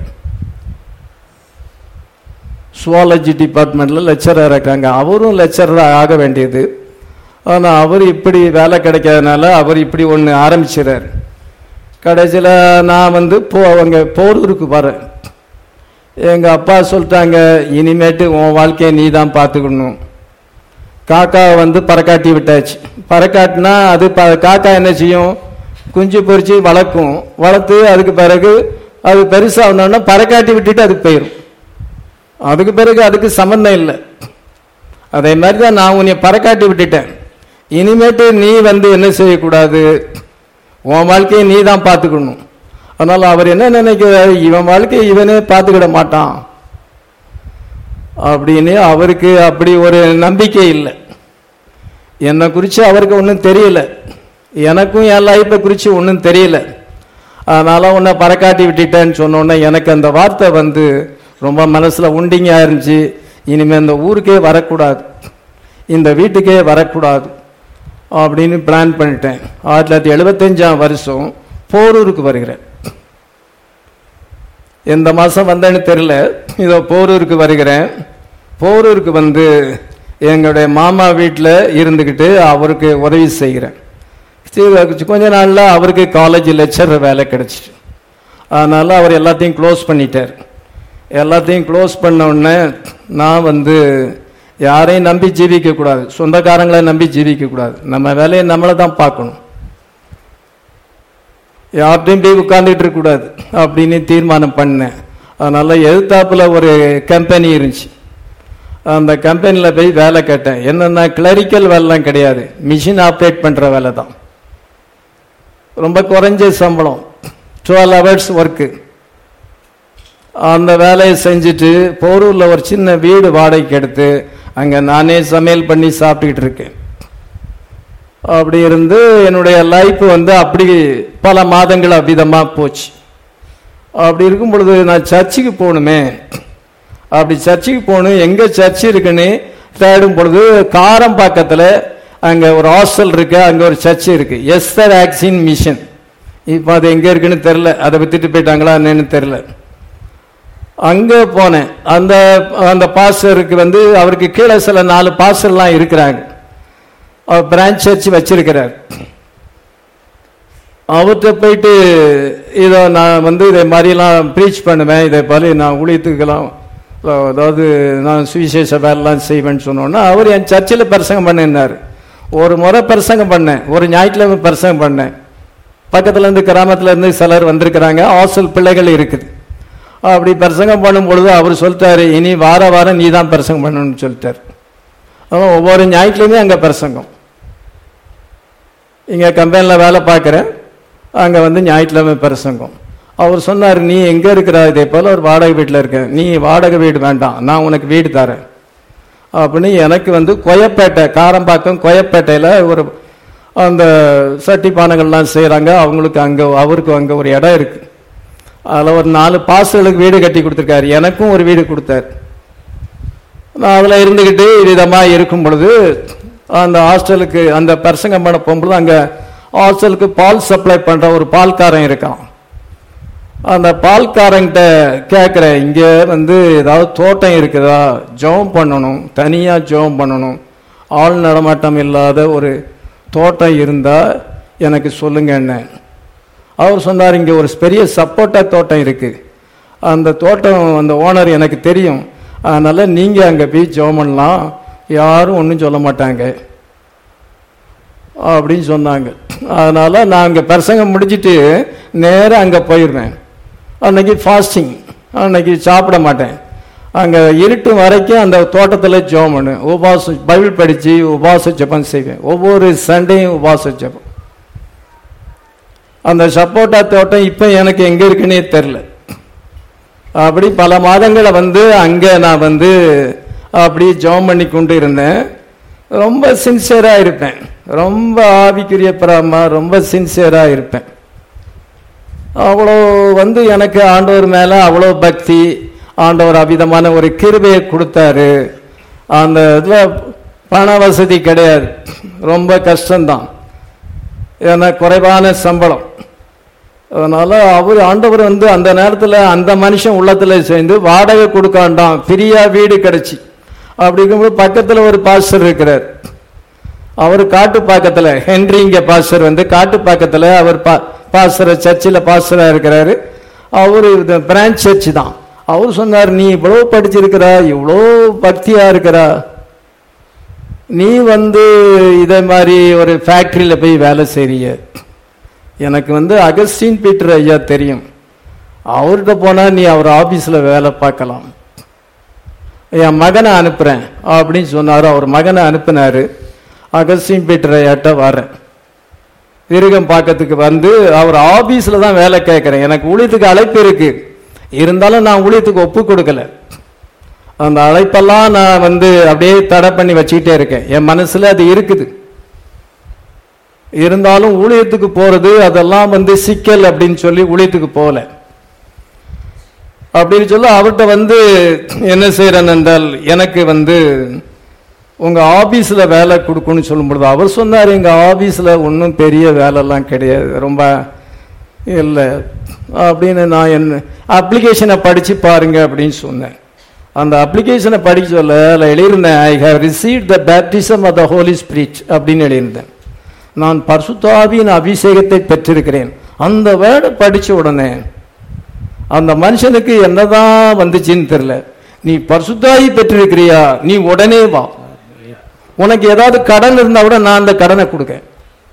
சுவாலஜி டிபார்ட்மெண்ட்ல லெக்சராக இருக்காங்க அவரும் லெக்சராக ஆக வேண்டியது ஆனால் அவர் இப்படி வேலை கிடைக்காதனால அவர் இப்படி ஒன்று ஆரம்பிச்சிடறாரு கடைசியில் நான் வந்து போ அவங்க போரூருக்கு வரேன் எங்கள் அப்பா சொல்லிட்டாங்க இனிமேட்டு உன் வாழ்க்கையை நீ தான் பார்த்துக்கணும் காக்கா வந்து பறக்காட்டி விட்டாச்சு பறக்காட்டினா அது ப காக்கா என்ன செய்யும் குஞ்சு பொறிச்சு வளர்க்கும் வளர்த்து அதுக்கு பிறகு அது பெருசாகணுன்னா பறக்காட்டி விட்டுட்டு அதுக்கு போயிடும் அதுக்கு பிறகு அதுக்கு சம்மந்தம் இல்லை அதே மாதிரி தான் நான் உன்னை பறக்காட்டி விட்டுட்டேன் இனிமேட்டு நீ வந்து என்ன செய்யக்கூடாது உன் வாழ்க்கையை நீ தான் பார்த்துக்கணும் அதனால அவர் என்ன நினைக்கிறாரு இவன் வாழ்க்கையை இவனே பார்த்துக்கிட மாட்டான் அப்படின்னு அவருக்கு அப்படி ஒரு நம்பிக்கை இல்லை என்னை குறித்து அவருக்கு ஒன்றும் தெரியல எனக்கும் என் லைஃப்பை குறித்து ஒன்றும் தெரியல அதனால உன்னை பறக்காட்டி விட்டுட்டேன்னு சொன்னோன்னே எனக்கு அந்த வார்த்தை வந்து ரொம்ப மனசில் உண்டிங்க இருந்துச்சு இனிமேல் இந்த ஊருக்கே வரக்கூடாது இந்த வீட்டுக்கே வரக்கூடாது அப்படின்னு பிளான் பண்ணிட்டேன் ஆயிரத்தி தொள்ளாயிரத்தி எழுபத்தஞ்சாம் வருஷம் போரூருக்கு வருகிறேன் எந்த மாதம் வந்தேன்னு தெரியல இதோ போரூருக்கு வருகிறேன் போரூருக்கு வந்து எங்களுடைய மாமா வீட்டில் இருந்துக்கிட்டு அவருக்கு உதவி செய்கிறேன் சரி, கொஞ்ச நாளில் அவருக்கு காலேஜ் லெக்சர் வேலை கிடைச்சிட்டு அதனால அவர் எல்லாத்தையும் க்ளோஸ் பண்ணிட்டார் எல்லாத்தையும் க்ளோஸ் பண்ண உடனே நான் வந்து யாரையும் நம்பி ஜீவிக்க கூடாது சொந்தக்காரங்களை நம்பி ஜீவிக்க கூடாது நம்ம வேலையை நம்மளை தான் பார்க்கணும் யார்கிட்டையும் போய் உட்கார்ந்துட்டு இருக்க கூடாது அப்படின்னு தீர்மானம் பண்ணேன் அதனால எதிர்த்தாப்புல ஒரு கம்பெனி இருந்துச்சு அந்த கம்பெனியில் போய் வேலை கேட்டேன் என்னென்ன கிளரிக்கல் வேலைலாம் கிடையாது மிஷின் ஆப்ரேட் பண்ணுற வேலை தான் ரொம்ப குறைஞ்ச சம்பளம் டுவெல் ஹவர்ஸ் ஒர்க்கு அந்த வேலையை செஞ்சுட்டு போரூரில் ஒரு சின்ன வீடு வாடகைக்கு எடுத்து அங்கே நானே சமையல் பண்ணி சாப்பிட்டுக்கிட்டு இருக்கேன் அப்படி இருந்து என்னுடைய லைஃப் வந்து அப்படி பல மாதங்கள் அவ்விதமாக போச்சு அப்படி இருக்கும் பொழுது நான் சர்ச்சுக்கு போகணுமே அப்படி சர்ச்சுக்கு போகணும் எங்கே சர்ச் இருக்குன்னு தேடும் பொழுது காரம்பாக்கத்தில் அங்கே ஒரு ஹாஸ்டல் இருக்கு அங்கே ஒரு சர்ச் இருக்கு எஸ்தர் ஆக்சின் மிஷன் இப்போ அது எங்கே இருக்குன்னு தெரில அதை வித்துட்டு போயிட்டாங்களா என்னன்னு தெரில அங்கே போனேன் அந்த அந்த பாஸ்டருக்கு வந்து அவருக்கு கீழே சில நாலு பாஸ்டர்லாம் இருக்கிறாங்க அவர் பிரான்ச் சர்ச் வச்சிருக்கிறார் அவர்கிட்ட போயிட்டு இதோ நான் வந்து இதை மாதிரிலாம் ப்ரீச் பண்ணுவேன் இதை போல நான் ஊழியத்துக்கெல்லாம் அதாவது நான் சுவிசேஷ வேலைலாம் செய்வேன்னு சொன்னோன்னா அவர் என் சர்ச்சில் பிரசங்கம் பண்ணினார் ஒரு முறை பிரசங்கம் பண்ணேன் ஒரு ஞாயிற்றுக்கிழமை பிரசங்கம் பண்ணேன் பக்கத்துல இருந்து கிராமத்துல இருந்து சிலர் வந்திருக்கிறாங்க ஹாஸ்டல் பிள்ளைகள் இருக்குது அப்படி பிரசங்கம் பண்ணும் பொழுது அவர் சொல்லிட்டாரு இனி வார வாரம் நீ தான் பிரசங்கம் பண்ணணும்னு சொல்லிட்டாரு அவன் ஒவ்வொரு ஞாயிற்றுலையுமே அங்கே பிரசங்கம் இங்கே கம்பெனியில் வேலை பார்க்குறேன் அங்கே வந்து ஞாயிற்றுக்கிழமை பிரசங்கம் அவர் சொன்னார் நீ எங்கே இருக்கிற இதே போல் ஒரு வாடகை வீட்டில் இருக்க நீ வாடகை வீடு வேண்டாம் நான் உனக்கு வீடு தரேன் அப்படின்னு எனக்கு வந்து கொயப்பேட்டை காரம்பாக்கம் கொயப்பேட்டையில் ஒரு அந்த சட்டி பானைகள்லாம் செய்கிறாங்க அவங்களுக்கு அங்கே அவருக்கு அங்கே ஒரு இடம் இருக்குது அதில் ஒரு நாலு பாஸ்டர்களுக்கு வீடு கட்டி கொடுத்துருக்காரு எனக்கும் ஒரு வீடு கொடுத்தாரு நான் அதில் இருந்துக்கிட்டு விதமாக இருக்கும் பொழுது அந்த ஹாஸ்டலுக்கு அந்த பிரசங்கம் பண்ண போகும்பொழுது அங்கே ஹாஸ்டலுக்கு பால் சப்ளை பண்ணுற ஒரு பால்காரன் இருக்கான் அந்த பால்காரங்கிட்ட கேட்குறேன் இங்கே வந்து ஏதாவது தோட்டம் இருக்குதா ஜெபம் பண்ணணும் தனியாக ஜெபம் பண்ணணும் ஆள் நடமாட்டம் இல்லாத ஒரு தோட்டம் இருந்தால் எனக்கு சொல்லுங்க என்ன அவர் சொன்னார் இங்கே ஒரு பெரிய சப்போட்டா தோட்டம் இருக்குது அந்த தோட்டம் அந்த ஓனர் எனக்கு தெரியும் அதனால் நீங்கள் அங்கே போய் ஜெபம் பண்ணலாம் யாரும் ஒன்றும் சொல்ல மாட்டாங்க அப்படின்னு சொன்னாங்க அதனால் நான் அங்கே பிரசங்கம் முடிச்சிட்டு நேராக அங்கே போயிடுவேன் அன்னைக்கு ஃபாஸ்டிங் அன்னைக்கு சாப்பிட மாட்டேன் அங்கே இருட்டு வரைக்கும் அந்த தோட்டத்தில் ஜெபம் பண்ணுவேன் உபாச பைபிள் படித்து உபாச ஜெபம் செய்வேன் ஒவ்வொரு சண்டையும் உபாச ஜெபம் அந்த சப்போட்டா தோட்டம் இப்போ எனக்கு எங்கே இருக்குன்னே தெரில அப்படி பல மாதங்களை வந்து அங்கே நான் வந்து அப்படி ஜெபம் பண்ணி கொண்டு இருந்தேன் ரொம்ப சின்சியராக இருப்பேன் ரொம்ப ஆவிக்குரிய பிராமா ரொம்ப சின்சியராக இருப்பேன் அவ்வளோ வந்து எனக்கு ஆண்டவர் மேலே அவ்வளோ பக்தி ஆண்டவர் அவிதமான ஒரு கிருபையை கொடுத்தாரு அந்த இதில் பண வசதி கிடையாது ரொம்ப கஷ்டம்தான் ஏன்னா குறைவான சம்பளம் அதனால அவர் ஆண்டவர் வந்து அந்த நேரத்தில் அந்த மனுஷன் உள்ளத்தில் சேர்ந்து வாடகை கொடுக்க வேண்டாம் ஃப்ரீயா வீடு கிடைச்சி அப்படி இருக்கும்போது பக்கத்தில் ஒரு பாஸ்டர் இருக்கிறார் அவர் காட்டு பக்கத்தில் ஹென்ரி இங்க பாஸ்டர் வந்து காட்டு பக்கத்தில் அவர் பா பாஸ்டர் சர்ச்சில் பாஸ்டராக இருக்கிறாரு அவர் பிரான்ச் சர்ச் தான் அவர் சொன்னார் நீ இவ்வளோ படிச்சிருக்கிறா இவ்வளோ பக்தியா இருக்கிறா நீ வந்து இதே மாதிரி ஒரு ஃபேக்டரியில் போய் வேலை செய்றிய எனக்கு வந்து அகஸ்டின் பீட்டர் ஐயா தெரியும் அவர்கிட்ட போனால் நீ அவர் ஆபீஸில் வேலை பார்க்கலாம் என் மகனை அனுப்புகிறேன் அப்படின்னு சொன்னார் அவர் மகனை அனுப்புனாரு அகஸ்டின் பீட்டர் ஐயாட்ட வரேன் விருகம் பார்க்கறதுக்கு வந்து அவர் ஆபீஸில் தான் வேலை கேட்குறேன் எனக்கு ஊழியத்துக்கு அழைப்பு இருக்கு இருந்தாலும் நான் ஊழியத்துக்கு ஒப்பு கொடுக்கல அந்த அழைப்பெல்லாம் நான் வந்து அப்படியே தடை பண்ணி வச்சுக்கிட்டே இருக்கேன் என் மனசுல அது இருக்குது இருந்தாலும் ஊழியத்துக்கு போறது அதெல்லாம் வந்து சிக்கல் அப்படின்னு சொல்லி ஊழியத்துக்கு போகல அப்படின்னு சொல்லி அவர்கிட்ட வந்து என்ன செய்யறேன் என்றால் எனக்கு வந்து உங்க ஆபீஸ்ல வேலை கொடுக்கணும்னு சொல்லும் பொழுது அவர் சொன்னார் எங்க ஆபீஸ்ல ஒன்றும் பெரிய வேலைலாம் கிடையாது ரொம்ப இல்லை அப்படின்னு நான் என்ன அப்ளிகேஷனை படிச்சு பாருங்க அப்படின்னு சொன்னேன் அந்த அப்ளிகேஷனை படிக்க சொல்ல அதில் எழுதியிருந்தேன் I have receive the baptism of the holy spirit அப்படின்னு எழுதியிருந்தேன் நான் பரிசுத்தாவியின் அபிஷேகத்தை பெற்றிருக்கிறேன் அந்த வேர்டை படிச்ச உடனே அந்த மனுஷனுக்கு என்னதான் வந்துச்சுன்னு தெரியல நீ பரிசுத்தாயி பெற்றிருக்கிறியா நீ உடனே வா உனக்கு ஏதாவது கடன் இருந்தா கூட நான் அந்த கடனை கொடுக்கேன்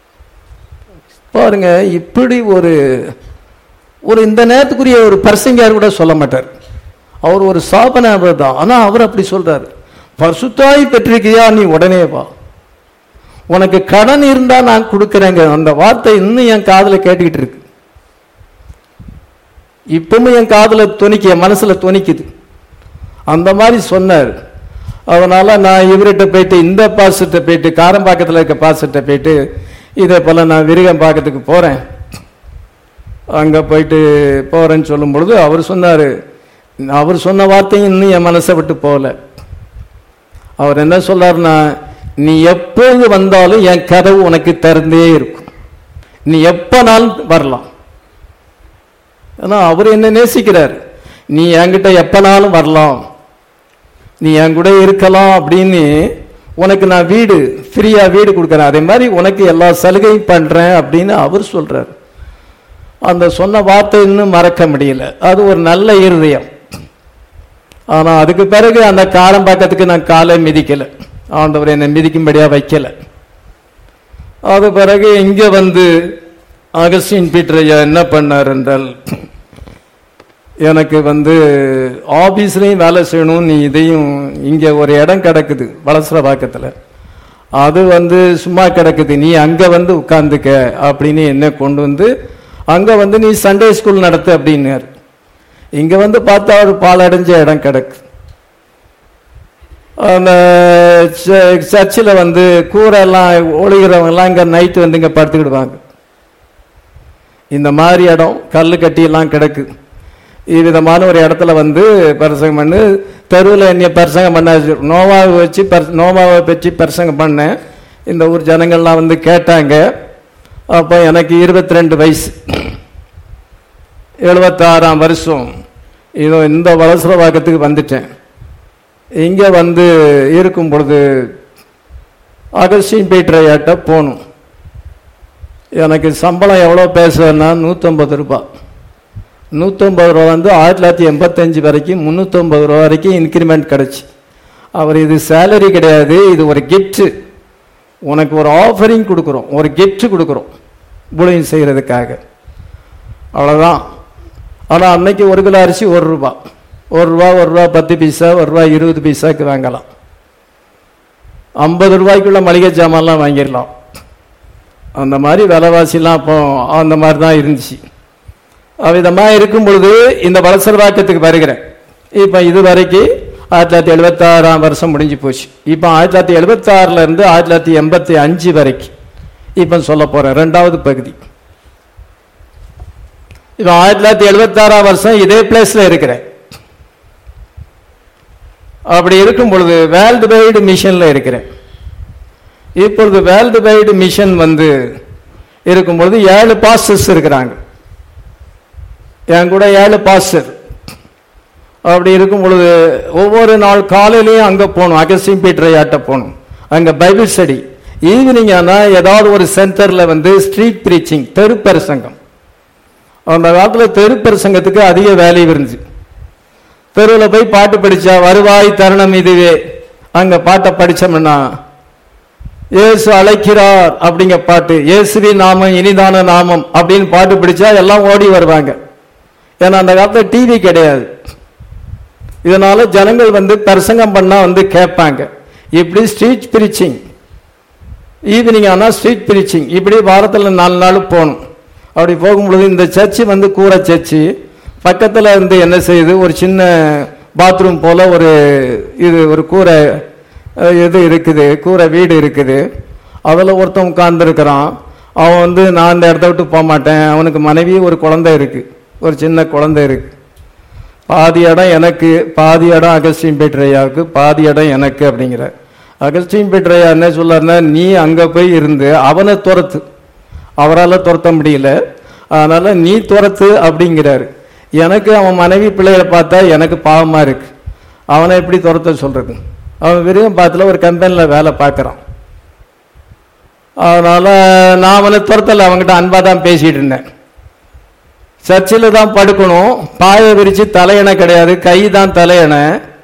பாருங்க இப்படி ஒரு ஒரு இந்த நேரத்துக்குரிய ஒரு பர்சங்கார் கூட சொல்ல மாட்டார் அவர் ஒரு சாபன தான் ஆனா அவர் அப்படி சொல்றாரு பரிசுத்தாய் பெற்றிருக்கியா நீ உடனே வா உனக்கு கடன் இருந்தா நான் கொடுக்கறேங்க அந்த வார்த்தை இன்னும் என் காதுல கேட்டுக்கிட்டு இருக்கு இப்பவும் என் காதுல துணிக்க என் மனசுல துணிக்குது அந்த மாதிரி சொன்னார் அதனால நான் இவர்கிட்ட போயிட்டு இந்த பாஸ்டர்கிட்ட போயிட்டு காரம்பாக்கத்தில் இருக்க பாஸ்டர்கிட்ட போயிட்டு இதே போல நான் விருகம்பாக்கத்துக்கு போறேன் அங்க போயிட்டு போறேன்னு சொல்லும் பொழுது அவர் சொன்னாரு அவர் சொன்ன வார்த்தையும் இன்னும் என் மனசை விட்டு போகல அவர் என்ன சொல்றாருன்னா நீ எப்போது வந்தாலும் என் கதவு உனக்கு திறந்தே இருக்கும் நீ எப்பனாலும் வரலாம் ஏன்னா அவர் என்ன நேசிக்கிறார் நீ என்கிட்ட எப்பனாலும் வரலாம் நீ என் கூட இருக்கலாம் அப்படின்னு உனக்கு நான் வீடு ஃப்ரீயா வீடு கொடுக்குறேன் அதே மாதிரி உனக்கு எல்லா சலுகையும் பண்றேன் அப்படின்னு அவர் சொல்றார் அந்த சொன்ன வார்த்தை இன்னும் மறக்க முடியல அது ஒரு நல்ல இருதயம் ஆனா அதுக்கு பிறகு அந்த காலம் பக்கத்துக்கு நான் காலை மிதிக்கல ஆண்டவர் என்னை மிதிக்கும்படியா வைக்கல அது பிறகு இங்க வந்து அகஸ்டின் பீட்டர் ஐயா என்ன பண்ணார் என்றால் எனக்கு வந்து ஆபீஸ்லயும் வேலை செய்யணும் நீ இதையும் இங்க ஒரு இடம் கிடக்குது வளசர பாக்கத்துல அது வந்து சும்மா கிடக்குது நீ அங்க வந்து உட்கார்ந்துக்க அப்படின்னு என்ன கொண்டு வந்து அங்க வந்து நீ சண்டே ஸ்கூல் நடத்து அப்படின்னாரு இங்க வந்து பார்த்தா ஒரு பாலடைஞ்ச இடம் கிடக்கு அந்த சர்ச்சில் வந்து கூரை எல்லாம் ஒழுகிறவங்க எல்லாம் இங்க நைட்டு வந்து இங்க படுத்துக்கிடுவாங்க இந்த மாதிரி இடம் கல்லு கட்டி எல்லாம் கிடக்கு இவ்விதமான ஒரு இடத்துல வந்து பிரசங்கம் பண்ணு தெருவில் என்னைய பிரசங்கம் பண்ண நோவாவை வச்சு பர்- நோவாவை பற்றி பிரசங்கம் பண்ணேன் இந்த ஊர் ஜனங்கள்லாம் வந்து கேட்டாங்க அப்போ எனக்கு இருபத்தி ரெண்டு வயசு எழுபத்தாறாம் வருஷம் இதோ இந்த வலசர வாக்கத்துக்கு வந்துட்டேன் இங்க வந்து இருக்கும் பொழுது அகஸ்டின் பீட்டரையாட்ட போகணும் எனக்கு சம்பளம் எவ்வளோ பேசுவேன்னா நூற்றம்பது ரூபாய் நூற்றம்பது ரூபா வந்து ஆயிரத்தி தொள்ளாயிரத்தி எண்பத்தஞ்சு வரைக்கும் முந்நூற்றம்பது ரூபா வரைக்கும் இன்க்ரிமெண்ட் கிடச்சி அவர் இது சேலரி கிடையாது இது ஒரு gift உனக்கு ஒரு ஆஃபரிங் கொடுக்குறோம் ஒரு gift கொடுக்குறோம் ஊழியம் செய்கிறதுக்காக அவ்வளோதான் ஆனால் அன்னைக்கு ஒரு கிலோ அரிசி ஒரு ரூபா ஒரு ரூபா ஒரு ரூபா பத்து பைசா ஒரு ரூபா இருபது பைசாக்கு வாங்கலாம் ஐம்பது ரூபாய்க்குள்ள மளிகை சாமான்லாம் வாங்கிடலாம் அந்த மாதிரி விலைவாசிலாம் அப்போ அந்த மாதிரி தான் இருந்துச்சு அவ்விதமாக இருக்கும் பொழுது இந்த வளசர்வாக்கத்துக்கு வருகிறேன் இப்போ இது வரைக்கும் ஆயிரத்தி தொள்ளாயிரத்தி எழுபத்தாறாம் வருஷம் முடிஞ்சு போச்சு இப்போ ஆயிரத்தி தொள்ளாயிரத்தி எழுபத்தாறுல இருந்து ஆயிரத்தி தொள்ளாயிரத்தி எண்பத்தி அஞ்சு வரைக்கும் இப்போ சொல்ல போறேன் ரெண்டாவது பகுதி இப்போ ஆயிரத்தி தொள்ளாயிரத்தி எழுபத்தாறாம் வருஷம் இதே பிளேஸ்ல இருக்கிறேன் அப்படி இருக்கும் பொழுது வேர்ல்டு வைடு மிஷன்ல இருக்கிறேன் இப்பொழுது வேர்ல்டு வைடு மிஷன் வந்து இருக்கும்பொழுது ஏழு பாஸ்டர்ஸ் இருக்கிறாங்க என் கூட ஏழு பாஸ்டர் அப்படி இருக்கும் பொழுது ஒவ்வொரு நாள் காலையிலையும் அங்க போகணும் அகஸ்டின் பீட்டரையாட்ட போகணும் அங்க பைபிள் ஸ்டடி ஈவினிங் ஆனா ஏதாவது ஒரு சென்டர்ல வந்து ஸ்ட்ரீட் பிரீச்சிங் தெரு பிரசங்கம் அந்த காலத்துல தெரு பிரசங்கத்துக்கு அதிக வேல்யூ இருந்துச்சு தெருவில் போய் பாட்டு படிச்சா வருவாய் தருணம் இதுவே அங்க பாட்டை படிச்சோம்னா இயேசு அழைக்கிறார் அப்படிங்க பாட்டு இயேசுவின் நாமம் இனிதான நாமம் அப்படின்னு பாட்டு படிச்சா எல்லாம் ஓடி வருவாங்க ஏன்னா அந்த காலத்துல டிவி கிடையாது இதனால ஜனங்கள் வந்து பிரசங்கம் பண்ணா வந்து கேட்பாங்க இப்படி ஸ்ட்ரீட் பிரீச்சிங் ஈவினிங் ஆனால் ஸ்ட்ரீட் பிரீச்சிங் இப்படி வாரத்தில் நாலு நாள் போகணும் அப்படி போகும்பொழுது இந்த சர்ச்சு வந்து கூரை சர்ச்சு பக்கத்தில் இருந்து என்ன செய்யுது ஒரு சின்ன பாத்ரூம் போல ஒரு இது ஒரு கூரை அஹ், இது இருக்குது கூரை வீடு இருக்குது அதில் ஒருத்தன் உட்கார்ந்துருக்கிறான் அவன் வந்து நான் அந்த இடத்த விட்டு போக மாட்டேன் அவனுக்கு மனைவி ஒரு குழந்தை இருக்கு ஒரு சின்ன குழந்தை இருக்கு பாதி இடம் எனக்கு பாதி இடம் அகஸ்டின் பேட்டரையாவுக்கு பாதி இடம் எனக்கு அப்படிங்கிற அகஸ்டின் பேட்டரையா என்ன சொல்லாருன்னா நீ அங்க போய் இருந்து அவனை துரத்து அவரால் துரத்த முடியல அதனால நீ துரத்து அப்படிங்கிறாரு எனக்கு அவன் மனைவி பிள்ளைகளை பார்த்தா எனக்கு பாவமா இருக்கு அவனை எப்படி துரத்த சொல்றது அவன் விருகம் பாத்துல ஒரு கம்பெனில வேலை பார்க்கறான் அதனால நான் அவனை துரத்தல அவன்கிட்ட அன்பா தான் பேசிட்டு இருந்தேன் சர்ச்சில் தான் படுக்கணும் பாயை விரிச்சு தலையணை கிடையாது கை தான் தலையணை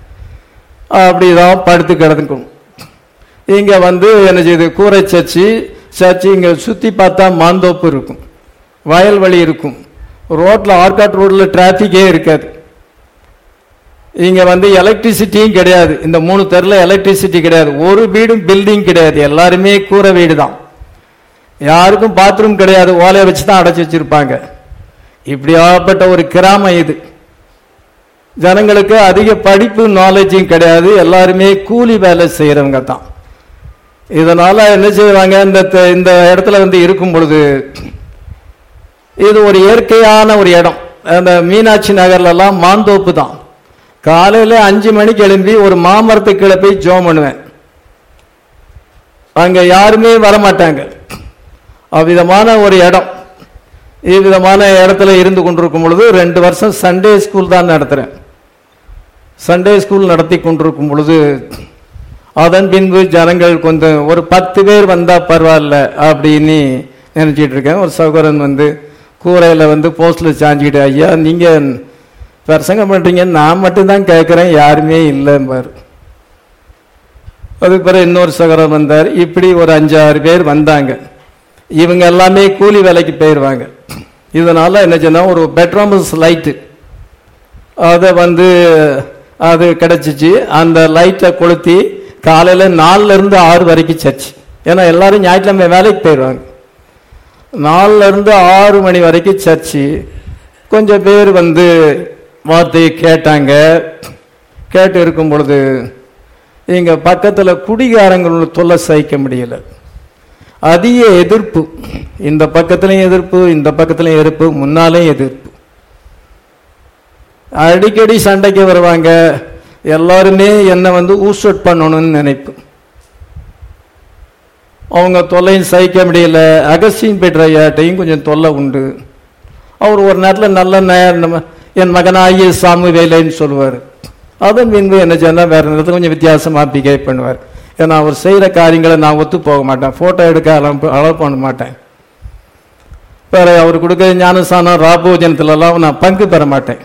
அப்படிதான் படுத்து கிடக்கணும் இங்க வந்து என்ன செய்யுது கூரை சர்ச்சு சர்ச்சு இங்க சுத்தி பார்த்தா மாந்தோப்பு இருக்கும் வயல்வெளி இருக்கும் ரோட்ல ஆர்காட் ரோட்ல டிராபிக்கே இருக்காது இங்க வந்து எலக்ட்ரிசிட்டியும் கிடையாது இந்த மூணு தெருல எலக்ட்ரிசிட்டி கிடையாது ஒரு வீடும் பில்டிங் கிடையாது எல்லாருமே கூரை வீடு தான் யாருக்கும் பாத்ரூம் கிடையாது ஓலையை வச்சு தான் அடைச்சி வச்சிருப்பாங்க இப்படியாப்பட்ட ஒரு கிராமம் இது ஜனங்களுக்கு அதிக படிப்பு நாலேஜும் கிடையாது எல்லாருமே கூலி வேலை செய்யறவங்க தான் இதனால என்ன செய்வாங்க இந்த த- இந்த இடத்துல வந்து இருக்கும் பொழுது இது ஒரு இயற்கையான ஒரு இடம் அந்த மீனாட்சி நகர்ல எல்லாம் மாந்தோப்பு தான் காலையில அஞ்சு மணிக்கு எழும்பி ஒரு மாமரத்துக்கு கீழே போய் ஜோம் பண்ணுவேன் அங்க யாருமே வரமாட்டாங்க அவ்விதமான ஒரு இடம் இவ்விதமான இடத்துல இருந்து கொண்டிருக்கும் பொழுது ரெண்டு வருஷம் சண்டே ஸ்கூல் தான் நடத்துறேன் சண்டே ஸ்கூல் நடத்தி கொண்டிருக்கும் பொழுது அதன் பின்பு ஜனங்கள் கொஞ்சம் ஒரு பத்து பேர் வந்தா பரவாயில்ல அப்படின்னு நினைச்சிட்டு இருக்கேன் ஒரு சகோதரன் வந்து கூரையில வந்து போஸ்ட்ல சாஞ்சிக்கிட்டு ஐயா நீங்க பிரசங்கம் பண்றீங்க நான் மட்டும்தான் கேட்கிறேன் யாருமே இல்லைம்பாரு அதுக்கு பிறகு இன்னொரு சகோதரன் வந்தார் இப்படி ஒரு அஞ்சாறு பேர் வந்தாங்க இவங்க எல்லாமே கூலி வேலைக்கு போயிடுவாங்க இதனால என்ன சொன்னா ஒரு பெட்ரோமஸ் லைட்டு அதை வந்து அது கிடைச்சிச்சு அந்த லைட்டை கொளுத்தி காலையில நாலுல இருந்து ஆறு வரைக்கும் சர்ச் ஏன்னா எல்லாரும் ஞாயிற்றுக்கிழமை வேலைக்கு போயிடுவாங்க நாலுல இருந்து ஆறு மணி வரைக்கும் சர்ச்சு கொஞ்சம் பேர் வந்து வார்த்தையை கேட்டாங்க கேட்டு இருக்கும் பொழுது இங்க பக்கத்துல குடிகாரங்களோட தொல்லை சகிக்க முடியல அதிக எதிர்ப்பு இந்த பக்கத்துலயும் எதிர்ப்பு இந்த பக்கத்துலயும் எதிர்ப்பு முன்னாலேயும் எதிர்ப்பு அடிக்கடி சண்டைக்கு வருவாங்க எல்லாருமே என்னை வந்து ஊசட் பண்ணணும்னு நினைப்பு அவங்க தொல்லையும் சகிக்க முடியல அகஸ்டின் பெற்ற ஐயாட்டையும் கொஞ்சம் தொல்லை உண்டு அவர் ஒரு நேரத்தில் நல்ல நே- நம்ம என் மகனாகிய சாமுவேலைன்னு சொல்லுவார் அதன் பின்பு என்ன சொன்னா வேற நேரத்தில் கொஞ்சம் வித்தியாசமா பிஹேவ் பண்ணுவார் ஏன்னா அவர் செய்யற காரியங்களை நான் ஒத்து போக மாட்டேன் போட்டோ எடுக்க அலோ அலோ பண்ண மாட்டேன் வேற அவர் கொடுக்குற ஞானசானம் ராபோஜனத்துல எல்லாம் நான் பங்கு பெற மாட்டேன்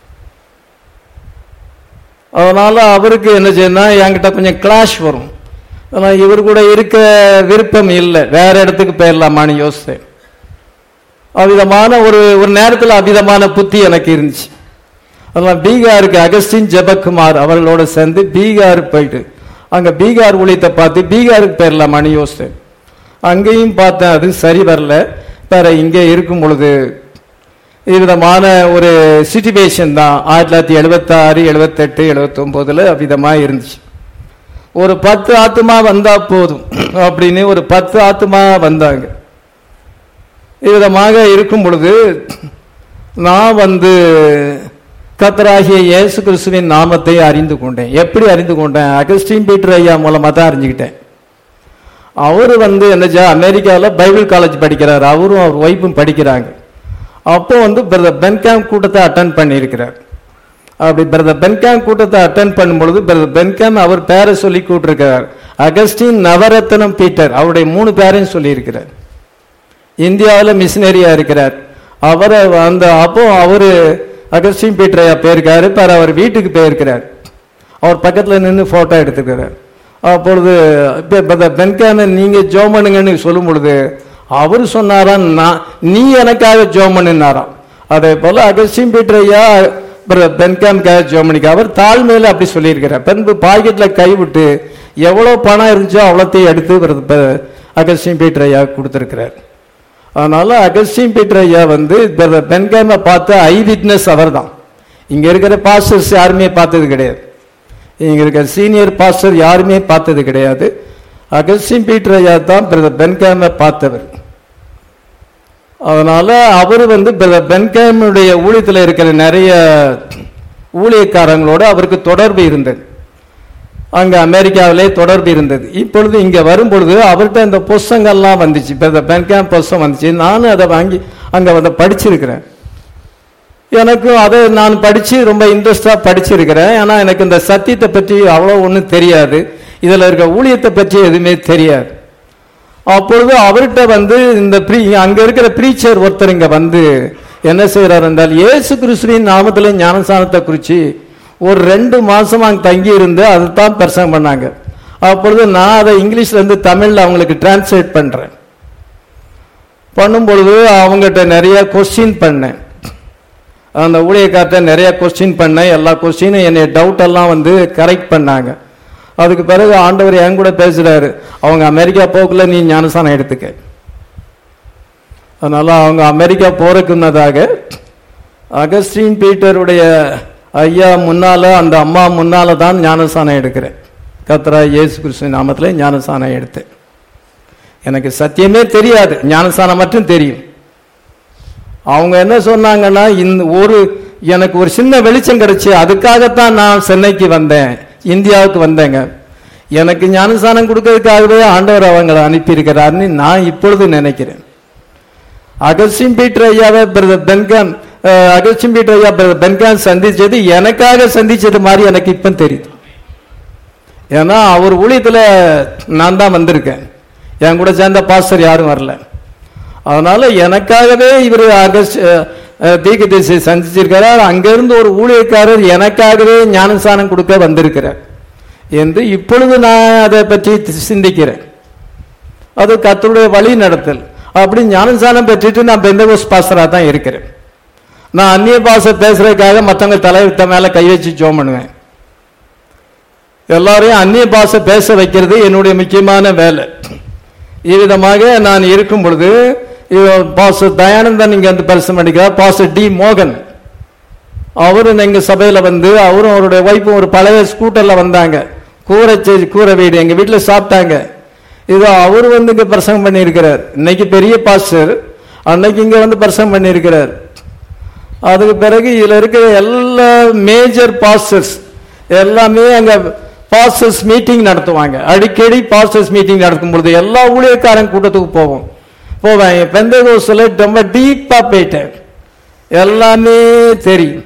அதனால அவருக்கு என்ன செய்யணும் என்கிட்ட கொஞ்சம் கிளாஷ் வரும் ஆனா இவர் கூட இருக்க விருப்பம் இல்லை வேற இடத்துக்கு போயிடலாமான்னு யோசித்தேன் அவ்விதமான ஒரு ஒரு நேரத்தில் அவ்விதமான புத்தி எனக்கு இருந்துச்சு அதெல்லாம் பீகாருக்கு அகஸ்டின் ஜெபக்குமார் அவர்களோட சேர்ந்து பீகார் போயிட்டு அங்க பீகார் ஊழியத்தை பார்த்து பீகாருக்கு போயிடலாமான்னு யோசித்தேன் அங்கேயும் பார்த்தேன் அது சரி வரல வேற இங்கே இருக்கும் பொழுது இவ்விதமான ஒரு சிச்சுவேஷன் தான் ஆயிரத்தி தொள்ளாயிரத்தி எழுபத்தாறு எழுபத்தெட்டு எழுபத்தொம்போதுல அவ்விதமா இருந்துச்சு ஒரு பத்து ஆத்துமா வந்தா போதும் அப்படின்னு ஒரு பத்து ஆத்துமா வந்தாங்க இவ்விதமாக இருக்கும் பொழுது நான் வந்து கத்தராகிய இயேசு கிறிஸ்துவின் நாமத்தை அறிந்து கொண்டேன் எப்படி அறிந்து கொண்டேன் அகஸ்டின் பீட்டர் ஐயா மூலமா தான் அறிஞ்சுக்கிட்டேன் அவரு வந்து என்னச்சா அமெரிக்காவில் பைபிள் காலேஜ் படிக்கிறார் அவரும் அவர் ஒய்ஃபும் படிக்கிறாங்க அப்போ வந்து பிரதர் பென்காம் கூட்டத்தை அட்டன் பண்ணியிருக்கிறார் அப்படி பிரதர் பென்காம் கூட்டத்தை அட்டன் பண்ணும் பொழுது பிரதர் பென்காம் அவர் பேரை சொல்லி கூட்டிருக்கிறார் அகஸ்டின் நவரத்னம் பீட்டர் அவருடைய மூணு பேரையும் சொல்லியிருக்கிறார் இந்தியாவில் மிஷினரியா இருக்கிறார் அவரை அந்த அப்போ அவரு அகஸ்டின் பீட்டரையா போயிருக்காரு பாரு அவர் வீட்டுக்கு போயிருக்கிறார் அவர் பக்கத்துல நின்று போட்டோ எடுத்துக்கிறார் அப்பொழுது பென்கான நீங்க ஜோம் பண்ணுங்கன்னு சொல்லும் பொழுது அவர் சொன்னாராம் நான் நீ எனக்காக ஜோம் பண்ணுனாராம் அதே போல அகஸ்டின் பீட்டரையா பென்காம்காக ஜோம் பண்ணிக்க அவர் தாழ்மையில அப்படி சொல்லியிருக்கிறார் பின்பு பாக்கெட்ல கைவிட்டு எவ்வளவு பணம் இருந்துச்சோ அவ்வளோத்தையும் எடுத்து பிரதர் அகஸ்டின் பீட்டரையா கொடுத்திருக்கிறார் அதனால அகஸ்டின் பீட்டர் ஐயா வந்து பென்காம பார்த்த ஐ விட்னஸ் அவர் தான் இங்க இருக்கிற பாஸ்டர்ஸ் யாருமே பார்த்தது கிடையாது இங்க இருக்கிற சீனியர் பாஸ்டர் யாருமே பார்த்தது கிடையாது அகஸ்டின் பீட்டர் ஐயா தான் பிரதர் பென்காம பார்த்தவர் அதனால அவர் வந்து பிரதர் பென்காமுடைய ஊழியத்தில் இருக்கிற நிறைய ஊழியக்காரங்களோட அவருக்கு தொடர்பு இருந்தது அங்க அமெரிக்காவிலே தொடர்பு இருந்தது இப்பொழுது இங்க வரும்பொழுது அவர்கிட்ட இந்த புஸ்தங்கள்லாம் வந்துச்சு இப்போ இந்த பென்கேம் புஸ்தகம் வந்துச்சு நானும் அதை வாங்கி அங்க வந்து படிச்சிருக்கிறேன் எனக்கும் அதை நான் படிச்சு ரொம்ப இன்ட்ரெஸ்டா படிச்சிருக்கிறேன் ஏன்னா எனக்கு இந்த சத்தியத்தை பற்றி அவ்வளோ ஒன்றும் தெரியாது இதுல இருக்க ஊழியத்தை பற்றி எதுவுமே தெரியாது அப்பொழுது அவர்கிட்ட வந்து இந்த ப்ரீ அங்க இருக்கிற ப்ரீச்சர் ஒருத்தர் இங்க வந்து என்ன செய்யறாரு என்றால் இயேசு கிறிஸ்துவின் நாமத்துல ஞானசானத்தை குறிச்சு ஒரு ரெண்டு மாசம் அங்க தங்கி இருந்து அதுதான் பிரசங்கம் பண்ணாங்க அப்பொழுது நான் அதை இங்கிலீஷ்ல இருந்து தமிழ்ல அவங்களுக்கு டிரான்ஸ்லேட் பண்றேன் பண்ணும் பொழுது அவங்ககிட்ட நிறைய கொஸ்டின் பண்ணேன் அந்த ஊழியக்கார்ட்ட நிறைய கொஸ்டின் பண்ணேன் எல்லா கொஸ்டினும் என்னை டவுட் எல்லாம் வந்து கரெக்ட் பண்ணாங்க அதுக்கு பிறகு ஆண்டவர் என் கூட பேசுறாரு அவங்க அமெரிக்கா போக்குள்ள நீ ஞானசானம் எடுத்துக்க அதனால அவங்க அமெரிக்கா போறதுக்கு முன்னதாக அகஸ்டின் பீட்டருடைய ஐயா முன்னால அந்த அம்மா முன்னால தான் ஞானசானம் எடுக்கிறேன் கத்ரா இயேசு கிறிஸ்து நாமத்துல ஞானசானம் எடுத்தேன் எனக்கு சத்தியமே தெரியாது ஞானசானம் மட்டும் தெரியும் அவங்க என்ன சொன்னாங்கன்னா இந்த ஒரு எனக்கு ஒரு சின்ன வெளிச்சம் கிடைச்சு அதுக்காகத்தான் நான் சென்னைக்கு வந்தேன் இந்தியாவுக்கு வந்தேங்க எனக்கு ஞானசானம் கொடுக்கறதுக்காகவே ஆண்டவர் அவங்களை அனுப்பியிருக்கிறாருன்னு நான் இப்பொழுது நினைக்கிறேன் அகஸ்டின் பீட்டர் ஐயாவை brother Branham ah, Augustine Peter ஐயா பிரதர் பென்கான் சந்திச்சது எனக்காக சந்திச்சது மாதிரி எனக்கு இப்ப தெரியுது ஏன்னா அவர் ஊழியத்துல நான் தான் வந்திருக்கேன் என் கூட சேர்ந்த பாஸ்டர் யாரும் வரல அதனால எனக்காகவே இவர் அகஸ்ட் தீக்கு திசை சந்திச்சிருக்கிறார் அங்கிருந்து ஒரு ஊழியக்காரர் எனக்காகவே ஞானசானம் கொடுக்க வந்திருக்கிறார் என்று இப்பொழுது நான் அதை பற்றி சிந்திக்கிறேன் அது கர்த்தருடைய வழி நடத்தல் அப்படி ஞானசானம் பெற்றுட்டு நான் பெந்தகோஸ் பாஸ்டரா தான் இருக்கிறேன் நான் அந்நிய பாஷை பேசுறதுக்காக மற்றவங்க தலைவித்த மேல கை வச்சு ஜோம் பண்ணுவேன் எல்லாரையும் அந்நிய பாஷை பேச வைக்கிறது என்னுடைய முக்கியமான வேலை இவ்விதமாக நான் இருக்கும் பொழுது பாச தயானந்தன் இங்க வந்து பரிசம் அடிக்கிறார் பாச டி மோகன் அவரும் எங்க சபையில வந்து அவரும் அவருடைய ஒய்ஃபும் ஒரு பழைய ஸ்கூட்டர்ல வந்தாங்க கூரை செ- கூரை வீடு எங்க வீட்டுல சாப்பிட்டாங்க இதோ அவர் வந்து இங்க பிரசங்கம் பண்ணியிருக்கிறார் இன்னைக்கு பெரிய பாஸ்டர் அன்னைக்கு இங்க வந்து பிரசங்கம் பண்ணியிருக்கிறார் அதுக்கு பிறகு இதுல இருக்கிற எல்லா மேஜர் பாஸ்டர்ஸ் எல்லாமே அங்க பாஸ்டர்ஸ் மீட்டிங் நடத்துவாங்க அடிக்கடி பாஸ்டர்ஸ் மீட்டிங் நடக்கும் பொழுது எல்லா ஊழியக்காரன் கூட்டத்துக்கு போவோம் போவேன் பெந்தகோஸ்ல ரொம்ப டீப்பா போயிட்டேன் எல்லாமே தெரியும்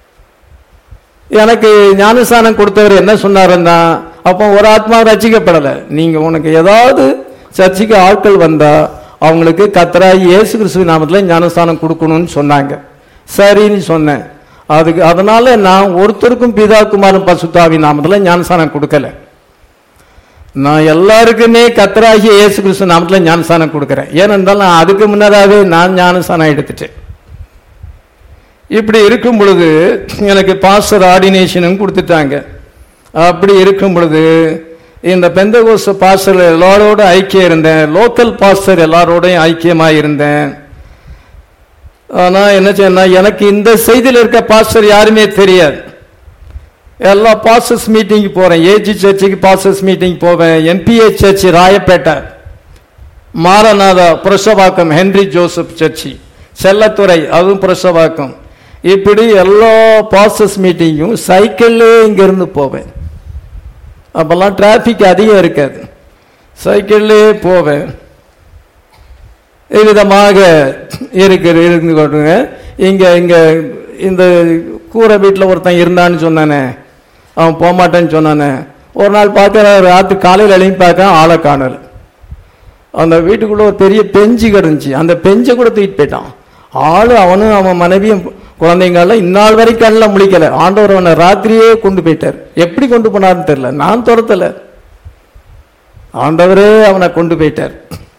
எனக்கு ஞானஸ்தானம் கொடுத்தவர் என்ன சொன்னாருன்னா அப்போ ஒரு ஆத்மா ரசிக்கப்படலை நீங்க உனக்கு ஏதாவது சர்ச்சைக்கு ஆட்கள் வந்தா அவங்களுக்கு கத்தராய் இயேசு கிறிஸ்துவ நாமத்துல ஞானஸ்தானம் கொடுக்கணும்னு சொன்னாங்க சரின்னு சொன்னேன் அதுக்கு அதனால நான் ஒருத்தருக்கும் பிதா குமாரன் பசுத்தாவி நாமத்துல ஞானஸ்தானம் கொடுக்கல நான் எல்லாருக்குமே கத்தராகிய இயேசு கிறிஸ்து நாமத்துல ஞானஸ்தானம் கொடுக்கிறேன் ஏனென்றால் நான் அதுக்கு முன்னதாகவே நான் ஞானஸ்தானம் எடுத்துட்டேன் இப்படி இருக்கும் பொழுது எனக்கு பாஸ்டர் ஆர்டினேஷனும் கொடுத்துட்டாங்க அப்படி இருக்கும் பொழுது இந்த பெந்தகோச பாஸ்டர் எல்லாரோட ஐக்கியம் இருந்தேன் லோக்கல் பாஸ்டர் எல்லாரோடையும் ஐக்கியமாக இருந்தேன் ஆனா என்ன செய்யணும்னா எனக்கு இந்த செய்தியில் இருக்க பாஸ்டர் யாருமே தெரியாது எல்லா பாஸ்டர்ஸ் மீட்டிங் போறேன் ஏஜி சர்ச்சுக்கு பாஸ்டர்ஸ் மீட்டிங் போவேன் NBA church Royapettah Maranatha Purasawalkam Henry Joseph சர்ச்சி செல்லத்துறை அதுவும் புரசவாக்கம் இப்படி எல்லா பாஸ்டர்ஸ் மீட்டிங்கும் சைக்கிள்லே இங்கிருந்து போவேன் அப்பெல்லாம் டிராஃபிக் அதிகம் இருக்காது சைக்கிள்லே போவேன் இவ்விதமாக இருக்கிற இருந்து கொண்டுங்க இங்க இங்க இந்த கூரை வீட்டில் ஒருத்தன் இருந்தான்னு சொன்னானே அவன் போக மாட்டேன்னு சொன்னானே ஒரு நாள் பார்க்குற ராத்திரி காலையில் எழுப்பி பார்க்க ஆளை காணல அந்த வீட்டுக்குள்ள ஒரு பெரிய பெஞ்சு கிடந்துச்சு அந்த பெஞ்சை கூட தூக்கிட்டு போயிட்டான் ஆளு அவனும் அவன் மனைவியும் குழந்தைங்களாம் இந்நாள் வரைக்கும் கண்ணில் முழிக்கல ஆண்டவர் அவனை ராத்திரியே கொண்டு போயிட்டார் எப்படி கொண்டு போனார்னு தெரியல நான் துரத்தல ஆண்டவரே அவனை கொண்டு போயிட்டார்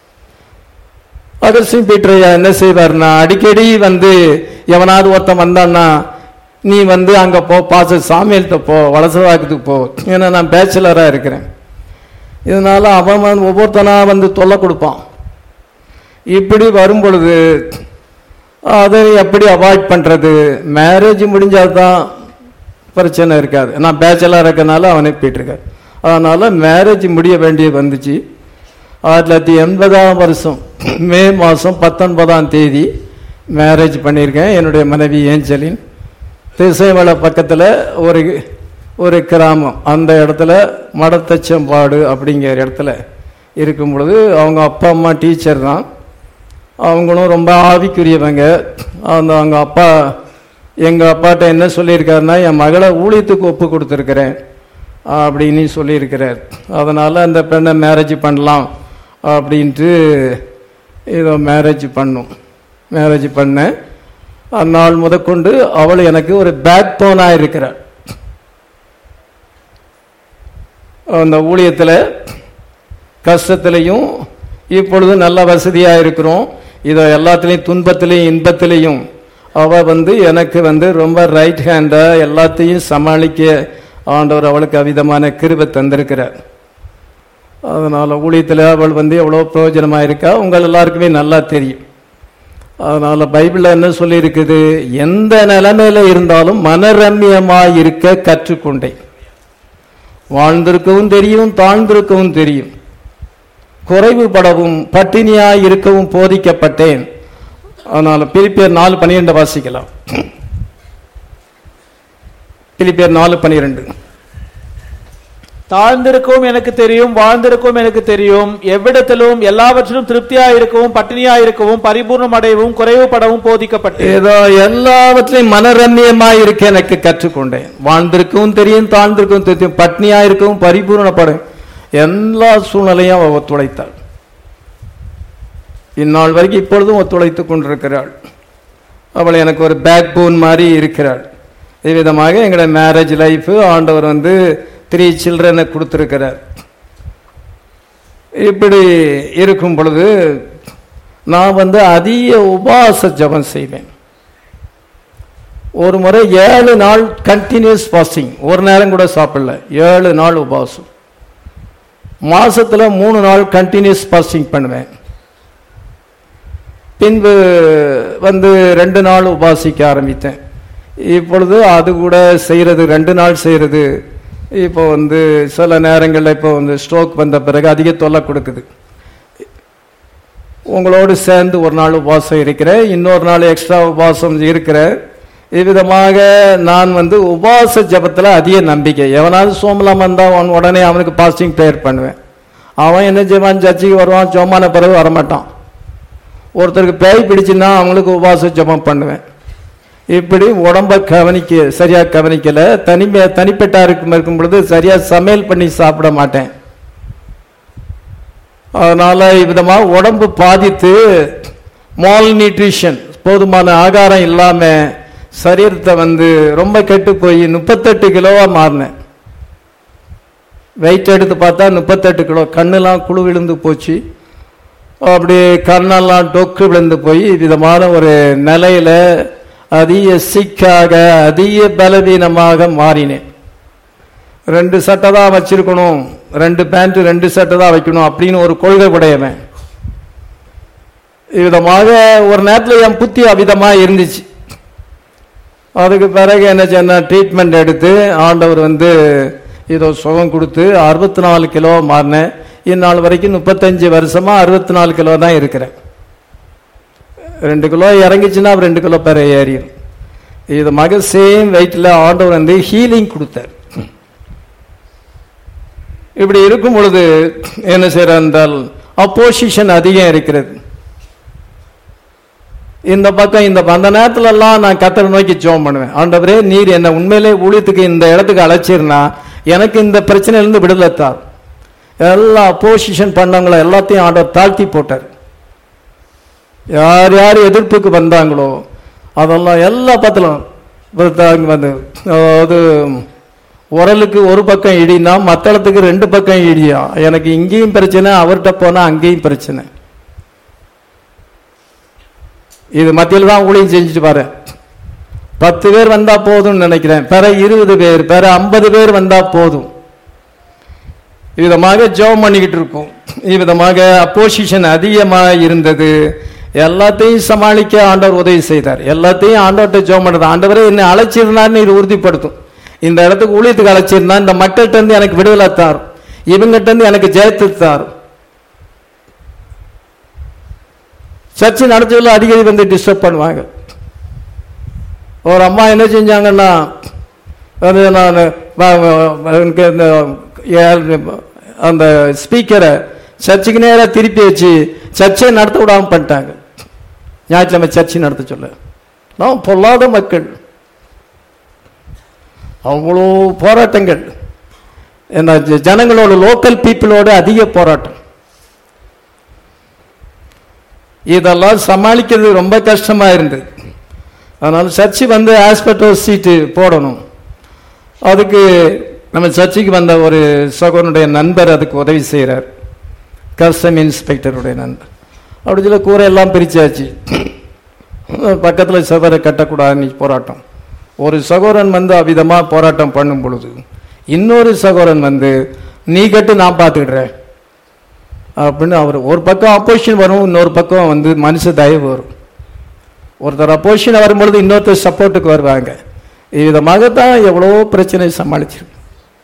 அகஸ்டின் பீட்டர் ஐயா என்ன செய்வார்னா அடிக்கடி வந்து எவனாவது ஒருத்தன் வந்தான்னா நீ வந்து அங்க போ பாச சாமியல்கிட்ட போ வலசவாக்கத்துக்கு போ ஏன்னா நான் பேச்சுலரா இருக்கிறேன் இதனால அவன் வந்து ஒவ்வொருத்தனா வந்து தொல்லை கொடுப்பான் இப்படி வரும் பொழுது அதை எப்படி அவாய்ட் பண்றது மேரேஜ் முடிஞ்சாதான் பிரச்சனை இருக்காது நான் பேச்சலர் இருக்கனால அவனை போயிட்டுருக்காரு அதனால மேரேஜ் முடிய வேண்டியது வந்துச்சு ஆயிரத்தி தொள்ளாயிரத்தி எண்பதாம் வருஷம் மே மாதம் பத்தொன்பதாம் தேதி மேரேஜ் பண்ணியிருக்கேன் என்னுடைய மனைவி ஏஞ்சலின் திசைமலை பக்கத்தில் ஒரு ஒரு கிராமம் அந்த இடத்துல மடத்தச்சம்பாடு அப்படிங்கிற இடத்துல இருக்கும் பொழுது அவங்க அப்பா அம்மா டீச்சர் தான் அவங்களும் ரொம்ப ஆவிக்குரியவங்க அந்த அவங்க அப்பா எங்கள் அப்பாட்ட என்ன சொல்லியிருக்காருன்னா என் மகளை ஊழியத்துக்கு ஒப்பு கொடுத்துருக்கிறேன் அப்படின்னு சொல்லியிருக்கிறார் அதனால் அந்த பெண்ணை மேரேஜ் பண்ணலாம் அப்படின்ட்டு இதோ மேரேஜ் பண்ணும் மேரேஜ் பண்ணேன் அந்நாள் முதற்கொண்டு அவள் எனக்கு ஒரு பேக் போனாக இருக்கிறாள் அந்த ஊழியத்தில் கஷ்டத்திலையும் இப்பொழுது நல்ல வசதியாக இருக்கிறோம் இதோ எல்லாத்துலேயும் துன்பத்திலையும் இன்பத்திலையும் அவ வந்து எனக்கு வந்து ரொம்ப ரைட் ஹேண்டா எல்லாத்தையும் சமாளிக்க ஆண்டவர் அவளுக்கு அவிதமான கிருபை தந்திருக்கிறார் அதனால ஊழியத்தில் அவள் வந்து எவ்வளோ பிரயோஜனமா இருக்கா உங்கள் எல்லாருக்குமே நல்லா தெரியும் அதனால பைபிள்ல என்ன சொல்லி இருக்குது எந்த நிலைமையில இருந்தாலும் மனரம்யமா இருக்க கற்றுக்கொண்டேன் வாழ்ந்திருக்கவும் தெரியும் தாழ்ந்திருக்கவும் தெரியும் குறைவுபடவும் பட்டினியாய் இருக்கவும் போதிக்கப்பட்டேன் அதனால பிலிப்பியர் நாலு பனிரெண்டு வாசிக்கலாம் பிலிப்பியர் நாலு பனிரெண்டு தாழ்ந்திருக்கவும் எனக்கு தெரியும் வாழ்ந்திருக்கவும் எனக்கு தெரியும் எவ்விடத்திலும் எல்லாவற்றிலும் திருப்தியா இருக்கவும் பட்டினியா இருக்கவும் பரிபூர்ணம் அடையவும் குறைவுபடவும் போதிக்கப்பட்டேன் ஏதோ எல்லாவற்றிலையும் மனரம்யமாய் இருக்க எனக்கு கற்றுக்கொண்டேன் வாழ்ந்திருக்கவும் தெரியும் தாழ்ந்திருக்கவும் தெரியும் பட்னியா இருக்கவும் பரிபூரணப்படும் எல்லா சூழ்நிலையும் அவள் ஒத்துழைத்தாள் இந்நாள் வரைக்கும் இப்பொழுதும் ஒத்துழைத்துக் கொண்டிருக்கிறாள் அவள் எனக்கு ஒரு பேக் போன் மாதிரி இருக்கிறாள் இவ்விதமாக எங்களோட மேரேஜ் லைஃப் ஆண்டவர் வந்து த்ரீ சில்ட்ரனை கொடுத்திருக்கிறார் இப்படி இருக்கும் பொழுது நான் வந்து அதிக உபாச ஜெபம் செய்வேன் ஒரு முறை ஏழு நாள் கண்டினியூஸ் ஃபாஸ்டிங் ஒரு நேரம் கூட சாப்பிடல ஏழு நாள் உபாசம் மாசத்துல மூணு நாள் கண்டினியூஸ் ஃபாஸ்டிங் பண்ணுவேன் பின்பு வந்து ரெண்டு நாள் உபாசிக்க ஆரம்பித்தேன் இப்பொழுது அது கூட செய்யறது ரெண்டு நாள் செய்யறது இப்போ வந்து சில நேரங்களில் இப்போ வந்து ஸ்ட்ரோக் வந்த பிறகு அதிக தொல்லை கொடுக்குது உங்களோடு சேர்ந்து ஒரு நாள் உபாசம் இருக்கிறேன் இன்னொரு நாள் எக்ஸ்ட்ரா உபாசம் இருக்கிறேன் இவ்விதமாக நான் வந்து உபாச ஜபத்தில் அதிக நம்பிக்கை எவனாவது சோமலாம் வந்தால் அவன் உடனே அவனுக்கு பாஸ்டிங் ப்ரேயர் பண்ணுவேன் அவன் என்ன செய்வான் சர்ச்சைக்கு வருவான் சோமான பிறகு வரமாட்டான் ஒருத்தருக்கு பேய் பிடிச்சுன்னா அவங்களுக்கு உபாச ஜபம் பண்ணுவேன் இப்படி உடம்ப கவனிக்க சரியா கவனிக்கல தனிமை தனிப்பட்டா இருக்கும் இருக்கும் பொழுது சரியா சமையல் பண்ணி சாப்பிட மாட்டேன் அதனால இவ்விதமா உடம்பு பாதித்து மால் நியூட்ரிஷன் போதுமான ஆகாரம் இல்லாம சரீரத்தை வந்து ரொம்ப கெட்டு போய் முப்பத்தெட்டு கிலோவா மாறினேன் வெயிட் எடுத்து பார்த்தா முப்பத்தெட்டு கிலோ கண்ணெல்லாம் குழு விழுந்து போச்சு அப்படி கண்ணெல்லாம் டொக்கு விழுந்து போய் விதமான ஒரு நிலையில அதிக சிக்காக அதிக பலவீனமாக மாறினேன் ரெண்டு சட்டை தான் வச்சிருக்கணும் ரெண்டு பேண்ட் ரெண்டு சட்டை தான் வைக்கணும் அப்படின்னு ஒரு கொள்கை உடையவன் விதமாக ஒரு நேரத்தில் என் புத்தி அவிதமா இருந்துச்சு அதுக்கு பிறகு என்ன செய்ய ட்ரீட்மெண்ட் எடுத்து ஆண்டவர் வந்து இதோ சுகம் கொடுத்து அறுபத்தி நாலு கிலோ மாறினேன் இந்நாள் வரைக்கும் முப்பத்தஞ்சு வருஷமா அறுபத்தி நாலு கிலோ தான் இருக்கிறேன் ரெண்டு கிலோ இறங்கிச்சுன்னா ரெண்டு கிலோ பேர ஏறிடும் இது மக சேம் வெயிட்ல ஆண்டவர் வந்து ஹீலிங் கொடுத்தார் இப்படி இருக்கும் பொழுது என்ன செய்யற என்றால் அப்போசிஷன் அதிகம் இருக்கிறது இந்த பக்கம் இந்த அந்த நேரத்துல எல்லாம் நான் கத்தரை நோக்கி ஜோம் பண்ணுவேன் ஆண்டவரே நீர் என்ன உண்மையிலே ஊழியத்துக்கு இந்த இடத்துக்கு அழைச்சிருந்தா எனக்கு இந்த பிரச்சனையிலிருந்து விடுதலை தார் எல்லா அப்போசிஷன் பண்ணவங்கள எல்லாத்தையும் ஆண்டவர் தாழ்த்தி போட்டார் யார் யார் எதிர்ப்புக்கு வந்தாங்களோ அதெல்லாம் எல்லா பத்திலும் வந்து அதாவது உரலுக்கு ஒரு பக்கம் இடினா மத்தளத்துக்கு ரெண்டு பக்கம் இடியா எனக்கு இங்கேயும் பிரச்சனை அவர்கிட்ட போனா அங்கேயும் பிரச்சனை இது மத்தியில் தான் ஊழியம் செஞ்சுட்டு பாரு பத்து பேர் வந்தா போதும்னு நினைக்கிறேன் பிற இருபது பேர் பிற ஐம்பது பேர் வந்தா போதும் விதமாக ஜெபம் பண்ணிக்கிட்டு இருக்கோம் இவ்விதமாக அப்போசிஷன் அதிகமாக இருந்தது எல்லாத்தையும் சமாளிக்க ஆண்டவர் உதவி செய்தார் எல்லாத்தையும் ஆண்டவர்கிட்ட ஜெபம் பண்றது ஆண்டவரே என்னை அழைச்சிருந்தான்னு இது உறுதிப்படுத்தும் இந்த இடத்துக்கு ஊழியத்துக்கு அழைச்சிருந்தா இந்த மக்கள்கிட்ட இருந்து எனக்கு விடுதலை தார் இவங்கிட்ட இருந்து எனக்கு ஜெயத்து தார் சர்ச்சை நடத்தல அடிக்கடி வந்து டிஸ்டர்ப் பண்ணுவாங்க ஒரு அம்மா என்ன செஞ்சாங்கன்னா அது நான் எனக்கு இந்த அந்த ஸ்பீக்கரை சர்ச்சுக்கு நேராக திருப்பி வச்சு சர்ச்சை நடத்த விடாம பண்ணிட்டாங்க ஞாயிற்றுக்கிழமை சர்ச்சை நடத்த சொல்ல நான் பொல்லாத மக்கள் அவ்வளோ போராட்டங்கள் என்ன ஜனங்களோட லோக்கல் பீப்புளோட அதிக போராட்டம் இதெல்லாம் சமாளிக்கிறது ரொம்ப கஷ்டமா இருந்தது அதனால சர்ச்சு வந்து ஆஸ்பெக்டோ சீட்டு போடணும் அதுக்கு நம்ம சர்ச்சுக்கு வந்த ஒரு சகோனுடைய நண்பர் அதுக்கு உதவி செய்கிறார் கஸ்டம் இன்ஸ்பெக்டருடைய நண்பர் அப்படி சொல்ல கூரை எல்லாம் பிரிச்சாச்சு பக்கத்தில் செவரை கட்டக்கூடாதுன்னு போராட்டம் ஒரு சகோதரன் வந்து அவ்விதமா போராட்டம் பண்ணும் பொழுது இன்னொரு சகோதரன் வந்து நீ கட்டு நான் பார்த்துக்கிடுறேன் அப்படின்னு அவர் ஒரு பக்கம் அப்போசிஷன் வரும் இன்னொரு பக்கம் வந்து மனுஷ தயவு வரும் ஒருத்தர் அப்போசிஷன் வரும்பொழுது இன்னொருத்தர் சப்போர்ட்டுக்கு வருவாங்க விதமாகத்தான் எவ்வளோ பிரச்சனை சமாளிச்சிருக்கு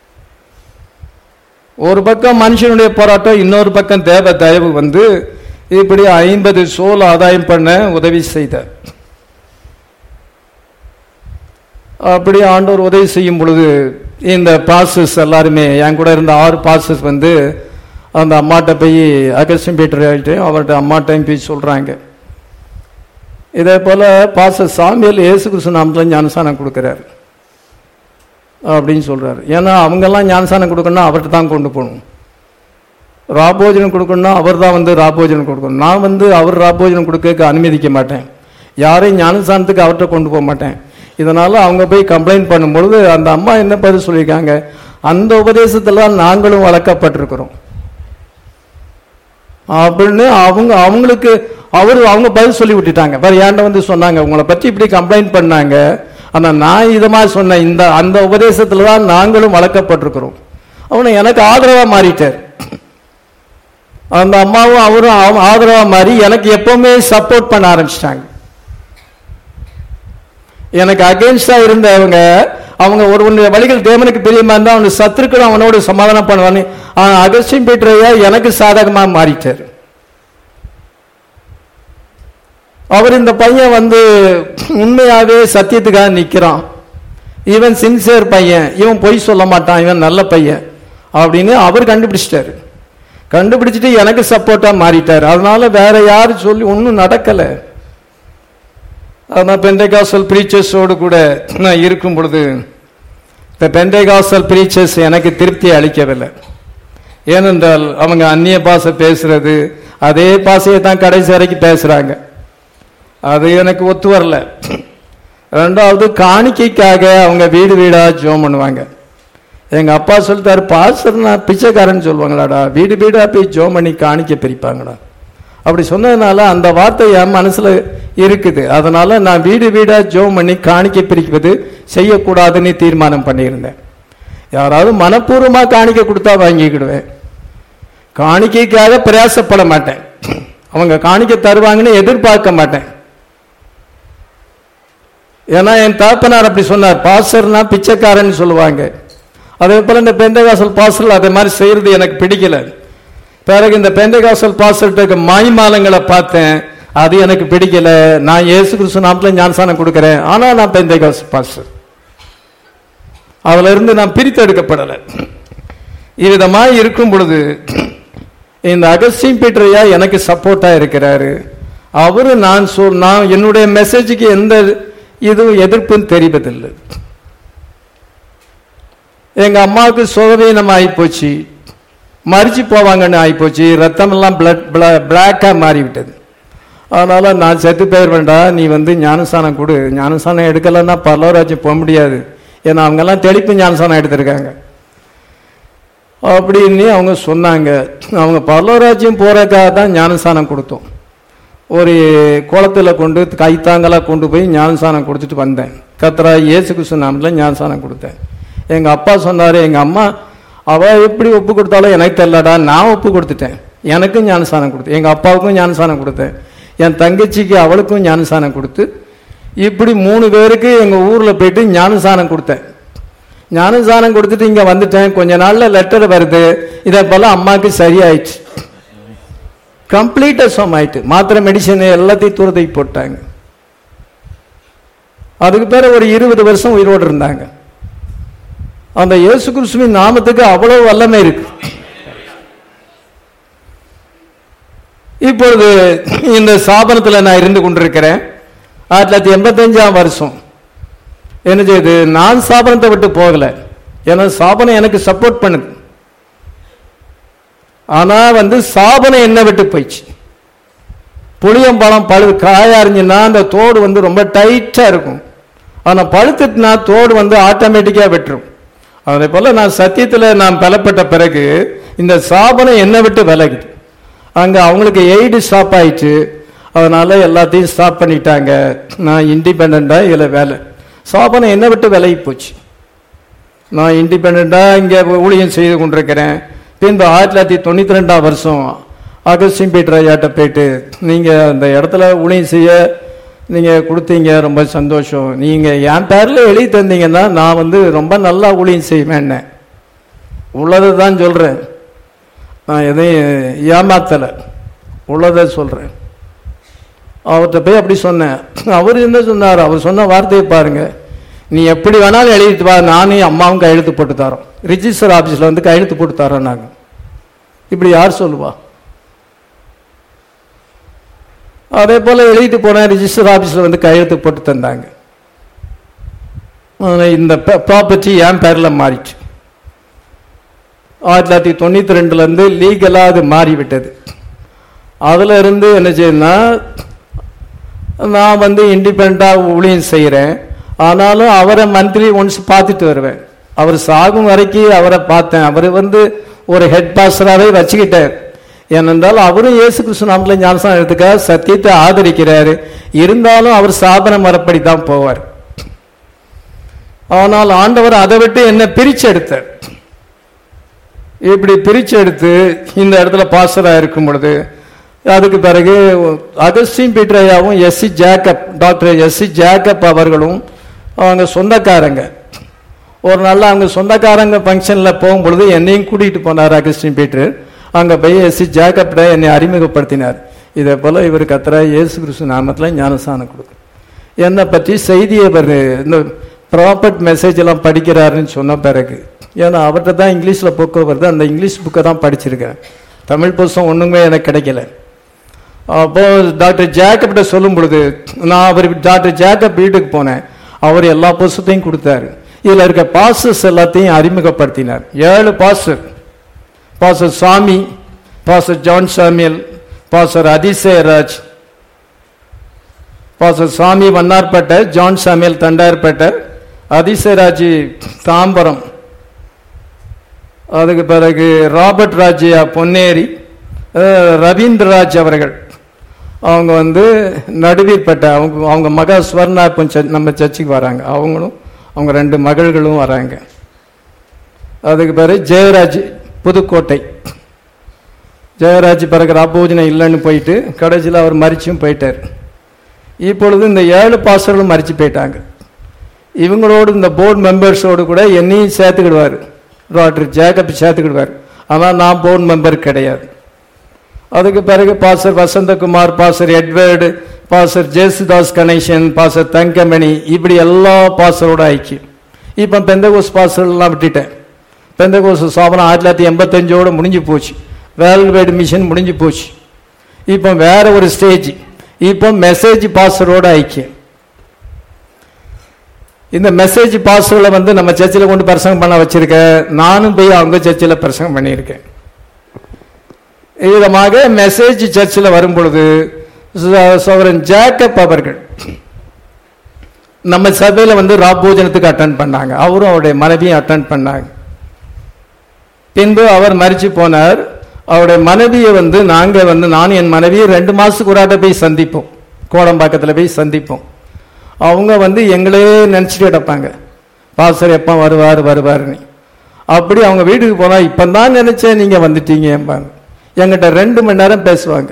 ஒரு பக்கம் மனுஷனுடைய போராட்டம் இன்னொரு பக்கம் தேவ தயவு வந்து இப்படி ஐம்பது சோல் ஆதாயம் பண்ண உதவி செய்தார் அப்படி ஆண்டவர் உதவி செய்யும் பொழுது இந்த பாசஸ் எல்லாருமே என் கூட இருந்த ஆறு பாசஸ் வந்து அந்த அம்மாட்ட போய் அகஸ்டின் பீட்டர் ஆகிட்டையும் அவர்கிட்ட அம்மாட்டையும் போய் சொல்றாங்க இதே போல பாச சாமியல் இயேசு கிறிஸ்து நாமத்தில் ஞானசானம் கொடுக்குறாரு அப்படின்னு சொல்றாரு ஏன்னா அவங்கெல்லாம் ஞானசானம் கொடுக்கணும்னா அவர்கிட்ட தான் கொண்டு போகணும் ராபோஜனம் கொடுக்கணும்னா அவர் தான் வந்து ராபோஜனம் கொடுக்கணும் நான் வந்து அவர் ராபோஜனம் கொடுக்க அனுமதிக்க மாட்டேன் யாரையும் ஞானசானத்துக்கு அவர்கிட்ட கொண்டு போக மாட்டேன் இதனால அவங்க போய் கம்ப்ளைண்ட் பண்ணும்பொழுது அந்த அம்மா என்ன பதில் சொல்லியிருக்காங்க அந்த உபதேசத்துல தான் நாங்களும் வளர்க்கப்பட்டிருக்கிறோம் அப்படின்னு அவங்க அவங்களுக்கு அவர் அவங்க பதில் சொல்லி விட்டுட்டாங்க வேற ஏன்ட வந்து சொன்னாங்க உங்களை பற்றி இப்படி கம்ப்ளைண்ட் பண்ணாங்க ஆனா நான் இதை மாதிரி சொன்னேன் இந்த அந்த உபதேசத்துல தான் நாங்களும் வளர்க்கப்பட்டிருக்கிறோம் அவனை எனக்கு ஆதரவா மாறிட்டார் அந்த அம்மாவும் அவரும் ஆ- ஆதரவா மாறி எனக்கு எப்பவுமே சப்போர்ட் பண்ண ஆரம்பிச்சிட்டாங்க எனக்கு அகேன்ஸ்டா இருந்தவங்க அவங்க ஒரு ஒன்று வழிகள் தேவனுக்கு பிரியமா இருந்தா அவனு சத்துருக்கள் அவனோடு சமாதானம் பண்ணுவான்னு ஆனா அகஸ்டின் பீட்டரையா எனக்கு சாதகமா மாறிட்டார் அவர் இந்த பையன் வந்து உண்மையாவே சத்தியத்துக்காக நிக்கிறான் இவன் சின்சியர் பையன் இவன் பொய் சொல்ல மாட்டான் இவன் நல்ல பையன் அப்படின்னு அவர் கண்டுபிடிச்சிட்டாரு கண்டுபிடிச்சிட்டு எனக்கு சப்போர்ட்டா மாறிட்டார் அதனால வேற யாரும் சொல்லி ஒன்றும் நடக்கல ஆனால் பெண்டைகாசல் பிரீச்சர்ஸோடு கூட நான் இருக்கும் பொழுது இந்த பெண்டைகாசல் பிரீச்சர்ஸ் எனக்கு திருப்தி அளிக்கவில்லை ஏனென்றால் அவங்க அந்நிய பாஷை பேசுறது அதே பாஷையை தான் கடைசி வரைக்கும் பேசுறாங்க அது எனக்கு ஒத்து வரல ரெண்டாவது காணிக்கைக்காக அவங்க வீடு வீடா ஜோம் பண்ணுவாங்க எங்க அப்பா சொல்லிட்டாரு பாஸ்டர்னா பிச்சைக்காரன் சொல்லுவாங்களாடா வீடு வீடா போய் ஜோம் பண்ணி காணிக்க பிரிப்பாங்கடா அப்படி சொன்னதுனால அந்த வார்த்தை என் மனசுல இருக்குது அதனால நான் வீடு வீடா ஜோம் பண்ணி காணிக்க பிரிப்பது செய்யக்கூடாதுன்னு தீர்மானம் பண்ணியிருந்தேன் யாராவது மனப்பூர்வமா காணிக்க கொடுத்தா வாங்கிக்கிடுவேன் காணிக்கைக்காக பிரயாசப்பட மாட்டேன் அவங்க காணிக்க தருவாங்கன்னு எதிர்பார்க்க மாட்டேன் ஏன்னா என் தகப்பனார் அப்படி சொன்னார் பாஸ்டர்னா பிச்சைக்காரன்னு சொல்லுவாங்க அதே போல இந்த பெந்தகாசல் பாஸ்டர் அதே மாதிரி செய்யறது எனக்கு பிடிக்கல பிறகு இந்த பெந்தகாசல் பாஸ்டர்கிட்ட மாய்மாலங்களை பார்த்தேன் அது எனக்கு பிடிக்கல நான் இயேசு கிறிஸ்து நாமத்துல ஞானசானம் கொடுக்கிறேன் ஆனா நான் பெந்தகாசல் பாஸ்டர் அதுல இருந்து நான் பிரித்தெடுக்கப்படலை இவ்விதமா இருக்கும் பொழுது இந்த அகஸ்டின் பீட்டரையா எனக்கு சப்போர்ட்டா இருக்கிறாரு அவரு நான் சொல் நான் என்னுடைய மெசேஜுக்கு எந்த இதுவும் எதிர்ப்பும் தெரிவதில்லை எங்க அம்மாவுக்கு சுகவீனம் ஆயிப்போச்சு மறிச்சு போவாங்கன்னு ஆயிப்போச்சு ரத்தம் எல்லாம் பிளட் பிளாக்கா மாறிவிட்டது அதனால நான் செத்து போயிட வேண்டாம் நீ வந்து ஞானசானம் கொடு ஞானசானம் எடுக்கலைன்னா பல்லவராஜ்யம் போக முடியாது ஏன்னா அவங்கெல்லாம் தெளிப்பு ஞானசானம் எடுத்திருக்காங்க அப்படின்னு அவங்க சொன்னாங்க அவங்க பல்லவராஜ்யம் போறதுக்காக தான் ஞானசானம் கொடுத்தோம் ஒரு குளத்துல கொண்டு கைத்தாங்கலா கொண்டு போய் ஞானசானம் கொடுத்துட்டு வந்தேன் கத்ரா இயேசு கிறிஸ்து நாமத்துல ஞானசானம் கொடுத்தேன் எங்க அப்பா சொன்னாரு எங்க அம்மா அவ எப்படி ஒப்பு கொடுத்தாலும் எனக்கு தெரியலடா நான் ஒப்பு கொடுத்துட்டேன் எனக்கும் ஞானசானம் கொடுத்தேன் எங்க அப்பாவுக்கும் ஞானசானம் கொடுத்தேன் என் தங்கச்சிக்கு அவளுக்கும் ஞானசானம் கொடுத்து இப்படி மூணு பேருக்கு எங்க ஊர்ல போயிட்டு ஞானசானம் கொடுத்தேன் ஞானசானம் கொடுத்துட்டு இங்க வந்துட்டேன் கொஞ்ச நாள்ல லெட்டர் வருது இதே போல அம்மாவுக்கு சரியாயிடுச்சு கம்ப்ளீட்டா சோம் ஆயிட்டு மாத்திரை மெடிசன் எல்லாத்தையும் தூரத்தை போட்டாங்க அதுக்கு பேர ஒரு இருபது வருஷம் உயிரோடு இருந்தாங்க அந்த இயேசு கிறிஸ்துவின் நாமத்துக்கு அவ்வளவு வல்லமை இருக்கு இப்பொழுது இந்த ஸ்தாபனத்துல நான் இருந்து கொண்டிருக்கிறேன் ஆயிரத்தி தொள்ளாயிரத்தி எண்பத்தஞ்சாம் வருஷம் என்ன செய்யுது நான் ஸ்தாபனத்தை விட்டு போகல ஏன்னா ஸ்தாபனம் எனக்கு சப்போர்ட் பண்ணுது ஆனா வந்து சாபனம் என்ன விட்டு போயிடுச்சு புளியம்பழம் பழு காயாரிஞ்சுன்னா அந்த தோடு வந்து ரொம்ப டைட்டா இருக்கும் ஆனா பழுத்துட்டுனா தோடு வந்து ஆட்டோமேட்டிக்கா வெட்டுரும் அதே போல நான் சத்தியத்துல நான் பலப்பட்ட பிறகு இந்த சாபனம் என்ன விட்டு விலகுது அங்க அவங்களுக்கு எய்டு ஸ்டாப் ஆயிடுச்சு அதனால எல்லாத்தையும் ஸ்டாப் பண்ணிட்டாங்க நான் இண்டிபெண்டா இதில் வேலை சாபனம் என்னை விட்டு விலகி போச்சு நான் இண்டிபெண்டா இங்கே ஊழியம் செய்து கொண்டிருக்கிறேன் பின்பு ஆயிரத்தி தொள்ளாயிரத்தி தொண்ணூற்றி ரெண்டாம் வருஷம் அகஸ்டின் பீட்டர் ஐயாட்ட போயிட்டு நீங்கள் அந்த இடத்துல ஊழியம் செய்ய நீங்கள் கொடுத்தீங்க ரொம்ப சந்தோஷம் நீங்கள் என் பேரில் எழுதி தந்தீங்கன்னா நான் வந்து ரொம்ப நல்லா ஊழியம் செய்வேன் உள்ளதை தான் சொல்கிறேன் நான் எதையும் ஏமாத்தலை உள்ளதை சொல்கிறேன் அவர்கிட்ட போய் அப்படி சொன்னேன் அவர் என்ன சொன்னார் அவர் சொன்ன வார்த்தையை பாருங்க நீ எப்படி வேணாலும் எழுதிட்டு வா நானே அம்மாவும் கையெழுத்து போட்டு தரோம் ரிஜிஸ்டர் ஆஃபீஸில் வந்து கையெழுத்து போட்டு தரோம் நாங்கள் இப்படி யார் சொல்லுவா அதே போல் எழுதிட்டு போனேன் ரிஜிஸ்டர் ஆஃபீஸில் வந்து கையெழுத்து போட்டு தந்தாங்க ஆனா இந்த ப்ராப்பர்ட்டி என் பேரில் மாறிச்சு ஆயிரத்தி தொள்ளாயிரத்தி தொண்ணூற்றி ரெண்டுலேருந்து லீகலாக அது மாறிவிட்டது அதுல இருந்து என்ன செய்யணும்னா நான் வந்து இண்டிபெண்ட்டாக ஊழியம் செய்கிறேன் ஆனாலும் அவரை மந்த்லி ஒன்ஸ் பார்த்துட்டு வருவேன் அவர் சாகும் வரைக்கும் அவரை பார்த்தேன் அவர் வந்து ஒரு ஹெட் பாஸ்டராகவே வச்சுக்கிட்டார் ஏனென்றால் அவரும் இயேசு கிறிஸ்து நாமத்தில் ஞானசானம் எடுத்துக்காக சத்தியத்தை ஆதரிக்கிறாரு இருந்தாலும் அவர் சாதன மரப்படி தான் போவார் ஆனால் ஆண்டவர் அதை விட்டு என்ன பிரிச்சு எடுத்தார் இப்படி பிரிச்சு எடுத்து இந்த இடத்துல பாஸ்டரா இருக்கும் பொழுது அதுக்கு பிறகு அகஸ்டின் பீட்ரையாவும் S C Jacob doctor S C Jacob அவர்களும் அவங்க சொந்தக்காரங்க ஒரு நாள் அவங்க சொந்தக்காரங்க ஃபங்க்ஷனில் போகும்பொழுது என்னையும் கூட்டிகிட்டு போனார் அகஸ்டின் பீட்டர் அங்கே போய் எஸ் சி ஜேக்கப்ட என்னை அறிமுகப்படுத்தினார் இதே போல் இவர் கத்துற இயேசு கிறிஸ்து நாமத்தில் ஞானசானம் கொடுக்கு என்னை பற்றி செய்தியை அவர் இந்த ப்ராப்பர்ட் மெசேஜ் எல்லாம் படிக்கிறாருன்னு சொன்ன பிறகு ஏன்னா அவர்கிட்ட தான் இங்கிலீஷில் புக்கு வருது அந்த இங்கிலீஷ் புக்கை தான் படிச்சிருக்கேன் தமிழ் புஸ்தகம் ஒன்றுமே எனக்கு கிடைக்கல அப்போ டாக்டர் ஜேக்கப்கிட்ட சொல்லும் பொழுது நான் அவர் டாக்டர் ஜேக்கப் வீட்டுக்கு போனேன் அவர் எல்லா புஸ்தத்தையும் கொடுத்தாரு இதில் இருக்க பாசஸ் எல்லாத்தையும் அறிமுகப்படுத்தினார் ஏழு pastor pastor Sami pastor John Samuel pastor Athisayaraj pastor Sami Washermanpet John சாமியல் தண்டார்பேட்டை அதிசயராஜ் தாம்பரம் அதுக்கு பிறகு ராபர்ட் ராஜியா பொன்னேரி அஹ், ரவீந்திரராஜ் அவர்கள் அவங்க வந்து நடுவீர்பேட்டை அவங்க அவங்க மக ஸ்வர்ணா இப்போ சர்ச்- நம்ம சர்ச்சுக்கு வராங்க அவங்களும் அவங்க ரெண்டு மகள்களும் வராங்க அதுக்கு பிறகு ஜெயராஜ் புதுக்கோட்டை ஜெயராஜ் பிறகு ராபோஜனம் இல்லைன்னு போயிட்டு கடைசியில் அவர் மறிச்சும் போயிட்டார் இப்பொழுது இந்த ஏழு பாஸ்டர்களும் மறிச்சு போயிட்டாங்க இவங்களோடு இந்த போர்டு மெம்பர்ஸோடு கூட என்னையும் சேர்த்துக்கிடுவார் டாக்டர் ஜேக்கப் சேர்த்துக்கிடுவார் ஆனால் நான் போர்டு மெம்பர் கிடையாது அதுக்கு பிறகு pastor Vasanthakumar pastor Edward pastor Jesudas Ganesan pastor Thangamani இப்படி எல்லா பாசரோட ஐக்கியம் இப்போ பெந்தகோஸ் பாசரெல்லாம் விட்டுட்டேன் பெந்தகோஸ் சாபனம் ஆயிரத்தி தொள்ளாயிரத்தி எண்பத்தஞ்சோடு முடிஞ்சு போச்சு வேல்வேடு மிஷன் முடிஞ்சு போச்சு இப்போ வேற ஒரு ஸ்டேஜ் இப்போ மெசேஜ் பாஸ்டரோட ஐக்கியம் இந்த மெசேஜ் பாஸ்டர்களை வந்து நம்ம சர்ச்சில் கொண்டு பிரசங்கம் பண்ண வச்சிருக்க நானும் போய் அவங்க சர்ச்சில் பிரசங்கம் பண்ணியிருக்கேன் விதமாக மெசேஜ் சர்ச்சில் வரும் பொழுது ச- சோதரன் ஜேக்கப் அவர்கள் நம்ம சபையில வந்து ராபோஜனத்துக்கு அட்டன் பண்ணாங்க அவரும் அவருடைய மனைவியும் அட்டன் பண்ணாங்க பின்பு அவர் மறிச்சு போனார் அவருடைய மனைவியை வந்து நாங்க வந்து நானும் என் மனைவியை ரெண்டு மாசத்துக்கு ஒரு ஆட்ட போய் சந்திப்போம் கோடம்பாக்கத்துல போய் சந்திப்போம் அவங்க வந்து எங்களே நினைச்சிட்டு கிடப்பாங்க பாஸ்டர் எப்போ வருவார் வருவாருன்னு அப்படி அவங்க வீட்டுக்கு போனா இப்பதான் நினைச்சேன் நீங்க வந்துட்டீங்க என்பாங்க என்கிட்ட ரெண்டு மணி நேரம் பேசுவாங்க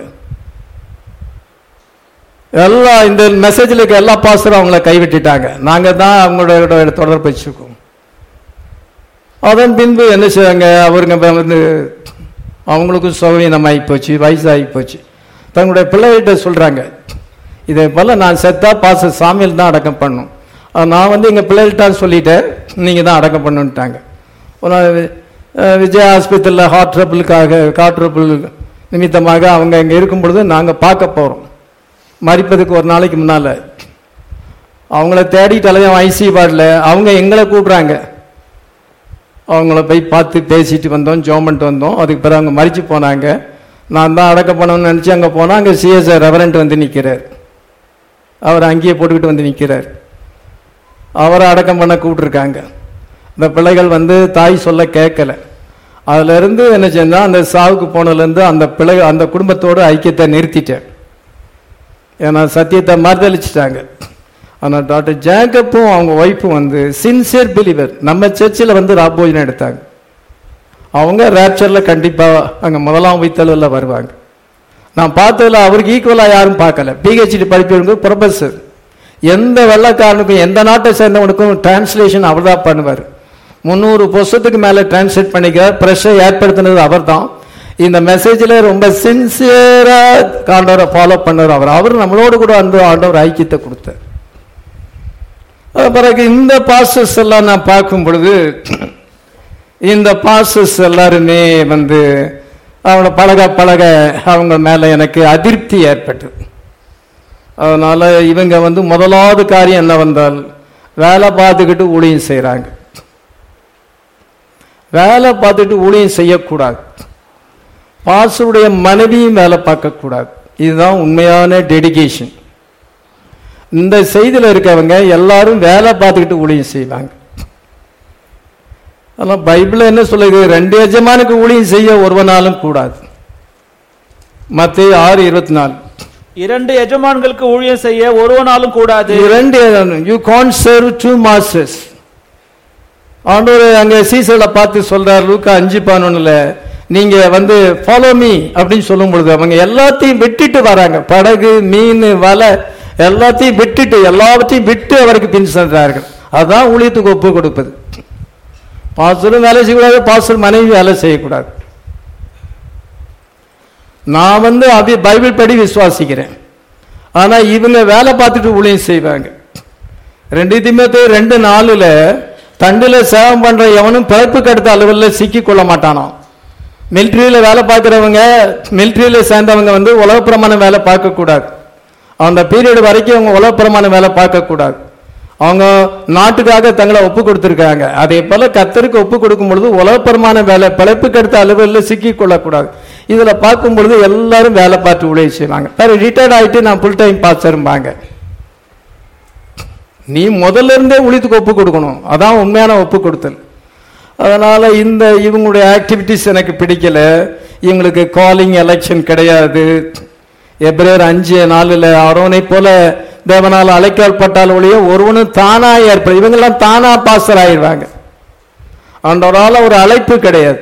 எல்லா இந்த மெசேஜில் இருக்க எல்லா பாஸ்டரும் அவங்கள கைவிட்டுட்டாங்க நாங்க தான் அவங்களோட தொடர்பு வச்சிருக்கோம் அதன் பின்பு என்ன செய்வாங்க அவருங்க வந்து அவங்களுக்கும் சௌகரியம் ஆகி போச்சு வயசாகி போச்சு தங்களுடைய பிள்ளைகிட்ட சொல்றாங்க இதே போல நான் செத்தா பாச சாமியில் தான் அடக்கம் பண்ணும் ஆனா, நான் வந்து எங்க பிள்ளைகள்ட்ட சொல்லிட்டேன் நீங்க தான் அடக்கம் பண்ணுன்ட்டாங்க ஒரு நாள் அஹ், விஜய் ஆஸ்பத்திரியில் ஹார்ட் ட்ரபிளுக்காக ஹார்ட் ட்ரபிள் நிமித்தமாக அவங்க இங்க இருக்கும் பொழுது நாங்க பார்க்க போறோம் மறிப்பதுக்கு ஒரு நாளைக்கு முன்னால அவங்கள தேடிட்டு அலையும் ஐசி வார்டில் அவங்க எங்களை கூப்பிடுறாங்க அவங்கள போய் பார்த்து பேசிட்டு வந்தோம் ஜோம் பண்ணிட்டு வந்தோம் அதுக்கு பிறகு அவங்க மறிச்சு போனாங்க நான் தான் அடக்க பண்ணணும்னு நினச்சி அங்கே போனால் அங்கே சிஎஸ்ஆர் ரெவரண்ட் வந்து நிற்கிறார் அவர் அங்கேயே போட்டுக்கிட்டு வந்து நிற்கிறார் அவரை அடக்கம் பண்ண கூப்பிட்டுருக்காங்க இந்த பிள்ளைகள் வந்து தாய் சொல்ல கேட்கல அதுல இருந்து என்ன செஞ்சா அந்த சாவுக்கு போனதுலேருந்து அந்த பிள்ளை அந்த குடும்பத்தோட ஐக்கியத்தை நிறுத்திட்டேன் ஏன்னா சத்தியத்தை மறுதளிச்சிட்டாங்க ஆனா டாக்டர் ஜேக்கப்பும் அவங்க ஒய்ஃபும் வந்து சின்சியர் பிலீவர் நம்ம சர்ச்சில் வந்து ராபோஜனம் எடுத்தாங்க அவங்க ரேப்சர்ல கண்டிப்பா அங்க முதலாம் வைத்தலில் வருவாங்க நான் பார்த்ததுல அவருக்கு ஈக்குவலா யாரும் பார்க்கல பிஹெச்டி படிப்பவங்க ப்ரொஃபஸர் எந்த வெள்ளக்காரனுக்கும் எந்த நாட்டை சேர்ந்தவனுக்கும் டிரான்ஸ்லேஷன் அவர் தான் பண்ணுவார் முந்நூறு புஸ்தத்துக்கு மேல டிரான்ஸ்லேட் பண்ணிக்கிறார் ப்ரெஷரை ஏற்படுத்தினது அவர் தான் இந்த மெசேஜில் ரொம்ப சின்சியரா ஆண்டவரை ஃபாலோ பண்ணவர் அவர் அவர் நம்மளோடு கூட அந்த ஆண்டவர் ஐக்கியத்தை கொடுத்தார் அது பிறகு இந்த பாஸ்டர்ஸ் எல்லாம் நான் பார்க்கும் பொழுது இந்த பாஸ்டர்ஸ் எல்லாருமே வந்து அவங்கள பழக பழக அவங்க மேல எனக்கு அதிருப்தி ஏற்பட்டது அதனால இவங்க வந்து முதலாவது காரியம் என்ன வந்தால் வேலை பார்த்துக்கிட்டு ஊழியம் செய்றாங்க வேலை பார்த்துட்டு ஊழியம் செய்யக்கூடாது பாஸ்டருடைய மனைவியும் வேலை பார்க்கக்கூடாது இதுதான் உண்மையான டெடிகேஷன் இந்த செய்தியில் இருக்கவங்க எல்லாரும் வேலை பார்த்துக்கிட்டு ஊழியம் செய்வாங்க ஆனால் பைபிள் என்ன சொல்லுது ரெண்டு எஜமானுக்கு ஊழியம் செய்ய ஒருவனாலும் கூடாது மத்திய ஆறு இருபத்தி நாலு இரண்டு எஜமான்களுக்கு ஊழியம் செய்ய ஒருவனாலும் கூடாது இரண்டு you can serve two masters ஆண்டவர் அங்க சீசர்ல பார்த்து சொல்றார் லூக்கா அஞ்சு பதினொன்னுல நீங்க வந்து ஃபாலோ மீ அப்படின்னு சொல்லும் பொழுது அவங்க எல்லாத்தையும் விட்டுட்டு வராங்க படகு மீன் வலை எல்லாத்தையும் விட்டுட்டு எல்லாவற்றையும் விட்டு அவருக்கு பின் சென்றார்கள் அதுதான் ஊழியத்துக்கு ஒப்பு கொடுப்பது பாஸ்டரும் வேலை செய்யக்கூடாது பாஸ்டர் மனைவி வேலை செய்யக்கூடாது நான் வந்து அபி பைபிள் படி விசுவாசிக்கிறேன் ஆனா இவங்க வேலை பார்த்துட்டு ஊழியம் செய்வாங்க ரெண்டு திமுக ரெண்டு நாளுல தண்டுல சேவம் பண்ற எவனும் பிறப்புக்கு அடுத்த அளவில் சிக்கி கொள்ள மாட்டானாம் மிலிட்ரியில வேலை பார்க்கிறவங்க மிலிட்ரியில சேர்ந்தவங்க வந்து உலகப்பிரமாண வேலை பார்க்க கூடாது அந்த பீரியட் வரைக்கும் அவங்க உலகப்பிரமாண வேலை பார்க்க கூடாது அவங்க நாட்டுக்காக தங்களை ஒப்பு கொடுத்திருக்காங்க அதே போல கத்தருக்கு ஒப்பு கொடுக்கும் பொழுது உலகப்பிரமாண வேலை பிழைப்புக்கு அடுத்த அளவில் சிக்கி கொள்ளக்கூடாது இதுல பார்க்கும் பொழுது எல்லாரும் வேலை பார்த்து உழைய செய்வாங்க வேற ரிட்டையர்ட் ஆயிட்டு நான் ஃபுல் டைம் பாஸ்டரும்பாங்க நீ முதல்ல இருந்தே உளித்துக்கு ஒப்பு கொடுக்கணும் அதான் உண்மையான ஒப்பு கொடுத்தல் அதனால இந்த இவங்களுடைய ஆக்டிவிட்டிஸ் எனக்கு பிடிக்கல இவங்களுக்கு காலிங் எலெக்ஷன் கிடையாது எப்ரேர் அஞ்சு நாலுல அரோனை போல தேவனால் அழைக்கப்பட்டால் ஒழிய ஒருவனும் தானா ஏற்படும் இவங்கெல்லாம் தானா பாஸ்டர் ஆயிடுவாங்க ஆண்டவரால ஒரு அழைப்பு கிடையாது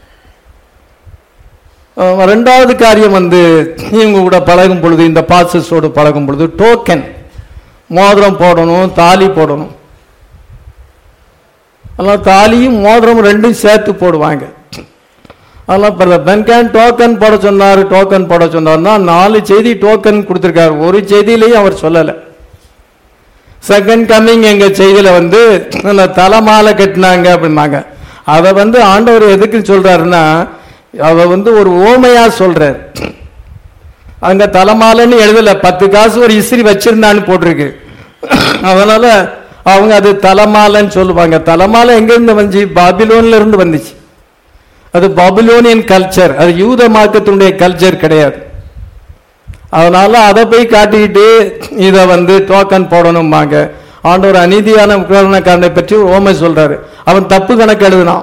அஹ் ரெண்டாவது காரியம் வந்து இவங்க கூட பழகும் பொழுது இந்த பாஸ்டர்ஸோடு பழகும் பொழுது டோக்கன் மோதிரம் போடணும் தாலி போடணும் அதெல்லாம் தாலியும் மோதிரம் ரெண்டும் சேர்த்து போடுவாங்க அதெல்லாம் பிரதர் பென்கேன் டோக்கன் போட சொன்னார் டோக்கன் போட சொன்னார்னா நாலு செய்தி டோக்கன் கொடுத்துருக்காரு ஒரு செய்தியிலையும் அவர் சொல்லலை செகண்ட் கம்மிங் எங்க செய்தியில வந்து அந்த தலைமாலை கட்டினாங்க அப்படின்னாங்க அதை வந்து ஆண்டவர் எதுக்கு சொல்றாருன்னா அதை வந்து ஒரு ஓமையா சொல்றார் அங்க தலைமாலைன்னு எழுதல பத்து காசு ஒரு இஸ்திரி வச்சிருந்தான்னு போட்டிருக்கு அதனால அவங்க அது தலைமாலைன்னு சொல்லுவாங்க தலைமாலை எங்க இருந்து வந்துச்சு பாபிலோன்ல இருந்து வந்துச்சு அது பாபிலோனியன் கல்ச்சர் அது யூத மார்க்கத்தினுடைய கல்ச்சர் கிடையாது அதனால அதை போய் காட்டிக்கிட்டு இதை வந்து டோக்கன் போடணும்பாங்க ஆண்டவர் அநீதியான உபகரணக்காரனை பற்றி ஓமை சொல்றாரு அவன் தப்பு கணக்கு எழுதினான்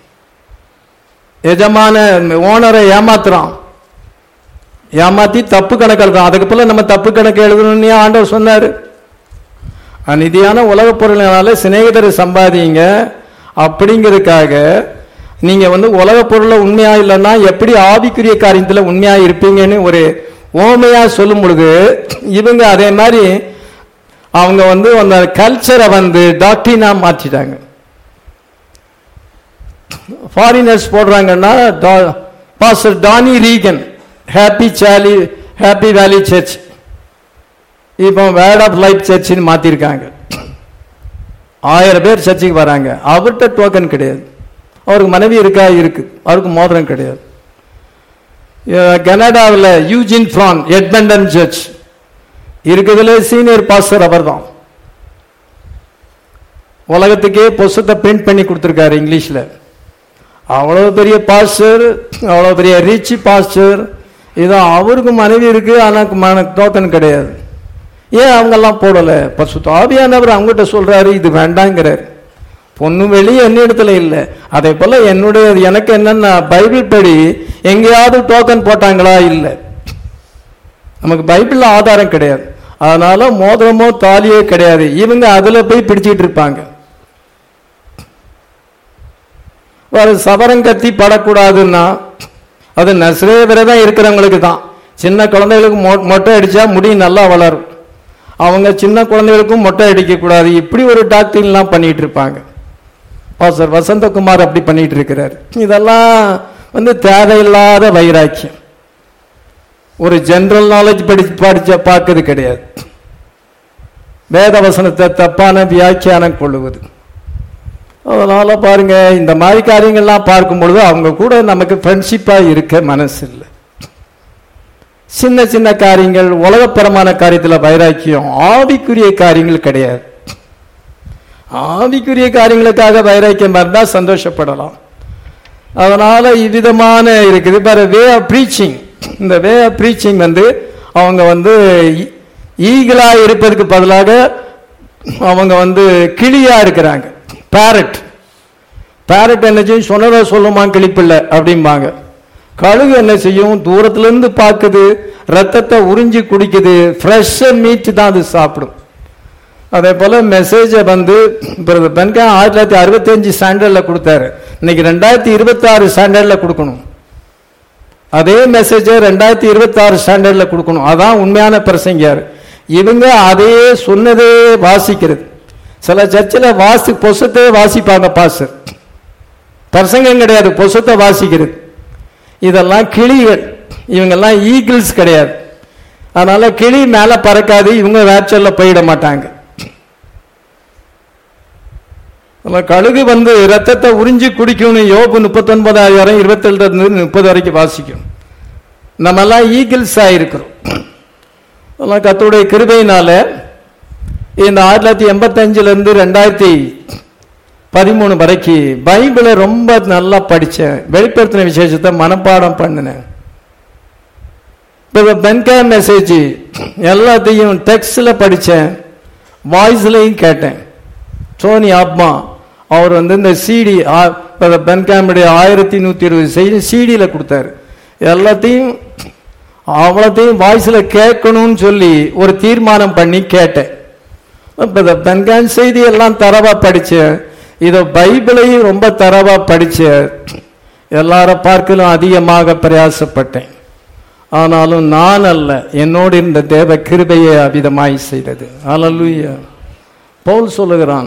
எஜமான ஓனரை ஏமாத்துறான் ஏமாத்தி தப்பு கணக்கு எழுதுறான் அதுக்கு போல நம்ம தப்பு கணக்கு எழுதணும்னு ஏன் ஆண்டவர் சொன்னாரு அநீதியான உலக பொருளினால சிநேகிதரை சம்பாதிங்க அப்படிங்கிறதுக்காக நீங்க வந்து உலக பொருள்ல உண்மையா இல்லைன்னா எப்படி ஆவிக்குரிய காரியத்துல உண்மையா இருப்பீங்கன்னு ஒரு ஓமையா சொல்லும் பொழுது இவங்க அதே மாதிரி அவங்க வந்து அந்த கல்ச்சரை வந்து டாக்டரினா மாற்றிட்டாங்க ஃபாரினர்ஸ் போடுறாங்கன்னா pastor Danny Reagan happy Sally happy valley church இப்போ வேர்ட் ஆஃப் லைஃப் சர்ச்சின்னு மாத்திருக்காங்க ஆயிரம் பேர் சர்ச்சுக்கு வராங்க அவர்கிட்ட டோக்கன் கிடையாது அவருக்கு மனைவி இருக்கா இருக்கு அவருக்கு மோதிரம் கிடையாது கனடாவில் யூஜின் ஃப்ரான் எட்மண்டன் சர்ச் இருக்கிறதுல சீனியர் பாஸ்டர் அவர் தான் உலகத்துக்கே புஸ்தத்தை பிரிண்ட் பண்ணி கொடுத்துருக்காரு இங்கிலீஷ்ல அவ்வளவு பெரிய பாஸ்டர் அவ்வளவு பெரிய ரிச் பாஸ்டர் இதோ அவருக்கு மனைவி இருக்கு ஆனால் டோக்கன் கிடையாது ஏன் அவங்கெல்லாம் போடல பசு ஆவியானவர் அவங்ககிட்ட சொல்றாரு இது வேண்டாங்கிறார் பொண்ணு வெளியே என்ன இடத்துல இல்லை அதே போல என்னுடைய எனக்கு என்னன்னா பைபிள் படி எங்கேயாவது டோக்கன் போட்டாங்களா இல்லை நமக்கு பைபிள்ல ஆதாரம் கிடையாது அதனால மோதிரமோ தாலியோ கிடையாது இவங்க அதுல போய் பிடிச்சிட்டு இருப்பாங்க ஒரு சவரம் கத்தி படக்கூடாதுன்னா அது நசரே விரதம் இருக்கிறவங்களுக்கு தான் சின்ன குழந்தைகளுக்கு மொ- மொட்டை அடிச்சா முடி நல்லா வளரும் அவங்க சின்ன குழந்தைகளுக்கும் மொட்டை அடிக்க கூடாது இப்படி ஒரு டாக்டர்லாம் பண்ணிட்டு இருப்பாங்க பாஸ்டர் வசந்தகுமார் அப்படி பண்ணிட்டு இருக்கிறார் இதெல்லாம் வந்து தேவையில்லாத வைராக்கியம் ஒரு ஜெனரல் நாலேஜ் படி படிச்ச பார்க்கறது கிடையாது வேத வசனத்தை தப்பான வியாக்கியானம் கொள்ளுவது அதனால பாருங்க இந்த மாதிரி காரியங்கள்லாம் பார்க்கும் பொழுது அவங்க கூட நமக்கு ஃப்ரெண்ட்ஷிப்பா இருக்க மனசு இல்லை சின்ன சின்ன காரியங்கள் உலகப்பரமான காரியத்துல வைராக்கியம் ஆவிக்குரிய காரியங்கள் கிடையாது ஆவிக்குரிய காரியங்களுக்காக வைராக்கியம் இருந்தா சந்தோஷப்படலாம் அதனால இவ்விதமான இருக்குது பாரு வே ஆஃப் ப்ரீச்சிங் இந்த வே ஆஃப் ப்ரீச்சிங் வந்து அவங்க வந்து ஈகிளா இருப்பதற்கு பதிலாக அவங்க வந்து கிளியா இருக்கிறாங்க பேரட் பேரட் என்ன செய்யும் சொன்னதை சொல்லுமா கிளிப்பில்லை அப்படிம்பாங்க கழுகு என்ன செய்யும் தூரத்துல இருந்து பார்க்குது ரத்தத்தை உறிஞ்சி குடிக்குது ஃப்ரெஷ் மீட் தான் அது சாப்பிடும் அதே போல மெசேஜை வந்து பிரதர் பென்கா ஆயிரத்தி தொள்ளாயிரத்தி அறுபத்தஞ்சு ஸ்டாண்டர்ட்ல கொடுத்தாரு இன்னைக்கு ரெண்டாயிரத்தி இருபத்தி ஆறு ஸ்டாண்டர்ட்ல கொடுக்கணும் அதே மெசேஜை ரெண்டாயிரத்தி இருபத்தி ஆறு ஸ்டாண்டர்ட்ல கொடுக்கணும் அதான் உண்மையான பிரசங்கியார் இவங்க அதையே சொன்னதே வாசிக்கிறது சில சர்ச்சில் வாசி பொசத்தை வாசிப்பாங்க பாஸ்டர் பிரசங்கம் கிடையாது பொசத்தை வாசிக்கிறது இதெல்லாம் கிளிகள் இவங்கெல்லாம் ஈகிள்ஸ் கிடையாது அதனால கிளி மேல பறக்காது இவங்க வேர்ச்சல்ல போயிட மாட்டாங்க நம்ம கழுகு வந்து ரத்தத்தை உறிஞ்சி குடிக்கணும் யோபு முப்பத்தொன்பதாயிரம் இருபத்தேழுல இருந்து முப்பது வரைக்கும் வாசிக்கும் நம்ம எல்லாம் ஈகிள்ஸ் ஆயிருக்கிறோம் அதெல்லாம் கத்தோடைய கிருபையினால இந்த ஆயிரத்தி தொள்ளாயிரத்தி எண்பத்தஞ்சுல இருந்து ரெண்டாயிரத்தி பதிமூணு வரைக்கும் பைபிளை ரொம்ப நல்லா படிச்சேன் வெளிப்படுத்தின விசேஷத்தை மனப்பாடம் பண்ணினேன் இப்போ பென்கா மெசேஜ் எல்லாத்தையும் டெக்ஸ்டில் படித்தேன் வாய்ஸ்லையும் கேட்டேன் சோனி ஆப்மா அவர் வந்து இந்த சிடி பென்காமுடைய ஆயிரத்தி நூற்றி இருபது செய்தி சிடியில் கொடுத்தாரு எல்லாத்தையும் அவ்வளோத்தையும் வாய்ஸில் கேட்கணும்னு சொல்லி ஒரு தீர்மானம் பண்ணி கேட்டேன் இப்போ இந்த பென்கான் செய்தி எல்லாம் தரவா படித்தேன் இதை பைபிளையும் ரொம்ப தரவா படித்தேன் எல்லார பார்க்கலும் அதிகமாக பிரயாசப்பட்டேன் ஆனாலும் நான் அல்ல என்னோடு இருந்த தேவ கிருபையை அபிதமாய் செய்தது அல்லேலூயா பவுல் சொல்லுகிறான்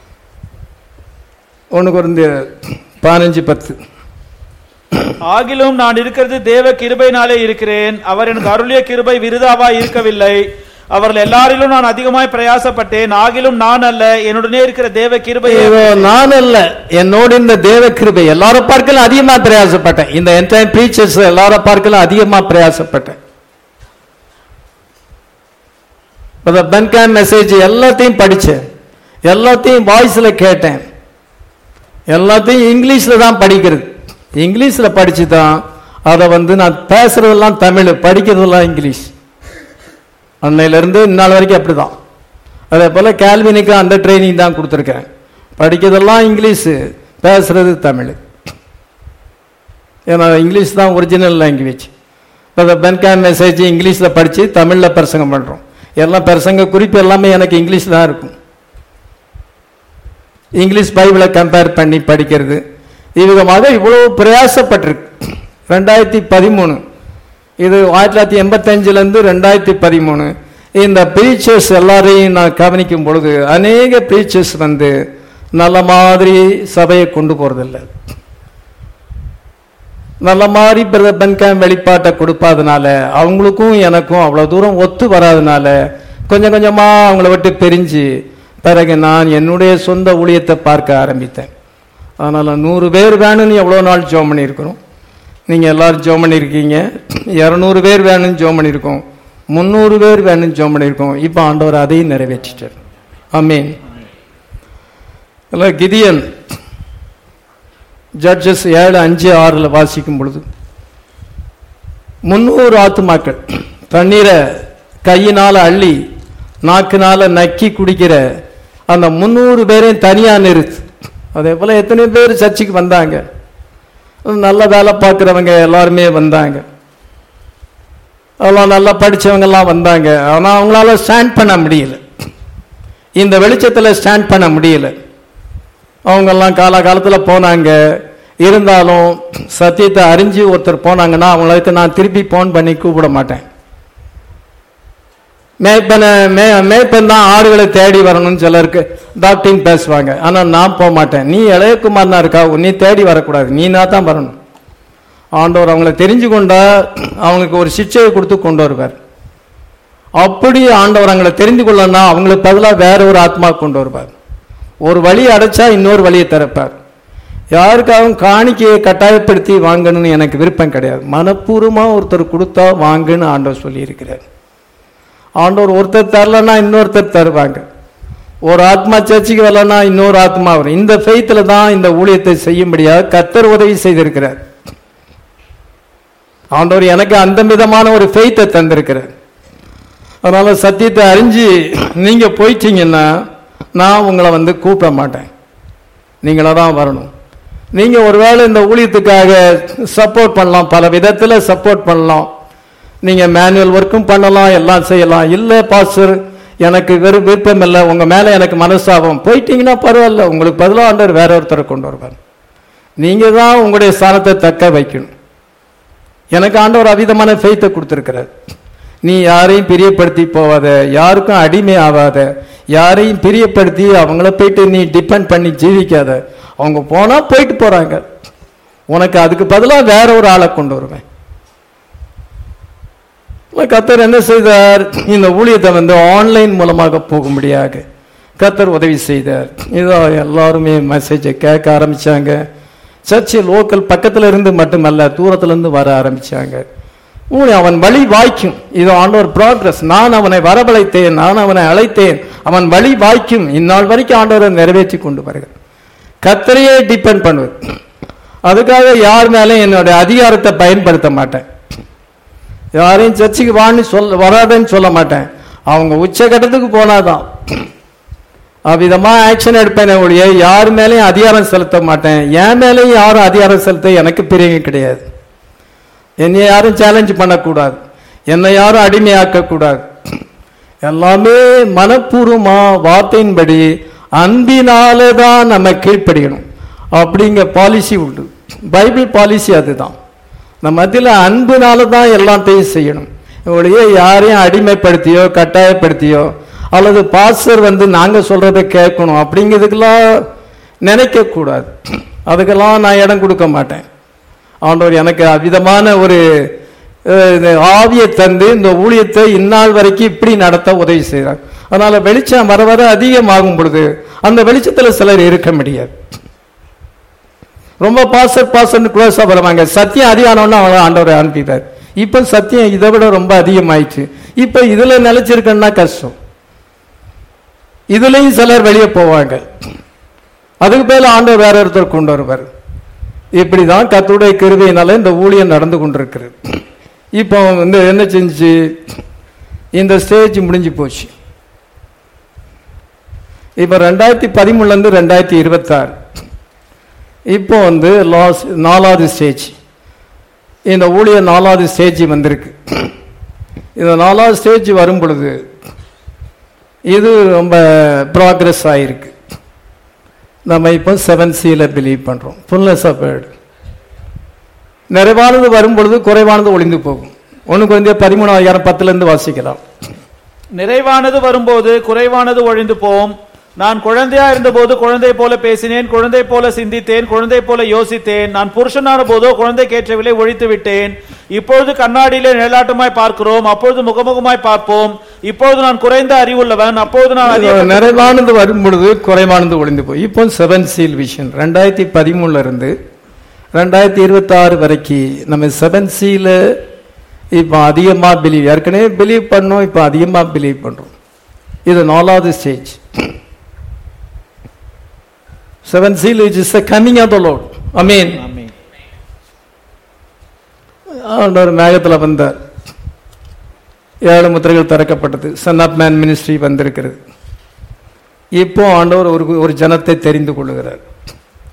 ஒன்று குறைந்த பதினஞ்சு பத்து ஆகிலும் நான் இருக்கிறது தேவ கிருபையினாலே இருக்கிறேன் அவர் எனக்கு அருளிய கிருபை விருதாவா இருக்கவில்லை அவர்கள் எல்லாரிலும் நான் அதிகமாய் பிரயாசப்பட்டேன் ஆகிலும் நான் அல்ல என்னுடனே இருக்கிற தேவ கிருபையே இதோ நான் அல்ல என்னோடு இந்த தேவ கிருபை எல்லாரும் பார்க்கலும் அதிகமா பிரயாசப்பட்டேன் இந்த என்டைம் பிரீச்சர்ஸ் எல்லாரும் பார்க்கலும் அதிகமா பிரயாசப்பட்டேன் பென்கான் மெசேஜ் எல்லாத்தையும் படிச்சேன் எல்லாத்தையும் வாய்ஸ்ல கேட்டேன் எல்லாத்தையும் இங்கிலீஷ்ல தான் படிக்கிறது இங்கிலீஷ்ல படிச்சு தான் அதை வந்து நான் பேசுறதெல்லாம் தமிழ் படிக்கிறதெல்லாம் இங்கிலீஷ் அன்னையில இருந்து இந்நாள் வரைக்கும் அப்படிதான் அதே போல கேல்வினுக்கு அந்த ட்ரைனிங் தான் கொடுத்துருக்கேன் படிக்கிறதெல்லாம் இங்கிலீஷு பேசுறது தமிழ் ஏன்னா இங்கிலீஷ் தான் ஒரிஜினல் லாங்குவேஜ் இப்போ பென்கான் மெசேஜ் இங்கிலீஷில் படித்து தமிழில் பிரசங்கம் பண்ணுறோம் எல்லாம் பிரசங்க குறிப்பு எல்லாமே எனக்கு இங்கிலீஷ் தான் இருக்கும் இங்கிலீஷ் பைபிளை கம்பேர் பண்ணி படிக்கிறது இவ்விதமாக இவ்வளவு பிரயாசப்பட்டிருக்கு ரெண்டாயிரத்தி பதிமூணு இது ஆயிரத்தி தொள்ளாயிரத்தி எண்பத்தஞ்சிலேருந்து ரெண்டாயிரத்தி பதிமூணு இந்த ப்ரீச்சர்ஸ் எல்லாரையும் நான் கவனிக்கும் பொழுது அநேக ப்ரீச்சர்ஸ் வந்து நல்ல மாதிரி சபையை கொண்டு போறதில்லை நல்ல மாதிரி பிரதர் பென்காம் வெளிப்பாட்டை கொடுப்பாதனால அவங்களுக்கும் எனக்கும் அவ்வளோ தூரம் ஒத்து வராதனால கொஞ்சம் கொஞ்சமாக அவங்கள விட்டு பிரிஞ்சு பிறகு நான் என்னுடைய சொந்த ஊழியத்தை பார்க்க ஆரம்பித்தேன் அதனால் நூறு பேர் வேணும்னு எவ்வளோ நாள் ஜோம் பண்ணியிருக்கிறோம் நீங்கள் எல்லாரும் ஜோம் பண்ணியிருக்கீங்க இரநூறு பேர் வேணும்னு ஜோம் பண்ணியிருக்கோம் முந்நூறு பேர் வேணும்னு ஜோம் பண்ணியிருக்கோம் இப்போ ஆண்டவர் அதையும் நிறைவேற்றிட்டார் ஆமீன் இல்லை கிதியன் ஜட்ஜஸ் ஏழு அஞ்சு ஆறில் வாசிக்கும் பொழுது முன்னூறு ஆத்துமாக்கள் தண்ணீரை கையினால் அள்ளி நாக்குனால நக்கி குடிக்கிற அந்த முந்நூறு பேரையும் தனியாக நிறுத்து அதே போல் எத்தனை பேர் சர்ச்சுக்கு வந்தாங்க நல்ல வேலை பார்க்குறவங்க எல்லாருமே வந்தாங்க அதெல்லாம் நல்லா படிச்சவங்க எல்லாம் வந்தாங்க ஆனால் அவங்களால ஸ்டாண்ட் பண்ண முடியல இந்த வெளிச்சத்தில் ஸ்டாண்ட் பண்ண முடியல அவங்கெல்லாம் காலகாலத்தில் போனாங்க இருந்தாலும் சத்தியத்தை அறிஞ்சு ஒருத்தர் போனாங்கன்னா அவங்களுக்கு நான் திருப்பி ஃபோன் பண்ணி கூப்பிட மாட்டேன் மேய்ப்பனை மே மேய்ப்பன் தான் ஆடுகளை தேடி வரணும்னு சிலருக்கு டாக்டரின் பேசுவாங்க ஆனால் நான் போக மாட்டேன் நீ இளையகுமாரனா இருக்கா நீ தேடி வரக்கூடாது நீனா தான் வரணும் ஆண்டவர் அவங்கள தெரிஞ்சு கொண்டா அவங்களுக்கு ஒரு சிக்ஷையை கொடுத்து கொண்டு வருவார் அப்படி ஆண்டவர் அவங்களை தெரிந்து கொள்ளனா அவங்களுக்கு பதிலாக வேற ஒரு ஆத்மா கொண்டு வருவார் ஒரு வழி அடைச்சா இன்னொரு வழியை திறப்பார் யாருக்காகவும் காணிக்கையை கட்டாயப்படுத்தி வாங்கணும்னு எனக்கு விருப்பம் கிடையாது மனப்பூர்வமாக ஒருத்தர் கொடுத்தா வாங்குன்னு ஆண்டவர் சொல்லியிருக்கிறார் ஆண்டவர் ஒருத்தர் தரலன்னா இன்னொருத்தர் தருவாங்க ஒரு ஆத்மா சர்ச்சுக்கு வரலன்னா இன்னொரு ஆத்மா வரும் இந்த ஃபெய்த்தில் தான் இந்த ஊழியத்தை செய்யும்படியாக கத்தர் உதவி செய்திருக்கிறார் ஆண்டவர் எனக்கு அந்த விதமான ஒரு ஃபெய்த்தை தந்திருக்கிறார் அதனால சத்தியத்தை அறிஞ்சு நீங்க போயிட்டீங்கன்னா நான் உங்களை வந்து கூப்பிட மாட்டேன் நீங்களா தான் வரணும் நீங்க ஒருவேளை இந்த ஊழியத்துக்காக சப்போர்ட் பண்ணலாம் பல விதத்துல சப்போர்ட் பண்ணலாம் நீங்க மேனுவல் ஒர்க்கும் பண்ணலாம் எல்லாம் செய்யலாம் இல்ல பாஸ்டர் எனக்கு வெறும் விருப்பம் இல்லை உங்க மேல எனக்கு மனசாபம் போயிட்டீங்கன்னா பரவாயில்ல உங்களுக்கு பதிலாக ஆண்டவர் வேற ஒருத்தரை கொண்டு வருவார் நீங்க தான் உங்களுடைய ஸ்தானத்தை தக்க வைக்கணும் எனக்கு ஆண்டவர் அவிதமான ஃபெய்த்தை கொடுத்துருக்கிறார் நீ யாரையும் பிரியப்படுத்தி போவாத யாருக்கும் அடிமை ஆகாத யாரையும் பிரியப்படுத்தி அவங்கள போயிட்டு நீ டிபெண்ட் பண்ணி ஜீவிக்காத அவங்க போனா போயிட்டு போறாங்க உனக்கு அதுக்கு பதிலாக வேற ஒரு ஆளை கொண்டு வருவேன் கத்தர் என்ன செய்தார் இந்த ஊழியத்தை வந்து ஆன்லைன் மூலமாக போகும்படியாக கத்தர் உதவி செய்தார் இதோ எல்லாருமே மெசேஜை கேட்க ஆரம்பிச்சாங்க சர்ச்சு லோக்கல் பக்கத்துல இருந்து மட்டுமல்ல தூரத்துல இருந்து வர ஆரம்பிச்சாங்க ஊழி அவன் வழி வாய்க்கும் இது ஆண்டவர் ப்ராக்ரஸ் நான் அவனை வரவழைத்தேன் நான் அவனை அழைத்தேன் அவன் வழி வாய்க்கும் இந்நாள் வரைக்கும் ஆண்டவரை நிறைவேற்றி கொண்டு வருகிறார் கத்தரையே டிபெண்ட் பண்ணுவது அதுக்காக யார் மேலும் என்னுடைய அதிகாரத்தை பயன்படுத்த மாட்டேன் யாரையும் சர்ச்சுக்கு வான்னு சொல்ல வராதுன்னு சொல்ல மாட்டேன் அவங்க உச்சகட்டத்துக்கு போனாதான் அவ்விதமா ஆக்ஷன் எடுப்பேனே ஒழிய யார் மேலேயும் அதிகாரம் செலுத்த மாட்டேன் என் மேலேயும் யாரும் அதிகாரம் செலுத்த எனக்கு பிரியம் கிடையாது என்னை யாரும் சேலஞ்ச் பண்ணக்கூடாது என்னை யாரும் அடிமையாக்க கூடாது எல்லாமே மனப்பூர்வமா வார்த்தையின்படி அன்பினாலே தான் நம்ம கீழ்ப்படியணும் அப்படிங்க பாலிசி உண்டு பைபிள் பாலிசி அதுதான் நம்ம மத்தியில் அன்புனால தான் எல்லாத்தையும் செய்யணும் இவளைய யாரையும் அடிமைப்படுத்தியோ கட்டாயப்படுத்தியோ அல்லது பாஸ்டர் வந்து நாங்கள் சொல்றதை கேட்கணும் அப்படிங்கிறதுக்கெல்லாம் நினைக்க கூடாது அதுக்கெல்லாம் நான் இடம் கொடுக்க மாட்டேன் ஆண்டவர் எனக்கு அவ்விதமான ஒரு அஹ், இந்த ஆவியை தந்து இந்த ஊழியத்தை இந்நாள் வரைக்கும் இப்படி நடத்த உதவி செய்கிறார் அதனால வெளிச்சம் வர வர அதிகமாகும் பொழுது அந்த வெளிச்சத்தில் சிலர் இருக்க முடியாது ரொம்ப பாசர் பாசர் க்ளோஸா வருவாங்க சத்தியம் அதிகமானோன்னு அவங்க ஆண்டவரை அனுப்பிட்டார் இப்ப சத்தியம் இதை விட ரொம்ப அதிகமாயிடுச்சு இப்ப இதுல நிலைச்சிருக்கன்னா கஷ்டம் இதுலயும் சிலர் வெளியே போவாங்க அதுக்கு பேர்ல ஆண்டவர் வேற ஒருத்தர் கொண்டு வருவார் இப்படிதான் கத்துடைய கிருபையினால இந்த ஊழியம் நடந்து கொண்டிருக்கிறது இப்போ வந்து என்ன செஞ்சு இந்த ஸ்டேஜ் முடிஞ்சு போச்சு இப்போ ரெண்டாயிரத்தி பதிமூணுல இருந்து ரெண்டாயிரத்தி இருபத்தாறு இப்போ வந்து லாஸ் நாலாவது ஸ்டேஜ் இந்த ஊழிய நாலாவது ஸ்டேஜ் வந்திருக்கு இந்த நாலாவது ஸ்டேஜ் வரும் பொழுது இது ரொம்ப ப்ராக்ரஸ் ஆயிருக்கு நம்ம இப்போ செவன் சியில் பிலீவ் பண்ணுறோம் ஃபுல்னஸ் ஆஃப் வேர்டு நிறைவானது வரும் பொழுது குறைவானது ஒளிந்து போகும் ஒன்று குறைந்த பதிமூணாயிரம் பத்துலேருந்து வாசிக்கலாம் நிறைவானது வரும்போது குறைவானது ஒழிந்து போம் நான் குழந்தையா இருந்தபோது குழந்தை போல பேசினேன் குழந்தை போல சிந்தித்தேன் குழந்தை போல யோசித்தேன் நான் புருஷனான போதோ குழந்தை கேட்டவில்லை ஒழித்து விட்டேன் இப்பொழுது கண்ணாடியிலே நிழலாட்டமாய் பார்க்கிறோம் அப்பொழுது முகமுகமாய் பார்ப்போம் இப்பொழுது நான் குறைந்த அறிவுள்ளவன் அப்பொழுது நான் அதிக நிறைவானது வரும் பொழுது குறைவானது ஒளிந்து போய் இப்போ செவன் சீல் விஷன் ரெண்டாயிரத்தி பதிமூணுல இருந்து ரெண்டாயிரத்தி இருபத்தி ஆறு வரைக்கும் நம்ம செவன் சீல இப்போ அதிகமாக பிலீவ் ஏற்கனவே பிலீவ் பண்ணோம் இப்போ அதிகமாக பிலீவ் பண்றோம் இது நாலாவது stage seven seal is is the coming of the lord I mean amen. ஆண்டவர் மேகத்தில் வந்தார் ஏழு முத்திரைகள் திறக்கப்பட்டது சன் ஆஃப் மேன் மினிஸ்ட்ரி வந்திருக்கிறது இப்போ ஆண்டவர் ஒரு ஒரு ஜனத்தை தெரிந்து கொள்ளுகிறார்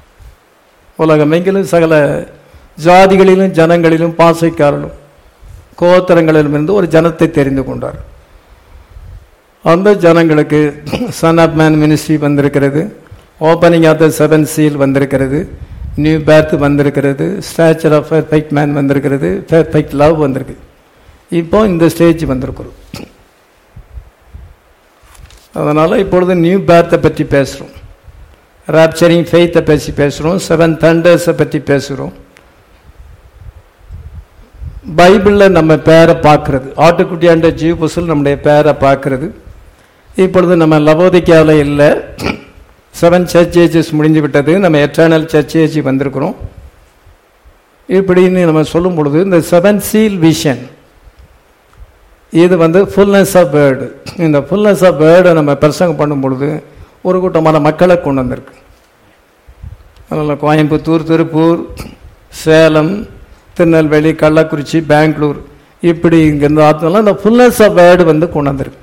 உலகமெங்கிலும் சகல ஜாதிகளிலும் ஜனங்களிலும் பாசைக்காரலும் கோத்திரங்களிலிருந்து ஒரு ஜனத்தை தெரிந்து கொண்டார் அந்த ஜனங்களுக்கு சன் ஆஃப் மேன் மினிஸ்ட்ரி வந்திருக்கிறது opening of the seven seal வந்திருக்கிறது நியூ பேர்த் வந்திருக்கிறது ஸ்டாச்சர் ஆஃப் பெர்ஃபெக்ட் மேன் வந்திருக்கிறது பெர்ஃபெக்ட் லவ் வந்திருக்கு இப்போ இந்த ஸ்டேஜ் வந்திருக்கிறோம் அதனால் இப்பொழுது நியூ பேர்த்தை பற்றி பேசுகிறோம் ராப்சரிங் ஃபெய்த்தை பற்றி பேசுகிறோம் செவன் தண்டர்ஸை பற்றி பேசுகிறோம் பைபிளில் நம்ம பேரை பார்க்கறது ஆட்டுக்குட்டியாண்ட ஜீவ் புசல் நம்முடைய பேரை பார்க்கறது இப்பொழுது நம்ம லவோதிக்காவில் இல்லை செவன் சர்ச் ஏஜஸ் முடிஞ்சு விட்டது நம்ம எட்டர்னல் சர்ச் ஏஜ் வந்திருக்கிறோம் இப்படின்னு நம்ம சொல்லும் பொழுது இந்த செவன் சீல் விஷன் இது வந்து ஃபுல்னஸ் ஆஃப் வேர்டு இந்த ஃபுல்னஸ் ஆஃப் வேர்டை நம்ம பிரசங்கம் பண்ணும் பொழுது ஒரு கூட்டமான மக்களை கொண்டு வந்திருக்கு அதனால் கோயம்புத்தூர் திருப்பூர் சேலம் திருநெல்வேலி கள்ளக்குறிச்சி பெங்களூர் இப்படி இங்கேருந்து ஆத்தெல்லாம் இந்த ஃபுல்னஸ் ஆஃப் வேர்டு வந்து கொண்டு வந்திருக்கு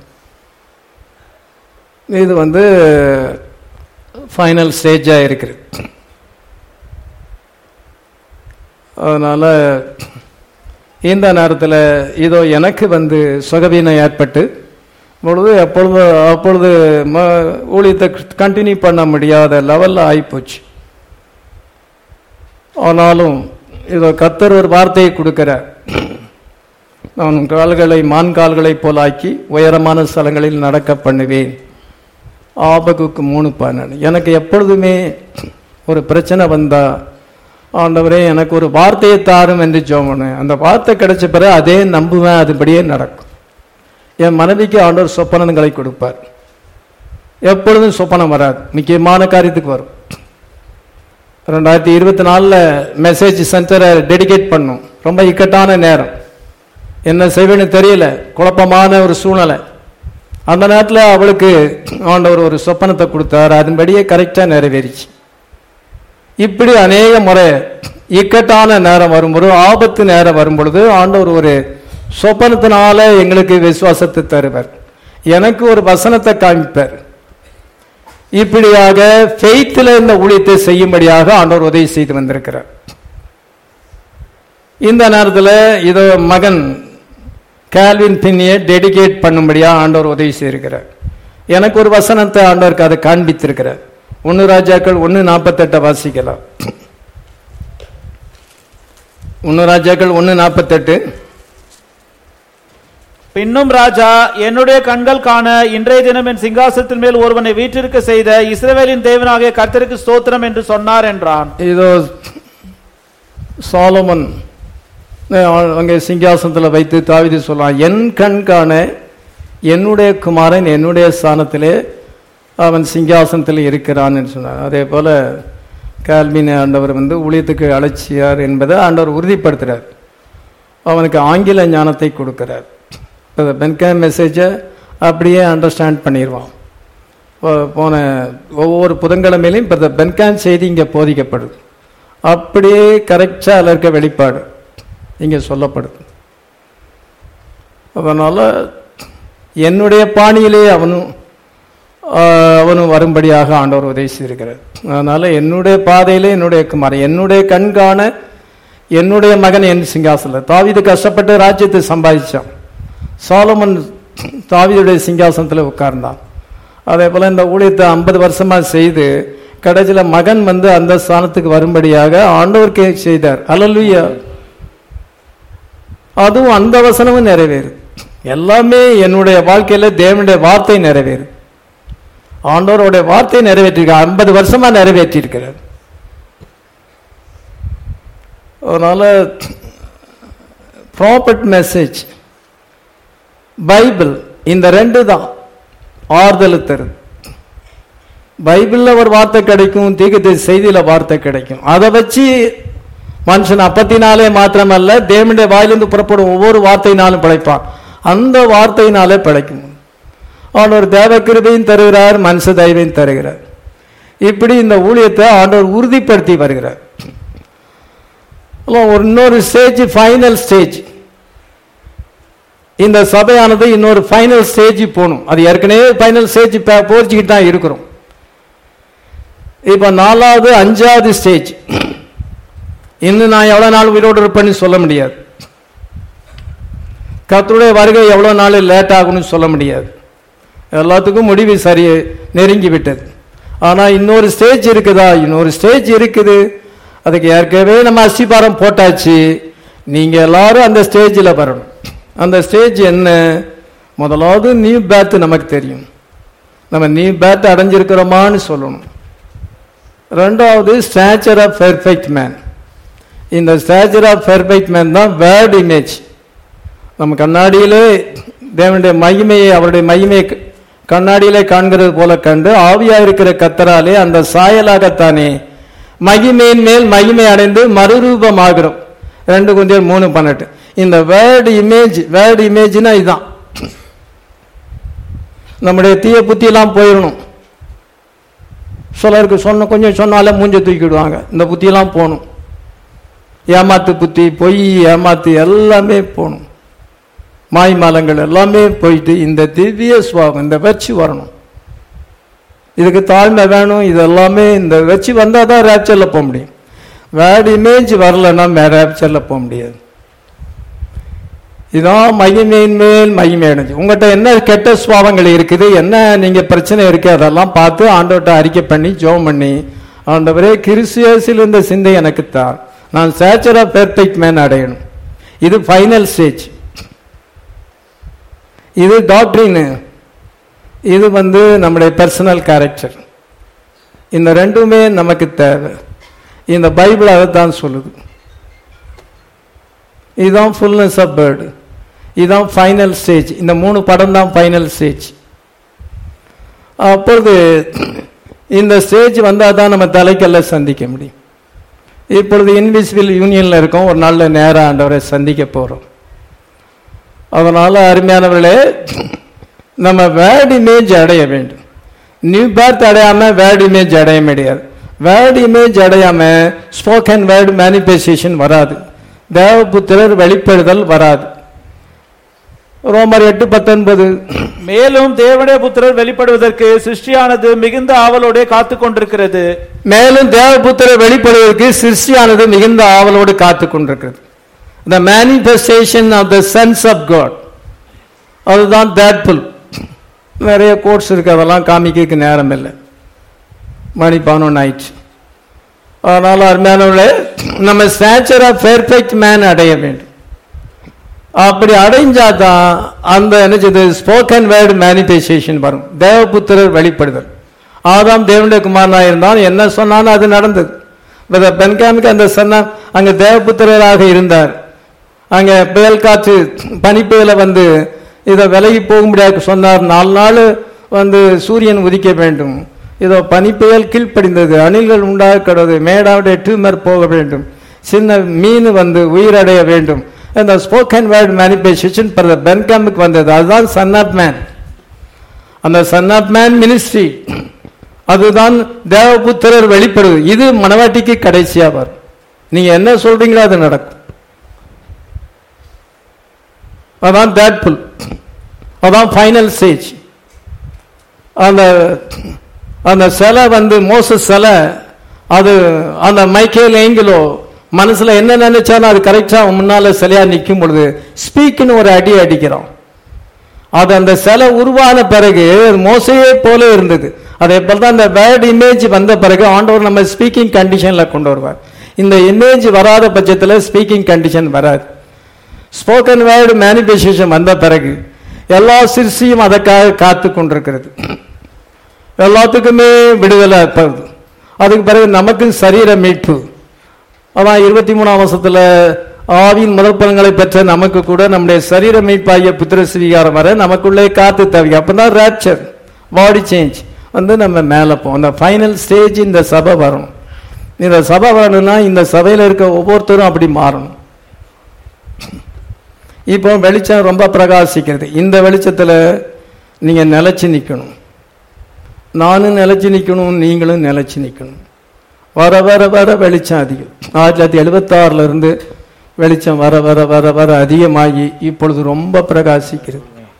இது வந்து ஃபைனல் ஸ்டேஜாக இருக்குது அதனால் இந்த நேரத்தில் இதோ எனக்கு வந்து சுகவீனம் ஏற்பட்டு பொழுது எப்பொழுது அப்பொழுது ம ஊழியத்தை கண்டினியூ பண்ண முடியாத லெவலில் ஆகிப்போச்சு ஆனாலும் இதோ கத்தர் ஒரு வார்த்தையை கொடுக்கிறார் நான் உன் கால்களை மான் கால்களைப் போல் ஆக்கி உயரமான ஸ்தலங்களில் நடக்க பண்ணுவேன் ஆபகுக்கு மூணு பன்னெண்டு எனக்கு எப்பொழுதுமே ஒரு பிரச்சனை வந்தா ஆண்டவரே எனக்கு ஒரு வார்த்தையை தாரும் என்று ஜோமனு அந்த வார்த்தை கிடைச்ச பிறகு அதே நம்புவேன் அதுபடியே நடக்கும் என் மனைவிக்கு ஆண்டவர் சொப்பனங்களை கொடுப்பார் எப்பொழுதும் சொப்பனம் வராது முக்கியமான காரியத்துக்கு வரும் ரெண்டாயிரத்தி இருபத்தி நாலில் மெசேஜ் சென்டரை டெடிகேட் பண்ணும் ரொம்ப இக்கட்டான நேரம் என்ன செய்வேன்னு தெரியல குழப்பமான ஒரு சூழ்நிலை அந்த நேரத்தில் அவளுக்கு ஆண்டவர் ஒரு சொப்பனத்தை கொடுத்தார் அதன்படியே கரெக்டாக நிறைவேறிச்சு இப்படி அநேக முறை இக்கட்டான நேரம் வரும்பொழுது ஆபத்து நேரம் வரும்பொழுது ஆண்டவர் ஒரு சொப்பனத்தினால எங்களுக்கு விசுவாசத்தை தருவார் எனக்கு ஒரு வசனத்தை காமிப்பார் இப்படியாக ஃபெய்த்தில் இந்த ஊழியத்தை செய்யும்படியாக ஆண்டவர் உதவி செய்து வந்திருக்கிறார் இந்த நேரத்தில் இதோ மகன் கேல்வின் பின்னியை டெடிகேட் பண்ணும்படியா ஆண்டவர் உதவி செய்திருக்கிறார் எனக்கு ஒரு வசனத்தை ஆண்டவருக்கு அதை காண்பித்திருக்கிறார் ஒன்று ராஜாக்கள் ஒன்று நாற்பத்தெட்டை வாசிக்கலாம் ஒன்று ராஜாக்கள் ஒன்று நாற்பத்தெட்டு பின்னும் ராஜா என்னுடைய கண்கள் காண இன்றைய தினம் என் சிங்காசனத்தின் மேல் ஒருவனை வீற்றிருக்க செய்த இஸ்ரவேலின் தேவனாகிய கர்த்தருக்கு ஸ்தோத்திரம் என்று சொன்னார் என்றான் இதோ சாலமன் அங்கே சிங்காசனத்தில் வைத்து தாவிதி சொல்லலாம் என் கண் காண என்னுடைய குமாரன் என்னுடைய ஸ்தானத்திலே அவன் சிங்காசனத்தில் இருக்கிறான் என்று சொன்னார் அதே போல கால்மின் ஆண்டவர் வந்து ஊழியத்துக்கு அழைச்சியார் என்பதை ஆண்டவர் உறுதிப்படுத்துகிறார் அவனுக்கு ஆங்கில ஞானத்தை கொடுக்கிறார் இப்போ பென்கா மெசேஜை அப்படியே அண்டர்ஸ்டாண்ட் பண்ணிடுவான் போ- போன ஒவ்வொரு புதன்கிழமையிலையும் இப்போ பென்கான் செய்தி இங்கே போதிக்கப்படுது அப்படியே கரெக்டாக அதில் இருக்க வெளிப்பாடு இங்கே சொல்லப்படுது அதனால் என்னுடைய பாணியிலே அவனும் ஆஹ், அவனும் வரும்படியாக ஆண்டவர் உதவி செய்திருக்கிறார் அதனால் என்னுடைய பாதையிலே என்னுடைய குமாரன் என்னுடைய கண்காண என்னுடைய மகன் என் சிங்காசனில் தாவீது கஷ்டப்பட்டு ராஜ்யத்தை சம்பாதிச்சான் சாலமன் தாவீதுடைய சிங்காசனத்தில் உட்கார்ந்தான் அதே போல் இந்த ஊழியத்தை ஐம்பது வருஷமாக செய்து கடைசியில் மகன் வந்து அந்த ஸ்தானத்துக்கு வரும்படியாக ஆண்டவருக்கு செய்தார் அல்லலுயா அதுவும் அந்த வசனமும் நிறைவேறும் எல்லாமே என்னுடைய வாழ்க்கையில தேவனுடைய வார்த்தை நிறைவேறும் ஆண்டவருடைய வார்த்தை நிறைவேற்றிருக்கார் ஐம்பது வருஷமா நிறைவேற்றியிருக்கிறார் அதனால ப்ராப்பர்ட் மெசேஜ் பைபிள் இந்த ரெண்டு தான் ஆறுதல் தருது பைபிள்ல ஒரு வார்த்தை கிடைக்கும் தீர்க்கத்தை செய்தியில வார்த்தை கிடைக்கும் அதை வச்சு மனுஷன் அப்பத்தினாலே மாத்திரமல்ல தேவனுடைய வாயிலிருந்து புறப்படும் ஒவ்வொரு வார்த்தையினாலும் பிழைப்பான் அந்த வார்த்தையினாலே பிழைக்கும் ஆண்டவர் தேவ கிருபையும் தருகிறார் மனுஷ தயவையும் தருகிறார் இப்படி இந்த ஊழியத்தை ஆண்டவர் உறுதிப்படுத்தி வருகிறார் அப்புறம் ஒரு இன்னொரு ஸ்டேஜ் ஃபைனல் ஸ்டேஜ் இந்த சபையானது இன்னொரு ஃபைனல் ஸ்டேஜ் போகணும் அது ஏற்கனவே ஃபைனல் ஸ்டேஜ் போச்சுக்கிட்டு தான் இருக்கிறோம் இப்போ நாலாவது அஞ்சாவது ஸ்டேஜ் இன்னும் நான் எவ்வளோ நாள் உயிரோடு இருப்பேன்னு சொல்ல முடியாது கர்த்தருடைய வருகை எவ்வளோ நாள் லேட் ஆகும்னு சொல்ல முடியாது எல்லாத்துக்கும் முடிவு சரி நெருங்கி விட்டது ஆனால் இன்னொரு ஸ்டேஜ் இருக்குதா இன்னொரு ஸ்டேஜ் இருக்குது அதுக்கு ஏற்கனவே நம்ம அஸ்திபாரம் போட்டாச்சு நீங்கள் எல்லாரும் அந்த ஸ்டேஜில் வரணும் அந்த ஸ்டேஜ் என்ன முதலாவது நியூ பேத் நமக்கு தெரியும் நம்ம நியூ பேத் அடைஞ்சிருக்கிறோமான்னு சொல்லணும் ரெண்டாவது ஸ்டாச்சர் ஆஃப் பெர்ஃபெக்ட் மேன் இந்த ஸ்டாச்சர் ஆஃப் பெர்ஃபெக்ட் மேன் தான் வேர்ட் இமேஜ் நம்ம கண்ணாடியிலே தேவனுடைய மகிமையை அவருடைய மகிமையை க- கண்ணாடியிலே காண்கிறது போல கண்டு ஆவியா இருக்கிற கத்தராலே அந்த சாயலாகத்தானே மகிமையின் மேல் மகிமை அடைந்து மறுரூபமாகிறோம் ரெண்டு கொஞ்சம் மூணு பன்னெண்டு இந்த வேர்டு இமேஜ் வேர்டு இமேஜ்னா இதுதான் நம்முடைய தீய புத்தியெல்லாம் போயிடணும் சிலருக்கு சொன்ன கொஞ்சம் சொன்னாலே மூஞ்ச தூக்கிடுவாங்க இந்த புத்தியெல்லாம் போகணும் ஏமாத்து புத்தி பொய் ஏமாத்து எல்லாமே போகணும் மாய்மாலங்கள் எல்லாமே போயிட்டு இந்த திவ்ய சுவாபம் இந்த வெற்றி வரணும் இதுக்கு தாழ்மை வேணும் இது எல்லாமே இந்த வெற்றி வந்தால் தான் ரேப்சரில் போக முடியும் வேர்டு இமேஜ் வரலன்னா ரேப்சரில் போக முடியாது இதான் மகிமையின் மேல் மகிமை அடைஞ்சு உங்கள்கிட்ட என்ன கெட்ட சுவாபங்கள் இருக்குது என்ன நீங்க பிரச்சனை இருக்கு அதெல்லாம் பார்த்து ஆண்டவர்கிட்ட அறிக்கை பண்ணி ஜெபம் பண்ணி ஆண்டவரே கிறிஸ்தியஸில் இந்த சிந்தை எனக்கு தான் நான் சேச்சர் ஆஃப் பெர்ஃபெக்ட் மேன் அடையணும் இது ஃபைனல் ஸ்டேஜ் இது டாக்டரின் இது வந்து நம்முடைய பர்சனல் கேரக்டர் இந்த ரெண்டுமே நமக்கு தேவை இந்த பைபிள் அதை தான் சொல்லுது இதுதான் ஃபுல்னஸ் ஆஃப் பேர்டு இதுதான் ஃபைனல் ஸ்டேஜ் இந்த மூணு படம் தான் ஃபைனல் ஸ்டேஜ் அப்பொழுது இந்த ஸ்டேஜ் வந்தால் தான் நம்ம தலைக்கல்ல சந்திக்க முடியும் இப்பொழுது இன்விசிபிள் யூனியனில் இருக்கோம் ஒரு நாளில் நேராக ஆண்டவரை சந்திக்க போகிறோம் அதனால் அருமையானவர்களே நம்ம வேர்ட் இமேஜ் அடைய வேண்டும் நியூ பேர்த் அடையாம வேர்ட் இமேஜ் அடைய முடியாது வேர்ட் இமேஜ் அடையாம ஸ்போக்கன் வேர்ட் மேனிஃபெஸ்டேஷன் வராது தேவபுத்திரர் வெளிப்படுதல் வராது ரோமர் எட்டு பத்தொன்பது மேலும் தேவனுடைய புத்திரர் வெளிப்படுவதற்கு சிருஷ்டியானது மிகுந்த ஆவலோடே காத்து கொண்டிருக்கிறது மேலும் தேவபுத்திரர் வெளிப்படுவதற்கு சிருஷ்டியானது மிகுந்த ஆவலோடு காத்து கொண்டிருக்கிறது the manifestation of the sons of God அதுதான் தேட்ஃபுல் நிறைய கோர்ஸ் இருக்கு அதெல்லாம் காமிக்கிறதுக்கு நேரம் இல்லை மணி பதினொன்று ஆயிடுச்சு அதனால அருமையானவர்களே நம்ம ஸ்டாச்சர் ஆஃப் பெர்ஃபெக்ட் மேன் அடைய வேண்டும் அப்படி அடைஞ்சாதான் அந்த என்ன செய்யுது ஸ்போக்கன் வேர்டு மேனிஃபெஸ்டேஷன் வரும் தேவபுத்திரர் வெளிப்படுதல் ஆதாம் தேவனுடைய குமாரனா இருந்தால் என்ன சொன்னாலும் அது நடந்தது வித பென்காமிக்கு அந்த சொன்ன அங்க தேவபுத்திரராக இருந்தார் அங்க புயல் காற்று பனிப்புயல வந்து இதை விலகி போக முடியாது சொன்னார் நாலு நாள் வந்து சூரியன் உதிக்க வேண்டும் இதோ பனிப்புயல் கீழ்ப்படிந்தது அணில்கள் உண்டாக கிடது மேடாவுடைய டியூமர் போக வேண்டும் சின்ன மீன் வந்து உயிரடைய வேண்டும் இந்த ஸ்போக்கன் வேர்ட் மேனிஃபெஸ்டேஷன் பென்காமுக்கு வந்தது அதுதான் சன் ஆஃப் மேன் அந்த சன் ஆஃப் மேன் மினிஸ்ட்ரி அதுதான் தேவபுத்திரர் வெளிப்படுது இது மனவாட்டிக்கு கடைசியா வரும் நீங்க என்ன சொல்றீங்களோ அது நடக்கும் அதான் தேட்ஃபுல் அதான் ஃபைனல் ஸ்டேஜ் அந்த அந்த சிலை வந்து மோச சிலை அது அந்த மைக்கேல் ஏங்கிலோ மனசுல என்ன நினைச்சாலும் அது கரெக்டா முன்னால சிலையா நிற்கும் பொழுது ஸ்பீக்னு ஒரு அடி அடிக்கிறோம் அது அந்த சிலை உருவான பிறகு அது மோசையே போல இருந்தது அதே போல தான் அந்த வேர்ட் இமேஜ் வந்த பிறகு ஆண்டவர் நம்ம ஸ்பீக்கிங் கண்டிஷன்ல கொண்டு வருவார் இந்த இமேஜ் வராத பட்சத்தில் ஸ்பீக்கிங் கண்டிஷன் வராது ஸ்போக்கன் வேர்டு மேனிஃபெஸ்டேஷன் வந்த பிறகு எல்லா சிறுசியும் அதற்காக காத்து கொண்டிருக்கிறது எல்லாத்துக்குமே விடுதலை இருப்பது அதுக்கு பிறகு நமக்கு சரீர மீட்பு அதான் இருபத்தி மூணாம் வருஷத்துல ஆவியின் முதல் பலன்களை பெற்ற நமக்கு கூட நம்முடைய சரீர மீட்பாகிய புத்திர ஸ்வீகாரம் வர நமக்குள்ளே காத்து தவி அப்பதான் ரேப்சர் பாடி சேஞ்ச் வந்து நம்ம மேலே போவோம் அந்த ஃபைனல் ஸ்டேஜ் இந்த சபை வரும் இந்த சபை வரணும்னா இந்த சபையில் இருக்க ஒவ்வொருத்தரும் அப்படி மாறணும் இப்போ வெளிச்சம் ரொம்ப பிரகாசிக்கிறது இந்த வெளிச்சத்தில் நீங்கள் நிலைச்சு நிற்கணும் நானும் நிலைச்சு நிற்கணும் நீங்களும் நிலைச்சு நிற்கணும் வர வர வர வெளிச்சம் அதிகம் ஆயிரத்தி தொள்ளாயிரத்தி எழுபத்தாறுல இருந்து வெளிச்சம் வர வர வர வர அதிகமாகி இப்பொழுது ரொம்ப பிரகாசிக்கிறது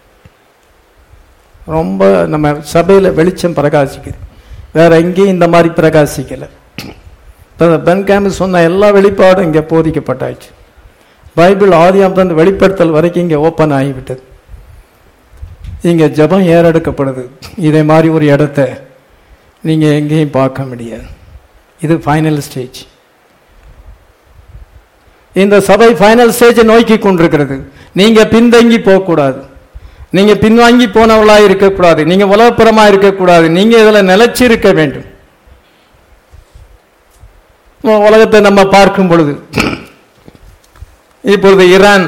ரொம்ப நம்ம சபையில் வெளிச்சம் பிரகாசிக்குது வேற எங்கேயும் இந்த மாதிரி பிரகாசிக்கலை இப்போ பென்காமி சொன்ன எல்லா வெளிப்பாடும் இங்கே போதிக்கப்பட்டாச்சு பைபிள் ஆதியாமத்திலிருந்து வெளிப்படுத்தல் வரைக்கும் இங்கே ஓப்பன் ஆகிவிட்டது இங்கே ஜெபம் ஏறெடுக்கப்படுது இதே மாதிரி ஒரு இடத்த நீங்கள் எங்கேயும் பார்க்க முடியாது இது ஃபைனல் ஸ்டேஜ் இந்த சபை ஃபைனல் ஸ்டேஜை நோக்கி கொண்டிருக்கிறது நீங்க பின்தங்கி போகக்கூடாது நீங்க பின்வாங்கி போனவளா இருக்கக்கூடாது நீங்க உலகப்புறமா இருக்கக்கூடாது நீங்க இதுல நிலைச்சு இருக்க வேண்டும் உ- உலகத்தை நம்ம பார்க்கும் பொழுது இப்பொழுது ஈரான்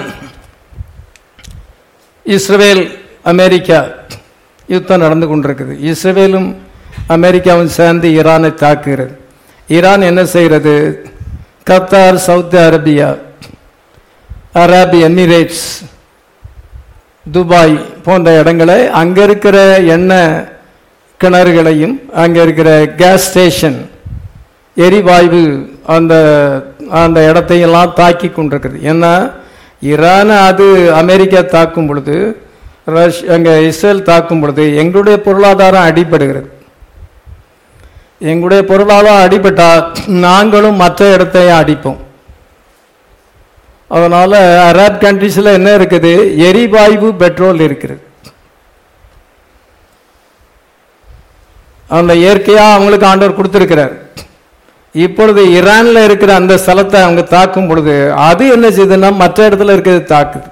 இஸ்ரேல் அமெரிக்கா யுத்தம் நடந்து கொண்டிருக்குது இஸ்ரேலும் அமெரிக்காவும் சேர்ந்து ஈரானை தாக்குகிறது ஈரான் என்ன செய்கிறது கத்தார் சவுதி அரேபியா அரபி எமிரேட்ஸ் துபாய் போன்ற இடங்களை அங்க இருக்கிற எண்ணெய் கிணறுகளையும் அங்க இருக்கிற கேஸ் ஸ்டேஷன் எரிவாயு அந்த அந்த இடத்தையெல்லாம் தாக்கி கொண்டிருக்குது ஏன்னா ஈரான் அது அமெரிக்கா தாக்கும் பொழுது ரஷ் அங்கே இஸ்ரேல் தாக்கும் பொழுது எங்களுடைய பொருளாதாரம் அடிபடுகிறது எங்களுடைய பொருளாதாரம் அடிபட்டா நாங்களும் மற்ற இடத்தையும் அடிப்போம் அதனால அரப் கண்ட்ரீஸ்ல என்ன இருக்குது எரிவாயு பெட்ரோல் இருக்குது அந்த இயற்கையா அவங்களுக்கு ஆண்டவர் கொடுத்திருக்கிறார் இப்பொழுது ஈரான்ல இருக்கிற அந்த ஸ்தலத்தை அவங்க தாக்கும் பொழுது அது என்ன செய்யுதுன்னா மற்ற இடத்துல இருக்கிறது தாக்குது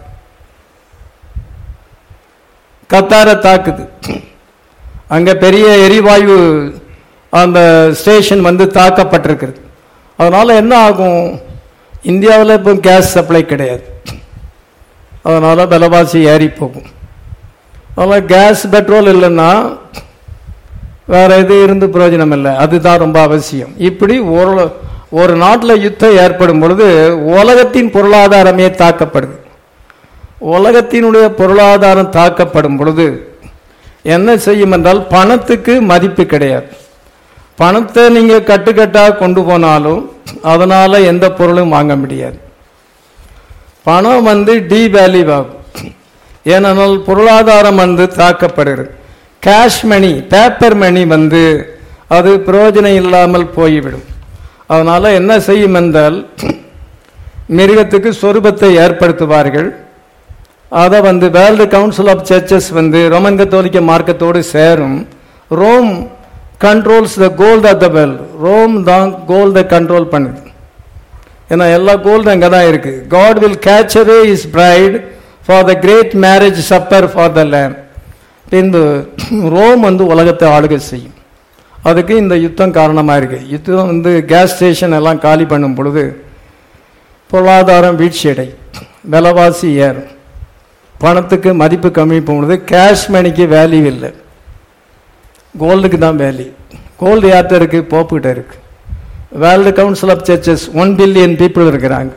கத்தாரை தாக்குது அங்க பெரிய எரிவாயு அந்த ஸ்டேஷன் வந்து தாக்கப்பட்டிருக்கிறது அதனால என்ன ஆகும் இந்தியாவில் இப்போ கேஸ் சப்ளை கிடையாது அதனால விலைவாசி ஏறி போகும் அதனால் கேஸ் பெட்ரோல் இல்லைன்னா வேற எது இருந்து பிரயோஜனம் இல்லை அதுதான் ரொம்ப அவசியம் இப்படி ஒரு ஒரு நாட்டில் யுத்தம் ஏற்படும் பொழுது உலகத்தின் பொருளாதாரமே தாக்கப்படுது உலகத்தினுடைய பொருளாதாரம் தாக்கப்படும் பொழுது என்ன செய்யும் என்றால் பணத்துக்கு மதிப்பு கிடையாது பணத்தை நீங்க கட்டுக்கட்டா கொண்டு போனாலும் அதனால எந்த பொருளும் வாங்க முடியாது பணம் வந்து டீவேல்யூ ஆகும் ஏனென்றால் பொருளாதாரம் வந்து தாக்கப்படுகிறது கேஷ் மணி பேப்பர் மணி வந்து அது பிரயோஜனம் இல்லாமல் போய்விடும் அதனால என்ன செய்யும் என்றால் மிருகத்துக்கு சொரூபத்தை ஏற்படுத்துவார்கள் அதை வந்து வேர்ல்டு கவுன்சில் ஆஃப் சர்ச்சஸ் வந்து ரோமன் கத்தோலிக்க மார்க்கத்தோடு சேரும் Rome controls the gold of the world Rome தான் கோல்டை கண்ட்ரோல் பண்ணுது ஏன்னா எல்லா கோல்டும் அங்கே தான் இருக்கு God will catch away his bride for the great marriage supper for the lamb பின்பு ரோம் வந்து உலகத்தை ஆளுகை செய்யும் அதுக்கு இந்த யுத்தம் காரணமாக இருக்கு யுத்தம் வந்து கேஸ் ஸ்டேஷன் எல்லாம் காலி பண்ணும் பொழுது பொருளாதாரம் வீழ்ச்சியடை விலைவாசி ஏறும் பணத்துக்கு மதிப்பு கம்மி பொழுது கேஷ் மணிக்கு வேல்யூ இல்லை கோல்டுக்கு தான் வேல்யூ கோல்டு யார்கிட்ட இருக்கு போப்புகிட்ட இருக்கு world council of churches one billion people இருக்கிறாங்க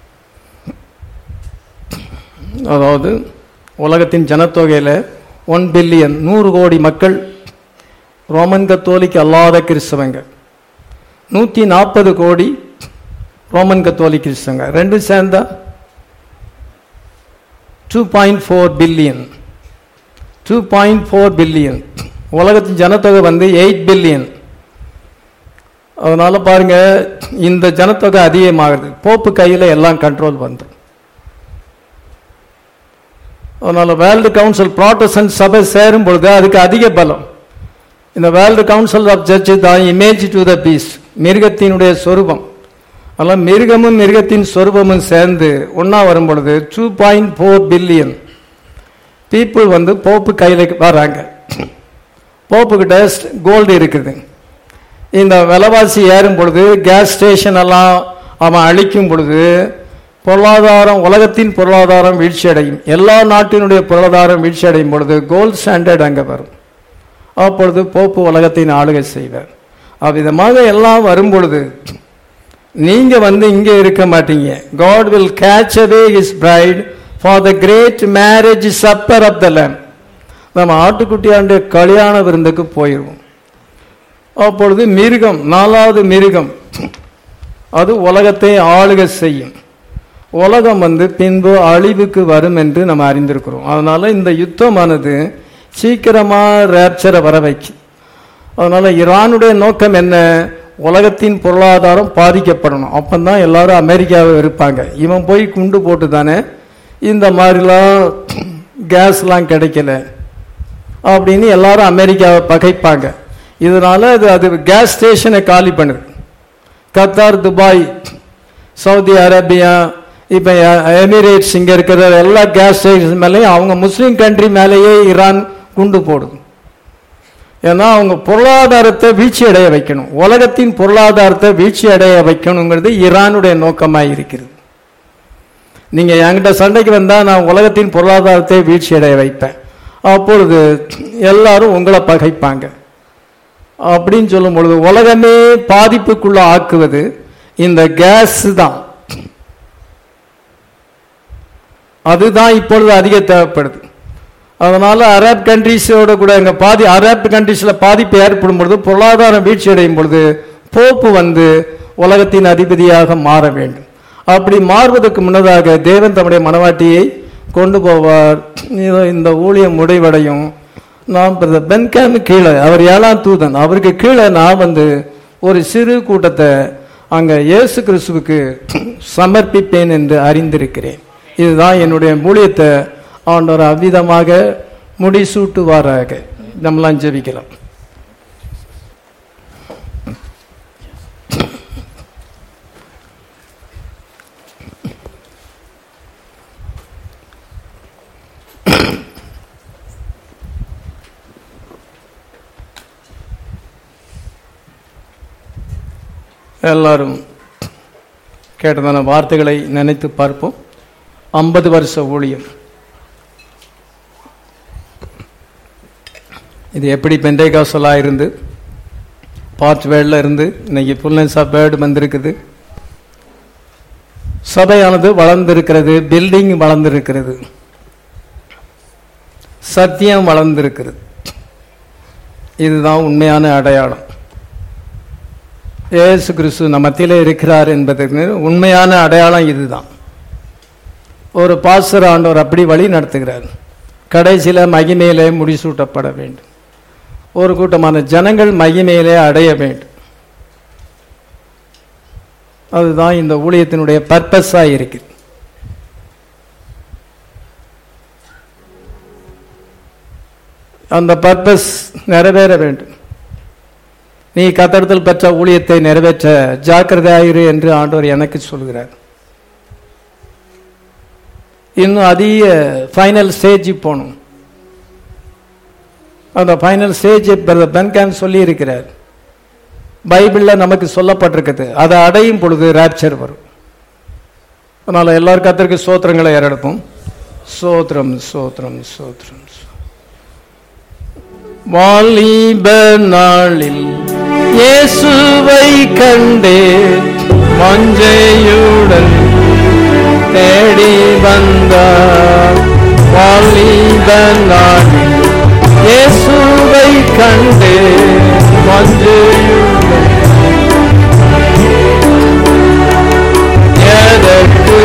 அதாவது உலகத்தின் ஜனத்தொகையில் ஒன் பில்லியன் நூறு கோடி மக்கள் ரோமன் கத்தோலிக் அல்லாத கிறிஸ்தவங்க நூற்றி நாற்பது கோடி ரோமன் கத்தோலிக் கிறிஸ்தவங்க ரெண்டும் சேர்ந்தா two point four billion two point four billion உலகத்தின் ஜனத்தொகை வந்து எயிட் பில்லியன் அதனால பாருங்க இந்த ஜனத்தொகை அதிகமாகுது போப்பு கையில் எல்லாம் கண்ட்ரோல் வந்துடும் அதனால வேர்ல்டு கவுன்சில் ப்ராட்டஸ்டன்ட் சபை சேரும் பொழுது அதுக்கு அதிக பலம் இந்த வேர்ல்டு கவுன்சில் ஆஃப் ஜட்ஜ் தான் இமேஜ் டு த பீஸ் மிருகத்தினுடைய சொரூபம் அதெல்லாம் மிருகமும் மிருகத்தின் சொரூபமும் சேர்ந்து ஒன்றா வரும் பொழுது two point four billion people வந்து போப்பு கையில் வராங்க போப்புக்கிட்ட கோல்டு இருக்குது இந்த விலைவாசி ஏறும் பொழுது கேஸ் ஸ்டேஷன் எல்லாம் அவன் அழிக்கும் பொழுது பொருளாதாரம் உலகத்தின் பொருளாதாரம் வீழ்ச்சி அடையும் எல்லா நாட்டினுடைய பொருளாதாரம் வீழ்ச்சி அடையும் பொழுது கோல்ட் ஸ்டாண்டர்ட் அங்கே வரும் அப்பொழுது போப்பு உலகத்தின் ஆளுகை செய்வார் அவ்விதமாக எல்லாம் வரும் பொழுது நீங்க வந்து இங்கே இருக்க மாட்டீங்க God will catch away his bride for the great marriage supper of the lamb நம்ம ஆட்டுக்குட்டியாண்டு கல்யாண விருந்துக்கு போயிடுவோம் அப்பொழுது மிருகம் நாலாவது மிருகம் அது உலகத்தை ஆளுகை செய்யும் உலகம் வந்து பின்பு அழிவுக்கு வரும் என்று நம்ம அறிந்திருக்கிறோம் அதனால இந்த யுத்தமானது சீக்கிரமா ரேப்சரை வர வைக்கும் அதனால ஈரானுடைய நோக்கம் என்ன உலகத்தின் பொருளாதாரம் பாதிக்கப்படணும் அப்பந்தான் எல்லாரும் அமெரிக்காவை இருப்பாங்க இவன் போய் குண்டு போட்டு தானே இந்த மாதிரிலாம் கேஸ்லாம் கிடைக்கல அப்படின்னு எல்லாரும் அமெரிக்காவை பகைப்பாங்க இதனால அது அது கேஸ் ஸ்டேஷனை காலி பண்ணுது கத்தார் துபாய் சவுதி அரேபியா இப்போ எமிரேட்ஸ் இங்கே இருக்கிற எல்லா கேஸ் ஸ்டேஷன் மேலேயும் அவங்க முஸ்லீம் கண்ட்ரி மேலேயே ஈரான் குண்டு போடுது ஏன்னா அவங்க பொருளாதாரத்தை வீழ்ச்சி அடைய வைக்கணும் உலகத்தின் பொருளாதாரத்தை வீழ்ச்சி அடைய வைக்கணுங்கிறது ஈரானுடைய நோக்கமாக இருக்கிறது நீங்க என்கிட்ட சண்டைக்கு வந்தா நான் உலகத்தின் பொருளாதாரத்தை வீழ்ச்சி அடைய வைப்பேன் அப்பொழுது எல்லாரும் உங்களை பகைப்பாங்க அப்படின்னு சொல்லும் பொழுது உலகமே பாதிப்புக்குள்ள ஆக்குவது இந்த கேஸ் தான் அதுதான் இப்பொழுது அதிக தேவைப்படுது அதனால அரப் கண்ட்ரிஸோட கூட இங்க பாதி அரப் கண்ட்ரிஸ்ல பாதிப்பு ஏற்படும் பொழுது பொருளாதாரம் வீழ்ச்சி அடையும் பொழுது போப்பு வந்து உலகத்தின் அதிபதியாக மாற வேண்டும் அப்படி மாறுவதற்கு முன்னதாக தேவன் தம்முடைய மனவாட்டியை கொண்டு போவார் இதோ இந்த ஊழியம் முடிவடையும் நாம் பென்கேம் கீழே அவர் ஏழாம் தூதன் அவருக்கு கீழே நான் வந்து ஒரு சிறு கூட்டத்தை அங்க இயேசு கிறிஸ்துவுக்கு சமர்ப்பிப்பேன் என்று அறிந்திருக்கிறேன் இதுதான் என்னுடைய ஊழியத்தை ஆண்டவர் அவ்விதமாக முடிசூட்டுவாராக நம்மளாம் ஜெபிக்கலாம் எல்லாரும் கேட்டதான வார்த்தைகளை நினைத்து பார்ப்போம் ஐம்பது வருஷ ஊழியம் இது எப்படி பெண்டைகாசலாக இருந்து பார்ட் வேர்டில் இருந்து இன்னைக்கு ஃபுல்னஸ் ஆஃப் வேர்டு வந்திருக்குது சபையானது வளர்ந்திருக்கிறது பில்டிங் வளர்ந்திருக்கிறது சத்தியம் வளர்ந்திருக்கிறது இதுதான் உண்மையான அடையாளம் இயேசு கிறிஸ்து நம்ம மத்தியிலே இருக்கிறார் என்பதற்கு உண்மையான அடையாளம் இதுதான் ஒரு பாஸ்டர் ஆண்டவர் அப்படி வழி நடத்துகிறார் கடைசியில் மகிமையிலே முடிசூட்டப்பட வேண்டும் ஒரு கூட்டமான ஜனங்கள் மகிமையிலே அடைய வேண்டும் அதுதான் இந்த ஊழியத்தினுடைய பர்பஸாக இருக்குது அந்த பர்பஸ் நிறைவேற வேண்டும் நீ கத்தடத்தில் பெற்ற ஊழியத்தை நிறைவேற்ற ஜாக்கிரதையாயிரு என்று ஆண்டவர் எனக்கு சொல்கிறார் இன்னும் அதிக ஃபைனல் ஸ்டேஜ் போகணும் அந்த ஃபைனல் ஸ்டேஜ் பென்கான் சொல்லி இருக்கிறார் பைபிளில் நமக்கு சொல்லப்பட்டிருக்குது அதை அடையும் பொழுது ரேப்சர் வரும் அதனால எல்லாரும் கத்திற்கு சோத்திரங்களை ஏறெடுப்போம் சோத்திரம் சோத்திரம் சோத்திரம் வாலிப நாளில் இயேசுவை கண்டே மஞ்சையுடன் தேடி வந்தார் வாலிப நாளில் இயேசுவை கண்டே மஞ்சையுடன் எதற்கு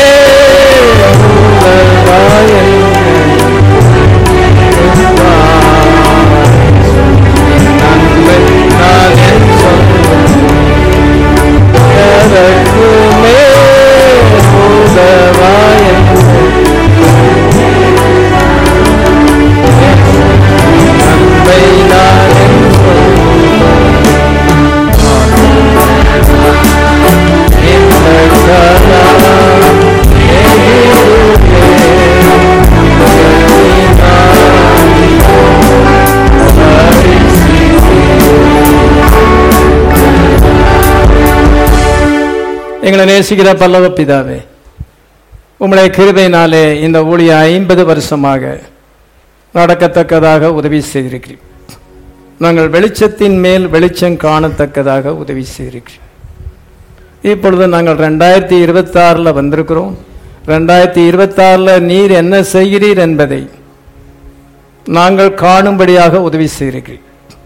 எங்களை நேசிக்கிற பல்லவ பிதாவே உம்முடைய கிருபையினாலே இந்த ஊழிய ஐம்பது வருஷமாக நடக்கத்தக்கதாக உதவி செய்திருக்கிறீர் நாங்கள் வெளிச்சத்தின் மேல் வெளிச்சம் காணத்தக்கதாக உதவி செய்திருக்கிறோம் இப்பொழுது நாங்கள் ரெண்டாயிரத்தி இருபத்தி ஆறில் வந்திருக்கிறோம் ரெண்டாயிரத்தி இருபத்தி ஆறில் நீர் என்ன செய்கிறீர் என்பதை நாங்கள் காணும்படியாக உதவி செய்திருக்கிறீர்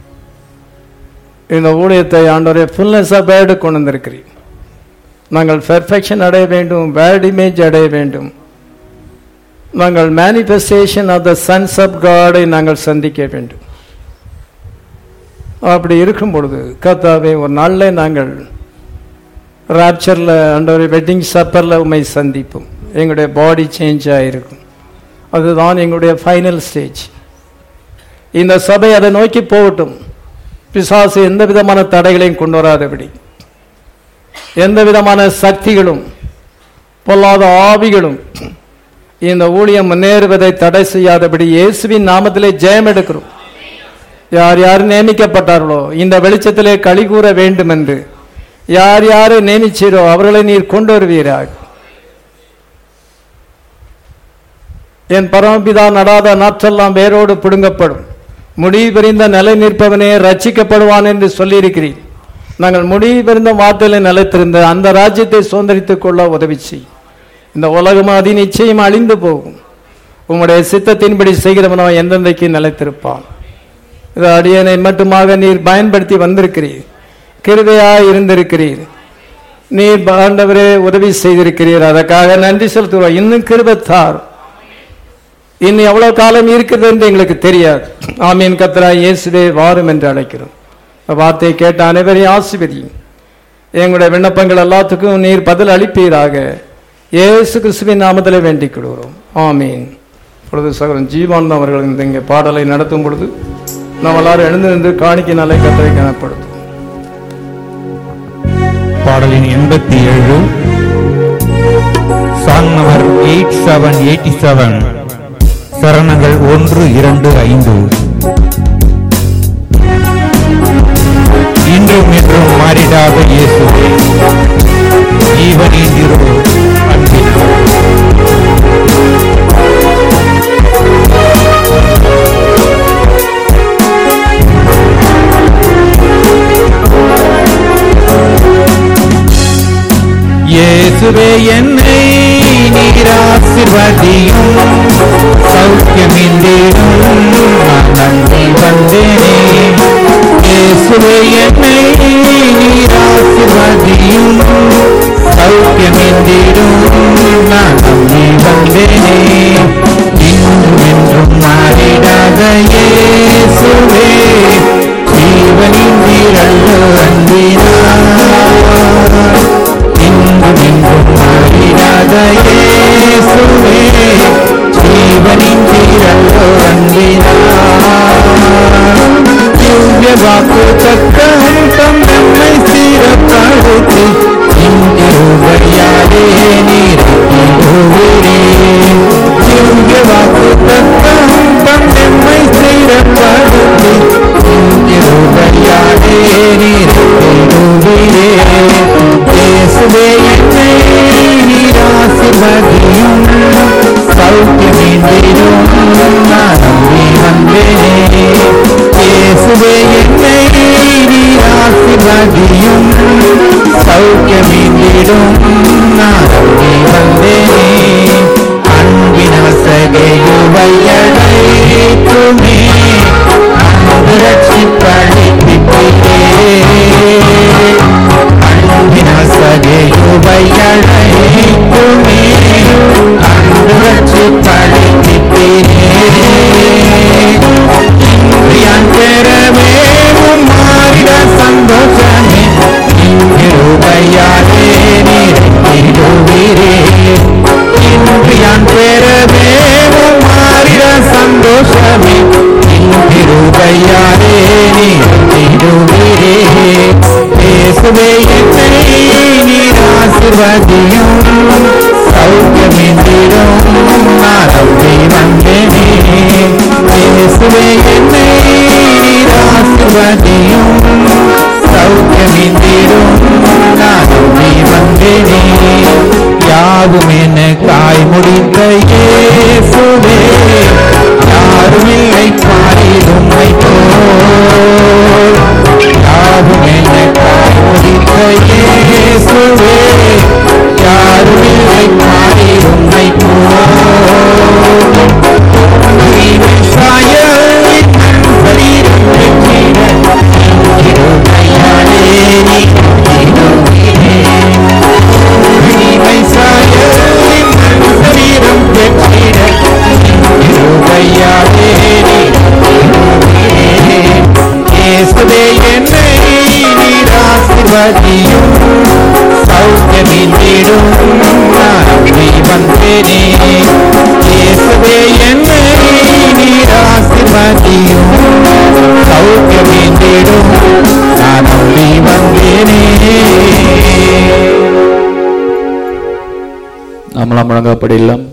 இந்த ஊழியத்தை ஆண்டோரை ஃபுல்னஸ் ஆஃப் பேர்டு கொண்டு வந்திருக்கிறீர் நாங்கள் பெர்ஃபெக்ஷன் அடைய வேண்டும் வேர்ட் இமேஜ் அடைய வேண்டும் நாங்கள் manifestation of the sons of காடை நாங்கள் சந்திக்க வேண்டும் அப்படி இருக்கும் பொழுது கர்த்தாவே ஒரு நாளில் நாங்கள் ராப்சரில் அண்டவர் வெட்டிங் சப்பரில் உண்மை சந்திப்போம் எங்களுடைய பாடி சேஞ்ச் ஆகிருக்கும் அதுதான் எங்களுடைய ஃபைனல் ஸ்டேஜ் இந்த சபை அதை நோக்கி போகட்டும் பிசாசு எந்த விதமான தடைகளையும் கொண்டு வராதபடி எந்த விதமான சக்திகளும் பொல்லாத ஆவிகளும் இந்த ஊழியம் முன்னேறுவதை தடை செய்யாதபடி இயேசுவின் நாமத்திலே ஜெயம் எடுக்கிறோம் யார் யார் நியமிக்கப்பட்டார்களோ இந்த வெளிச்சத்திலே களி கூற வேண்டும் என்று யார் யாரை நியமிச்சீரோ அவர்களை நீர் கொண்டு வருவீராக என் பரமபிதா நடாத நாற்றெல்லாம் வேரோடு பிடுங்கப்படும் முடிவு பெறிந்த நிலை நிற்பவனே ரட்சிக்கப்படுவான் என்று சொல்லியிருக்கிறீர் நாங்கள் முடிவு பெறிந்த வார்த்தையில நிலைத்திருந்த அந்த ராஜ்யத்தை சுதந்திரித்துக் கொள்ள உதவி செய் இந்த உலகம் அதி நிச்சயம் அழிந்து போகும் உம்முடைய சித்தத்தின்படி செய்கிறவனோ எந்தெந்தைக்கு நிலைத்திருப்பான் இது அடியனை மட்டுமாக நீர் பயன்படுத்தி வந்திருக்கிறீர் கிருதையாய் இருந்திருக்கிறீர் நீர் ஆண்டவரே உதவி செய்திருக்கிறீர் அதற்காக நன்றி செலுத்துவோம் இன்னும் கிருபத்தார் இன்னும் எவ்வளவு காலம் இருக்கிறது என்று எங்களுக்கு தெரியாது ஆமீன் கத்ரா இயேசுவே வாரும் என்று அழைக்கிறோம் இந்த வார்த்தையை கேட்ட அனைவரையும் ஆசிர்வதியும் எங்களுடைய விண்ணப்பங்கள் எல்லாத்துக்கும் நீர் பதில் அளிப்பீராக இயேசு கிறிஸ்துவின் நாமத்திலே வேண்டிக் கொள்கிறோம் ஆமீன் பொழுது சகோதரன் ஜீவானந்தம் அவர்கள் இந்த இங்கே பாடலை நடத்தும் பொழுது நாம் எல்லாரும் எழுந்து நின்று காணிக்கினாலே கத்தரை கனப்படுத்தும் பாடலின் எண்பத்தி ஏழு song number eight seven eighty seven சரணங்கள் ஒன்று இரண்டு ஐந்து இன்றும் என்றும் மாறிடாத இயேசுவே ஜீவனின் இரு அன்பினார் இயேசுவே என்னை நீராசிர்வதியும் சௌக்கியமின்றேனும் நான் நன்றி வந்தேனே இயேசுவே என்னை நீராசிர்வதியும் சௌக்கியமின்றேனும் நான் நம்பி வந்தேனே இன்றும் என்றும் மாறிடாத இயேசுவே ஜீவனின் வீரல்லோ அன்பினார் இன்றும் என்றும் மாறிடாத இயேசுவே ஜீவனின் தீரல்லோ அன்பினார் திவ்ய வாக்கு தக்கம் தம் நம்மை ஸ்திரப்படுத்தி இந்திருவையாரே நீரே திவ்ய வாக்கு தக்கம் தம் நம்மை ஸ்திரப்படுத்தி இந்திருவையாரே நீரே இயேசுவே என்னை நீராசிர்வதியும் சௌக்கியமின்றிடும் நான் நம்பி வந்தேனே இயேசுவே என்னை நீராசிர்வதியும் சௌக்கியமின்றிடும் நான் நம்பி வந்தேனே அன்பினசகையுவையடைக்குமே அன்பு ரட்சிப்பளிப்பிட்டே அன்பினசகையுவையடைக்குமே அன்பு ரட்சிப்பளிப்பிட்டே இன்றியான் பெறவே உம் மாறிட சந்தோஷமே இருவையாரே நிறைந்திடுவீரே இன்றியான் பெறவே உம் மாறிட சந்தோஷமே இருவையாரே நிறைந்திடுவீரே இயேசுவே என்னை நீர் ஆசிர்வதியும் சௌக்கியமின்றிடும் நான் நம்பி வந்தேனே இயேசுவே என்னை நீர் ஆசிர்வதியும் சௌக்கியமின்றிடும் நான் நம்பி வந்தேனே யாவும் எனக்காய் முடித்த இயேசுவே யாரும் இல்லை பாரிடும் போல் யாவும் எனக்காய் முடித்த இயேசுவே யாரும் இல்லை பாரிடும் போல் சாயல் சரீரம் பெற்றிட சரீரம் பெற்றிட ஆசிர்வதியும் சௌக்கியமின்றிடும் நான் நம்பி வந்தேனே இயேசுவே என்னை நீர் ஆசிர்வதியும் சௌக்கியமின்றிடும் நான் நம்பி வந்தேனே நம்மளாம் முழங்கப்படலாம்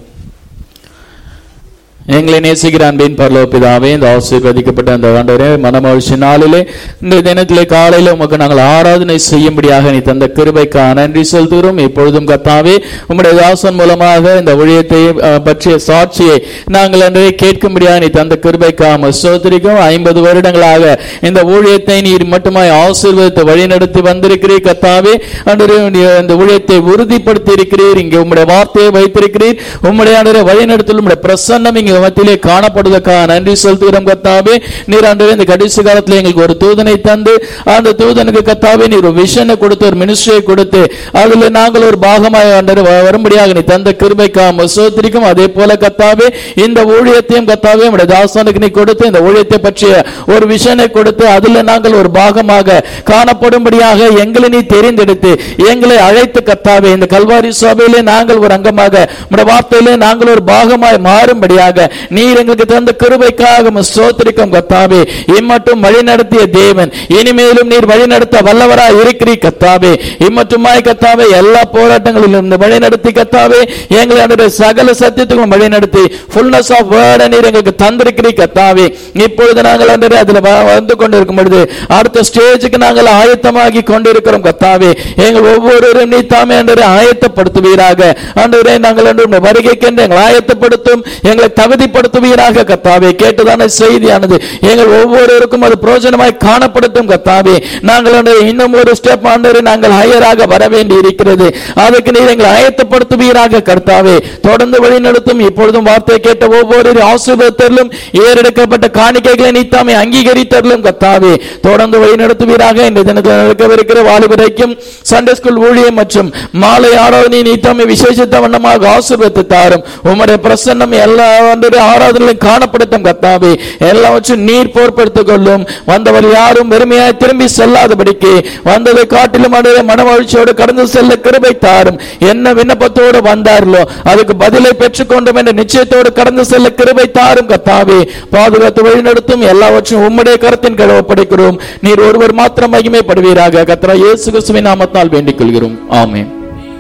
எங்களை நேசிக்கிற அன்பின் பரலோ பிதாவே இந்த ஆசீர்வதிக்கப்பட்ட அந்த ஆண்டவரே மனமகிழ்ச்சி நாளிலே இந்த தினத்திலே காலையில உமக்கு நாங்கள் ஆராதனை செய்யும்படியாக நீ தந்த கிருபைக்கா நன்றி செலுத்துகிறோம் இப்பொழுதும் கத்தாவே உம்முடைய தாசன் மூலமாக இந்த ஊழியத்தை அஹ், பற்றிய சாட்சியை நாங்கள் அன்றே கேட்கும்படியாக நீ தந்த கிருபைக்கா சோதரிக்கும் ஐம்பது வருடங்களாக இந்த ஊழியத்தை நீர் மட்டுமாய் ஆசீர்வதித்து வழிநடத்தி வந்திருக்கிறீர் கத்தாவே அன்றே இந்த ஊழியத்தை உறுதிப்படுத்தி இருக்கிறீர் இங்கே உம்முடைய வார்த்தையை வைத்திருக்கிறீர் உம்முடைய ஆண்டவரே வழிநடத்தல் உம்முடைய பிரசன்னம் இங்கே மத்தியிலே காணப்படுவதற்காக நன்றி செலுத்துகிறோம் கத்தாவே நீர் ஆண்டவரே இந்த கடைசி காலத்தில் எங்களுக்கு ஒரு தூதனை தந்து அந்த தூதனுக்கு கத்தாவே நீர் ஒரு விஷனை கொடுத்து ஒரு மினிஸ்ட்ரியை கொடுத்து அதுல நாங்கள் ஒரு பாகமாக ஆண்டவரே வ- வரும்படியாக நீ தந்த கிருபைக்காம சோத்திரிக்கும் அதே போல கத்தாவே இந்த ஊழியத்தையும் கத்தாவே உம்முடைய தாசனுக்கு நீ கொடுத்து இந்த ஊழியத்தை பற்றிய ஒரு விஷனை கொடுத்து அதுல நாங்கள் ஒரு பாகமாக காணப்படும்படியாக எங்களை நீ தெரிந்தெடுத்து எங்களை அழைத்து கத்தாவே இந்த கல்வாரி சபையிலே நாங்கள் ஒரு அங்கமாக உம்முடைய வார்த்தையிலே நாங்கள் ஒரு பாகமாய் மாறும்படியாக நீர் எங்களுக்கு தந்த கிருபைக்காக உம்மை ஸ்தோத்திரிக்கும் கத்தாவே இம்மட்டும் வழி நடத்திய தேவன் இனிமேலும் நீர் வழி நடத்த வல்லவராய் இருக்கிறீர் கத்தாவே இம்மட்டுமாய் கத்தாவே எல்லா போராட்டங்களிலும் இருந்து வழி நடத்தி கத்தாவே எங்களை ஆண்டவரே சகல சத்தியத்துக்கும் வழி நடத்தி ஃபுல்னஸ் ஆஃப் வேர்ட் நீர் எங்களுக்கு தந்திருக்கிறீர் கத்தாவே இப்பொழுது நாங்கள் ஆண்டவரே அதுல வ- வந்து கொண்டிருக்கும் பொழுது அடுத்த ஸ்டேஜுக்கு நாங்கள் ஆயத்தமாகி கொண்டிருக்கிறோம் கத்தாவே எங்கள் ஒவ்வொருவரும் நீ தாமே ஆண்டவரே ஆயத்தப்படுத்துவீராக ஆண்டவரே நாங்கள் ஆண்டவரே உம்முடைய வருகைக்கென்று எங்களை ஆயத்தப்படுத்தும் எங்களை தகுதிப்படுத்துவீராக கத்தாவே கேட்டதான செய்தியானது எங்கள் ஒவ்வொருவருக்கும் அது பிரோஜனமாய் காணப்படுத்தும் கத்தாவே நாங்கள் ஆண்டவரே இன்னும் ஒரு ஸ்டெப் ஆண்டவரே நாங்கள் ஹையராக வர வேண்டி இருக்கிறது அதுக்கு நீர் எங்களை ஆயத்தப்படுத்துவீராக கர்த்தாவே தொடர்ந்து வழிநடத்தும் இப்பொழுதும் வார்த்தை கேட்ட ஒவ்வொரு ஆசீர்வாதத்திலும் ஏறெடுக்கப்பட்ட காணிக்கைகளை நீ தாமே அங்கீகரித்தருளும் கத்தாவே தொடர்ந்து வழிநடத்துவீராக இந்த தினத்தில் நடக்கவிருக்கிற வாலிபரைக்கும் சண்டே ஸ்கூல் ஊழியம் மற்றும் மாலை ஆராதனை நீ தாமே விசேஷித்த வண்ணமாக ஆசீர்வதித்து தாரும் உம்முடைய பிரசன்னம் எல்லா ஆண்டவரே ஆராதனையிலும் காணப்படுத்தும் கத்தாவே எல்லாவற்றும் நீர் பொறுப்படுத்திக் கொள்ளும் வந்தவர் யாரும் வெறுமையாய் திரும்பி செல்லாதபடிக்கு வந்ததை காட்டிலும் ஆண்டவரே மனமகிழ்ச்சியோடு கடந்து செல்ல கிருபை தாரும் என்ன விண்ணப்பத்தோடு வந்தார்களோ அதுக்கு பதிலை பெற்றுக்கொண்டோம் என்ற நிச்சயத்தோடு கடந்து செல்ல கிருபை தாரும் கத்தாவே பாதுகாத்து வழிநடத்தும் எல்லாவற்றையும் உம்முடைய கருத்தின் கழுவ படைக்கிறோம் நீர் ஒருவர் மாத்திரம் மகிமைப்படுவீராக கத்ரா இயேசு கிறிஸ்துவின் நாமத்தால் வேண்டிக் கொள்கிறோம் ஆமென்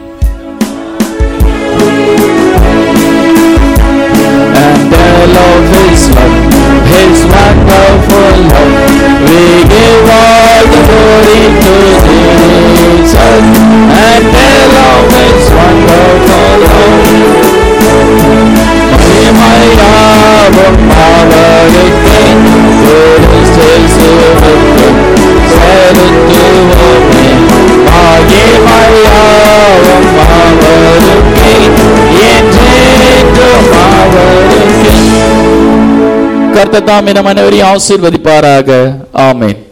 and the love is love, His wonderful love. We give all the glory to Jesus, and the love is wonderful love. மகிமையாவும் அவருக்கே ஒரு செலுத்துவோம் செலுத்துவோமே மகிமையாவும் அவருக்கே என்றென்றும் அவருக்கே கர்த்தர் தாம் என அனைவரையும் ஆசீர்வதிப்பாராக ஆமென்